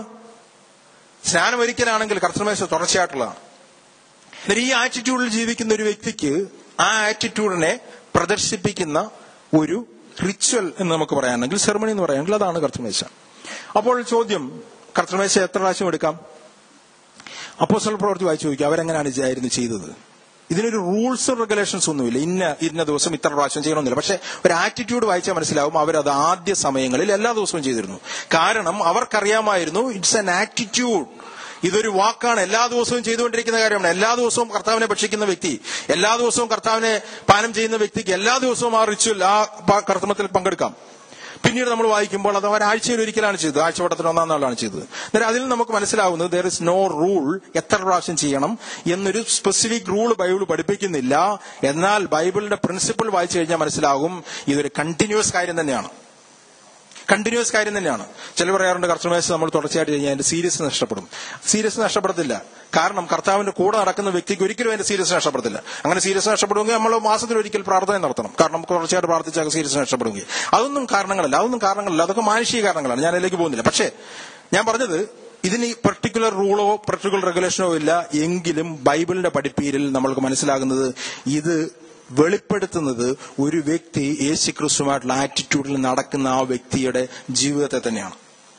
സ്നാനം ഒരിക്കലാണെങ്കിൽ കർത്തമേശ തുടർച്ചയായിട്ടുള്ളതാണ് എന്നാൽ ഈ ആറ്റിറ്റ്യൂഡിൽ ജീവിക്കുന്ന ഒരു വ്യക്തിക്ക് ആ ആറ്റിറ്റ്യൂഡിനെ പ്രദർശിപ്പിക്കുന്ന ഒരു റിച്വൽ എന്ന് നമുക്ക് പറയാണെങ്കിൽ സെറമണി എന്ന് പറയാമെങ്കിൽ അതാണ് കർത്തമേശ അപ്പോൾ ചോദ്യം കർത്തമേശ എത്ര പ്രാവശ്യം എടുക്കാം അപ്പോസ്റ്റൽ പ്രവൃത്തി വായിച്ചു ചോദിക്കുക അവരെങ്ങനെയാണ് ഇതായിരുന്നു ചെയ്തത് ഇതിനൊരു റൂൾസും റെഗുലേഷൻസ് ഒന്നുമില്ല ഇന്ന ഇന്ന ദിവസം ഇത്ര പ്രാവശ്യം ചെയ്യണമെന്നില്ല പക്ഷെ ഒരു ആറ്റിറ്റ്യൂഡ് വായിച്ചാൽ മനസ്സിലാവും അവരത് ആദ്യ സമയങ്ങളിൽ എല്ലാ ദിവസവും ചെയ്തിരുന്നു കാരണം അവർക്കറിയാമായിരുന്നു ഇറ്റ്സ് എൻ ആറ്റിറ്റ്യൂഡ് ഇതൊരു വാക്കാണ് എല്ലാ ദിവസവും ചെയ്തുകൊണ്ടിരിക്കുന്ന കാര്യമാണ് എല്ലാ ദിവസവും കർത്താവിനെ ഭക്ഷിക്കുന്ന വ്യക്തി എല്ലാ ദിവസവും കർത്താവിനെ പാനം ചെയ്യുന്ന വ്യക്തിക്ക് എല്ലാ ദിവസവും ആ റിച്വൽ ആ പ- കർത്തമത്തിൽ പങ്കെടുക്കാം പിന്നീട് നമ്മൾ വായിക്കുമ്പോൾ അത് ഒരാഴ്ചയിൽ ഒരിക്കലാണ് ചെയ്തത് ആഴ്ചവട്ടത്തിന് ഒന്നാം നാളാണ് ചെയ്തത് അന്നേരം അതിൽ നമുക്ക് മനസ്സിലാവുന്നത് ദർ ഇസ് നോ റൂൾ എത്ര പ്രാവശ്യം ചെയ്യണം എന്നൊരു സ്പെസിഫിക് റൂൾ ബൈബിൾ പഠിപ്പിക്കുന്നില്ല എന്നാൽ ബൈബിളിന്റെ പ്രിൻസിപ്പിൾ വായിച്ചു കഴിഞ്ഞാൽ മനസ്സിലാകും ഇതൊരു കണ്ടിന്യൂസ് കാര്യം തന്നെയാണ് കണ്ടിന്യൂസ് കാര്യം തന്നെയാണ് ചില പറയാറുണ്ട് കർത്തമേശ നമ്മൾ തുടർച്ചയായിട്ട് കഴിഞ്ഞാൽ അതിന്റെ സീരിയസ് നഷ്ടപ്പെടും സീരിയസ് നഷ്ടപ്പെടത്തില്ല കാരണം കർത്താവിന്റെ കൂടെ നടക്കുന്ന വ്യക്തിക്ക് ഒരിക്കലും അതിന്റെ സീരിയസ് നഷ്ടപ്പെടത്തില്ല അങ്ങനെ സീരിയസ് നഷ്ടപ്പെടുമെങ്കിൽ നമ്മൾ മാസത്തിൽ ഒരിക്കൽ പ്രാർത്ഥന നടത്തണം കാരണം നമുക്ക് തുടർച്ചയായിട്ട് പ്രാർത്ഥിച്ചാൽ സീരിയസ് നഷ്ടപ്പെടുമെങ്കിൽ അതൊന്നും കാരണങ്ങളല്ല അതൊന്നും കാരണങ്ങളല്ല അതൊക്കെ മാനുഷിക കാരണങ്ങളാണ് ഞാൻ അതിലേക്ക് പോകുന്നില്ല പക്ഷേ ഞാൻ പറഞ്ഞത് ഇതിന് പെർട്ടിക്കുലർ റൂളോ പെർട്ടിക്കുലർ റെഗുലേഷനോ ഇല്ല എങ്കിലും ബൈബിളിന്റെ പഠിപ്പീരിൽ നമ്മൾക്ക് മനസ്സിലാകുന്നത് ഇത് വെളിപ്പെടുത്തുന്നത് ഒരു വ്യക്തി യേശു ക്രിസ്തുമായിട്ടുള്ള ആറ്റിറ്റ്യൂഡിൽ നടക്കുന്ന ആ വ്യക്തിയുടെ ജീവിതത്തെ തന്നെയാണ്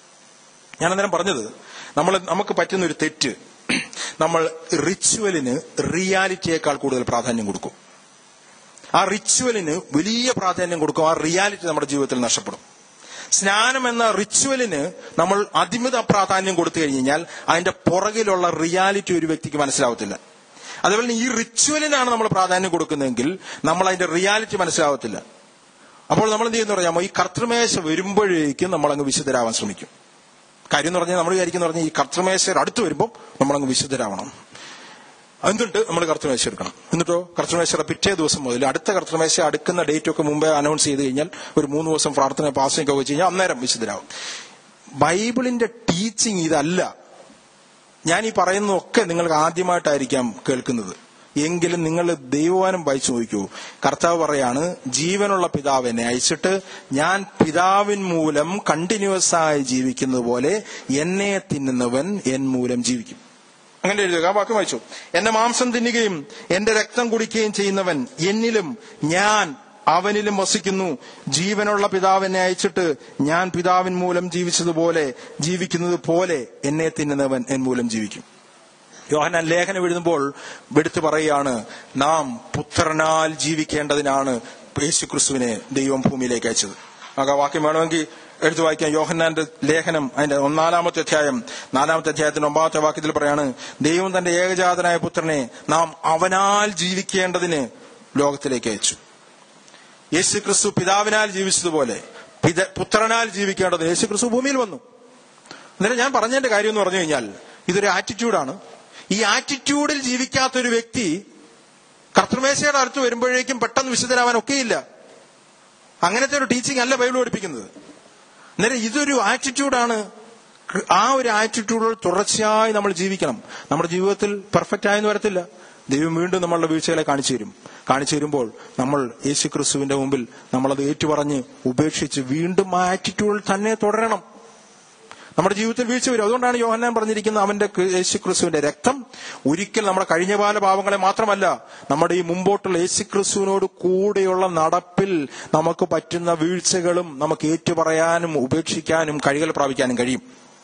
ഞാൻ അന്നേരം പറഞ്ഞത് നമ്മൾ നമുക്ക് പറ്റുന്ന ഒരു തെറ്റ് നമ്മൾ റിച്വലിന് റിയാലിറ്റിയേക്കാൾ കൂടുതൽ പ്രാധാന്യം കൊടുക്കും ആ റിച്വലിന് വലിയ പ്രാധാന്യം കൊടുക്കും ആ റിയാലിറ്റി നമ്മുടെ ജീവിതത്തിൽ നഷ്ടപ്പെടും സ്നാനം എന്ന റിച്വലിന് നമ്മൾ അതിമിത പ്രാധാന്യം കൊടുത്തു കഴിഞ്ഞാൽ അതിന്റെ പുറകിലുള്ള റിയാലിറ്റി ഒരു വ്യക്തിക്ക് മനസ്സിലാവത്തില്ല അതുപോലെ തന്നെ ഈ റിച്വലിനാണ് നമ്മൾ പ്രാധാന്യം കൊടുക്കുന്നതെങ്കിൽ നമ്മൾ അതിന്റെ റിയാലിറ്റി മനസ്സിലാവത്തില്ല അപ്പോൾ നമ്മൾ എന്ത് ചെയ്യുന്ന പറയാമോ ഈ കർത്തൃമേശ വരുമ്പോഴേക്കും നമ്മൾ അങ്ങ് വിശുദ്ധരാവാൻ ശ്രമിക്കും കാര്യം എന്ന് പറഞ്ഞാൽ നമ്മൾ വിചാരിക്കുന്ന പറഞ്ഞാൽ ഈ കർത്തൃമേശ അടുത്ത് വരുമ്പോൾ നമ്മളങ്ങ് വിശുദ്ധരാവണം എന്നിട്ട് നമ്മൾ കർത്തൃമേശ എടുക്കണം എന്നിട്ടോ കർത്തൃമേശയുടെ പിറ്റേ ദിവസം മുതൽ അടുത്ത കർത്തൃമേശ അടുക്കുന്ന ഡേറ്റ് ഒക്കെ മുമ്പേ അനൗൺസ് ചെയ്ത് കഴിഞ്ഞാൽ ഒരു മൂന്ന് ദിവസം പ്രാർത്ഥന പാസിംഗ് ഒക്കെ വെച്ച് കഴിഞ്ഞാൽ അന്നേരം വിശുദ്ധരാകും ബൈബിളിന്റെ ടീച്ചിങ് ഇതല്ല ഞാൻ ഈ പറയുന്നതൊക്കെ നിങ്ങൾക്ക് ആദ്യമായിട്ടായിരിക്കാം കേൾക്കുന്നത് എങ്കിലും നിങ്ങൾ ദൈവവാനം വായിച്ചു നോക്കൂ കർത്താവ് പറയാണ് ജീവനുള്ള പിതാവ് എന്നെ അയച്ചിട്ട് ഞാൻ പിതാവിൻ മൂലം കണ്ടിന്യൂസ് ആയി ജീവിക്കുന്നത് പോലെ എന്നെ തിന്നുന്നവൻ എൻ മൂലം ജീവിക്കും അങ്ങനെ എഴുതുക ആ വാക്യം വായിച്ചു എന്റെ മാംസം തിന്നുകയും എന്റെ രക്തം കുടിക്കുകയും ചെയ്യുന്നവൻ എന്നിലും ഞാൻ അവനിലും വസിക്കുന്നു ജീവനുള്ള പിതാവ് എന്നെ അയച്ചിട്ട് ഞാൻ പിതാവിൻ മൂലം ജീവിച്ചതുപോലെ ജീവിക്കുന്നത് പോലെ എന്നെ തിന്നുന്നവൻ എൻ മൂലം ജീവിക്കും യോഹനാൻ ലേഖനം എഴുതുമ്പോൾ എടുത്തു പറയുകയാണ് നാം പുത്രനാൽ ജീവിക്കേണ്ടതിനാണ് യേശു ക്രിസ്തുവിനെ ദൈവം ഭൂമിയിലേക്ക് അയച്ചത് നമുക്ക് ആ വാക്യം വേണമെങ്കിൽ എടുത്തു വായിക്കാം യോഹന്നാന്റെ ലേഖനം അതിന്റെ ഒന്നാലാമത്തെ അധ്യായം നാലാമത്തെ അധ്യായത്തിന്റെ ഒമ്പതാമത്തെ വാക്യത്തിൽ പറയാണ് ദൈവം തന്റെ ഏകജാതനായ പുത്രനെ നാം അവനാൽ ജീവിക്കേണ്ടതിന് ലോകത്തിലേക്ക് അയച്ചു യേശു ക്രിസ്തു പിതാവിനാൽ ജീവിച്ചതുപോലെ പിത- പുത്രനാൽ ജീവിക്കേണ്ടത് യേശു ക്രിസ്തു ഭൂമിയിൽ വന്നു അന്നേരം ഞാൻ പറഞ്ഞതിന്റെ കാര്യം എന്ന് പറഞ്ഞു കഴിഞ്ഞാൽ ഇതൊരു ആറ്റിറ്റ്യൂഡാണ് ഈ ആറ്റിറ്റ്യൂഡിൽ ജീവിക്കാത്ത ഒരു വ്യക്തി കർത്തൃമേശയുടെ അടുത്ത് വരുമ്പോഴേക്കും പെട്ടെന്ന് വിശുദ്ധരാവാൻ ഒക്കെയില്ല അങ്ങനത്തെ ഒരു ടീച്ചിങ് അല്ല ബൈബിൾ പഠിപ്പിക്കുന്നത് അന്നേരം ഇതൊരു ആറ്റിറ്റ്യൂഡാണ് ആ ഒരു ആറ്റിറ്റ്യൂഡിൽ തുടർച്ചയായി നമ്മൾ ജീവിക്കണം നമ്മുടെ ജീവിതത്തിൽ പെർഫെക്റ്റ് ആയെന്ന് വരത്തില്ല ദൈവം വീണ്ടും നമ്മളുടെ വീഴ്ചകളെ കാണിച്ചു തരും കാണിച്ചു തരുമ്പോൾ നമ്മൾ യേശു ക്രിസ്തുവിന്റെ മുമ്പിൽ നമ്മളത് ഏറ്റുപറഞ്ഞ് ഉപേക്ഷിച്ച് വീണ്ടും ആ ആറ്റിറ്റ്യൂഡിൽ തന്നെ തുടരണം നമ്മുടെ ജീവിതത്തിൽ വീഴ്ച വരും അതുകൊണ്ടാണ് യോഹന്നാൻ പറഞ്ഞിരിക്കുന്നത് അവന്റെ ക്രി- യേശു ക്രിസ്തുവിന്റെ രക്തം ഒരിക്കൽ നമ്മുടെ കഴിഞ്ഞകാല പാവങ്ങളെ മാത്രമല്ല നമ്മുടെ ഈ മുമ്പോട്ടുള്ള യേശു ക്രിസ്തുവിനോട് കൂടെയുള്ള നടപ്പിൽ നമുക്ക് പറ്റുന്ന വീഴ്ചകളും നമുക്ക് ഏറ്റുപറയാനും ഉപേക്ഷിക്കാനും കഴികൾ പ്രാപിക്കാനും കഴിയും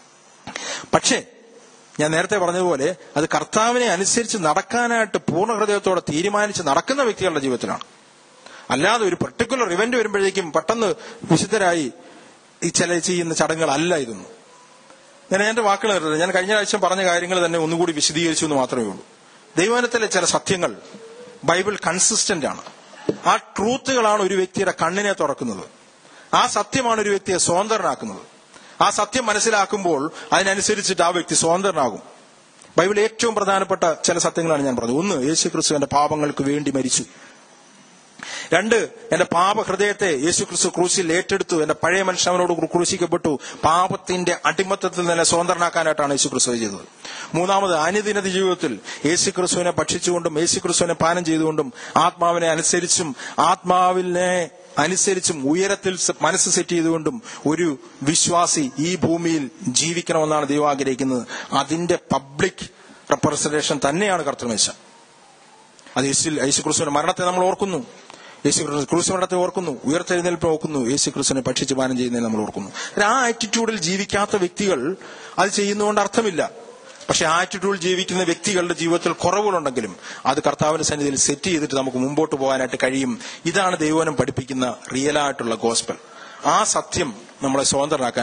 പക്ഷേ ഞാൻ നേരത്തെ പറഞ്ഞതുപോലെ അത് കർത്താവിനെ അനുസരിച്ച് നടക്കാനായിട്ട് പൂർണ്ണ ഹൃദയത്തോടെ തീരുമാനിച്ച് നടക്കുന്ന വ്യക്തികളുടെ ജീവിതത്തിലാണ് അല്ലാതെ ഒരു പെർട്ടിക്കുലർ ഇവന്റ് വരുമ്പോഴേക്കും പെട്ടെന്ന് വിശുദ്ധരായി ഈ ചില ചെയ്യുന്ന ചടങ്ങുകളല്ല ഇതൊന്നും ഞാൻ എന്റെ വാക്കുകൾ നിർത്തുന്നത് ഞാൻ കഴിഞ്ഞ ആഴ്ച പറഞ്ഞ കാര്യങ്ങൾ തന്നെ ഒന്നുകൂടി വിശദീകരിച്ചു എന്ന് മാത്രമേ ഉള്ളൂ ദൈവനത്തിലെ ചില സത്യങ്ങൾ ബൈബിൾ കൺസിസ്റ്റന്റ് ആണ് ആ ട്രൂത്തുകളാണ് ഒരു വ്യക്തിയുടെ കണ്ണിനെ തുറക്കുന്നത് ആ സത്യമാണ് ഒരു വ്യക്തിയെ സ്വതന്ത്രനാക്കുന്നത് ആ സത്യം മനസ്സിലാക്കുമ്പോൾ അതിനനുസരിച്ചിട്ട് ആ വ്യക്തി സ്വതന്ത്രനാകും ബൈബിൾ ഏറ്റവും പ്രധാനപ്പെട്ട ചില സത്യങ്ങളാണ് ഞാൻ പറഞ്ഞത് ഒന്ന് യേശു ക്രിസ്തുവിന്റെ പാപങ്ങൾക്ക് വേണ്ടി മരിച്ചു രണ്ട് എന്റെ പാപഹൃദയത്തെ യേശു ക്രിസ്തു ക്രൂശിൽ ഏറ്റെടുത്തു എന്റെ പഴയ മനുഷ്യൻ അവനോട് ക്രൂ- ക്രൂശിക്കപ്പെട്ടു പാപത്തിന്റെ അടിമത്തത്തിൽ തന്നെ സ്വതന്ത്രനാക്കാനായിട്ടാണ് യേശു ക്രിസ്തു ചെയ്തത് മൂന്നാമത് അനുദിന ജീവിതത്തിൽ യേശു ക്രിസ്തുവിനെ ഭക്ഷിച്ചുകൊണ്ടും യേശു ക്രിസ്തുവിനെ പാനം ചെയ്തുകൊണ്ടും ആത്മാവിനെ അനുസരിച്ചും ആത്മാവിനെ അനുസരിച്ചും ഉയരത്തിൽ സ- മനസ്സ് സെറ്റ് ചെയ്തുകൊണ്ടും ഒരു വിശ്വാസി ഈ ഭൂമിയിൽ ജീവിക്കണമെന്നാണ് ദൈവം ആഗ്രഹിക്കുന്നത് അതിന്റെ പബ്ലിക് റെപ്രസെന്റേഷൻ തന്നെയാണ് കർത്തൃമേശ അത് യേശു യേശു ക്രിസ്തുവിന്റെ മരണത്തെ നമ്മൾ ഓർക്കുന്നു യേശു ക്രിസ്തു ക്രൂശ് മരണത്തെ ഓർക്കുന്നു ഉയർത്തെഴുന്നേൽപ്പ് ഓർക്കുന്നു യേശു ക്രിസ്തുവിനെ ഭക്ഷിച്ച് പാനം ചെയ്യുന്നതിനെ നമ്മൾ ഓർക്കുന്നു ആ ആറ്റിറ്റ്യൂഡിൽ ജീവിക്കാത്ത വ്യക്തികൾ അത് ചെയ്യുന്നതുകൊണ്ട് അർത്ഥമില്ല പക്ഷെ ആ ആറ്റിറ്റ്യൂഡിൽ ജീവിക്കുന്ന വ്യക്തികളുടെ ജീവിതത്തിൽ കുറവുകളുണ്ടെങ്കിലും അത് കർത്താവിന്റെ സന്നിധിയിൽ സെറ്റ് ചെയ്തിട്ട് നമുക്ക് മുമ്പോട്ട് പോകാനായിട്ട് കഴിയും ഇതാണ് ദൈവനം പഠിപ്പിക്കുന്ന റിയലായിട്ടുള്ള ഗോസ്പൽ ആ സത്യം നമ്മളെ സ്വതന്ത്രരാക്കാൻ